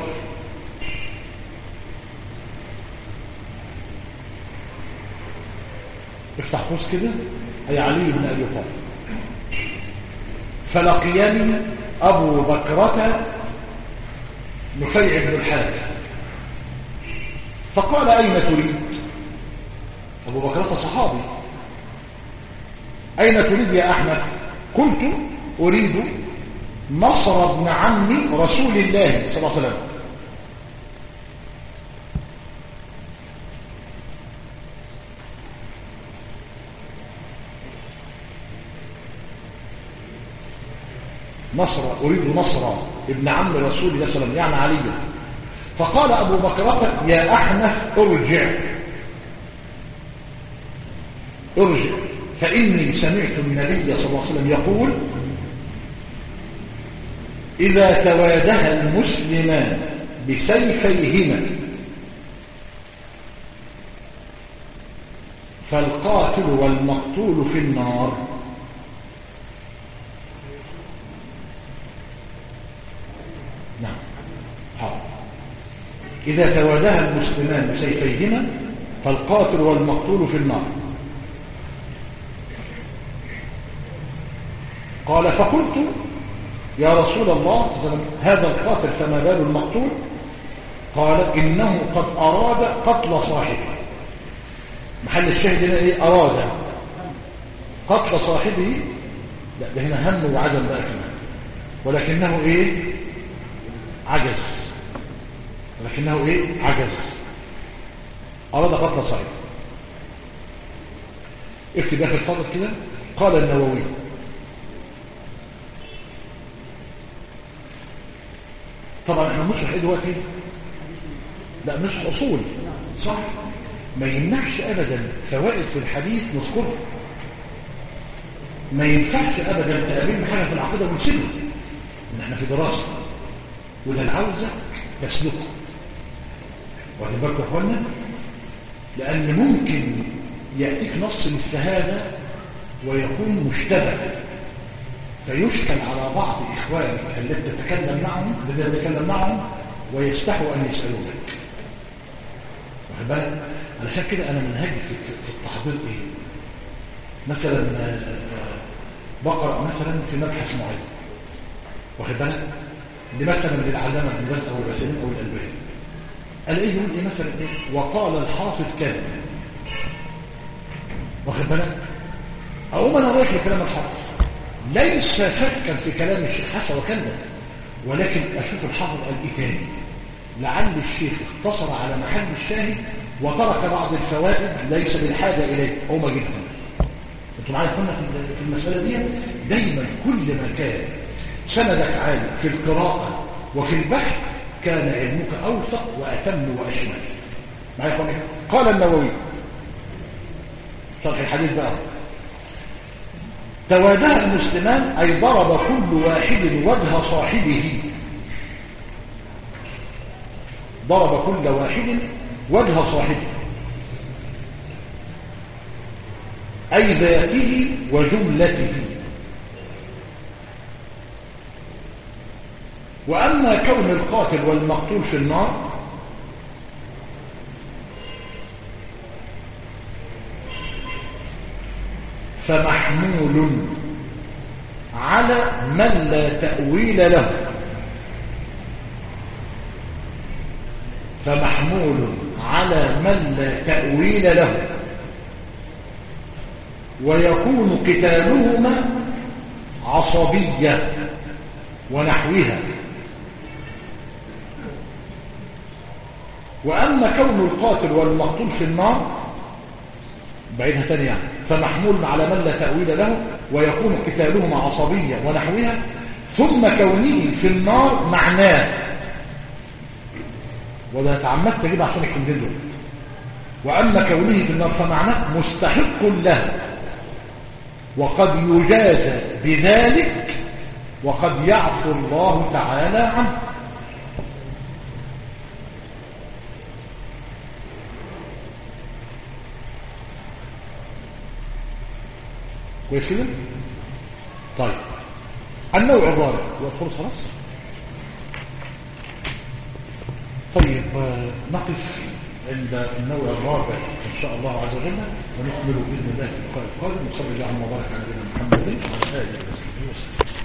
افتح قوس كده أي علي بن أبي طالب فلقيني أبو بكرة نفيع بن الحارث فقال أين تريد أبو بكرة صحابي أين تريد يا أحمد قلت أريد نصر ابن عم رسول الله صلى الله عليه وسلم نصر أريد نصر ابن عم رسول الله صلى الله عليه وسلم يعني علي فقال أبو بكرة يا أحنف ارجع ارجع فإني سمعت النبي صلى الله عليه وسلم يقول إذا تواجه المسلمان بسيفيهما فالقاتل والمقتول في النار نعم حاضر إذا تواجه المسلمان بسيفيهما فالقاتل والمقتول في النار قال فقلت يا رسول الله هذا القاتل فما بال المقتول قال إنه قد أراد قتل صاحبه محل الشاهد هنا إيه أراد قتل صاحبه لا ده هنا هم وعدم بقى كمان ولكنه إيه عجز ولكنه إيه عجز أراد قتل صاحبه اكتب آخر فضل كده قال النووي طبعا احنا مش ايه دلوقتي لا مش اصول صح ما يمنعش ابدا فوائد في الحديث نذكرها ما ينفعش ابدا تقابلنا حاجه في العقيده ونسيبها ان احنا في دراسه وده العوزه تسلكه واخد بالكم يا اخوانا لان ممكن ياتيك نص مثل هذا ويكون مشتبه فيشكل على بعض إخوانك التي تتكلم معهم الذين تتكلم معهم ويستحوا أن يسألونك واخد بالك علشان كده أنا منهجي في في التحضير إيه مثلا بقرأ مثلا في مبحث معين واخد بالك دي مثلا للعلامة ابن باز أو العثيمين أو الألباني الاقيه يقول إيه مثلا إيه وقال الحافظ كذا واخد بالك أقوم أنا رايح لكلام الحافظ ليس شكا في كلام الشيخ حسن وكذا ولكن أشوف الحافظ قال إيه تاني لعل الشيخ اختصر على محل الشاهد وترك بعض الفوائد ليس بالحاجة إليه أو جدا انتوا معايا كنا في المسألة دي دايما كل ما كان سندك عالي في القراءة وفي البحث كان علمك أوثق وأتم وأشمل معايا كنا قال النووي شرح الحديث بقى تواجه المسلمان أي ضرب كل واحد وجه صاحبه ضرب كل واحد وجه صاحبه أي ذاته وجملته وأما كون القاتل والمقتول في النار فمحمول على من لا تأويل له فمحمول على من لا تأويل له ويكون قتالهما عصبية ونحوها وأما كون القاتل والمقتول في النار بعيدها ثانية يعني فمحمول على من لا تأويل له ويكون قتالهما عصبية ونحوها ثم كونه في النار معناه وده تعمدت كده عشان الكلمتين دول وأما كونه في النار فمعناه مستحق له وقد يجازى بذلك وقد يعفو الله تعالى عنه كويس كده طيب النوع الرابع هو الفرص خلاص طيب نقف عند النوع الرابع ان شاء الله عز وجل ونكمل باذن الله في اللقاء القادم وصلى الله على وبارك على نبينا محمد وعلى اله وصحبه وسلم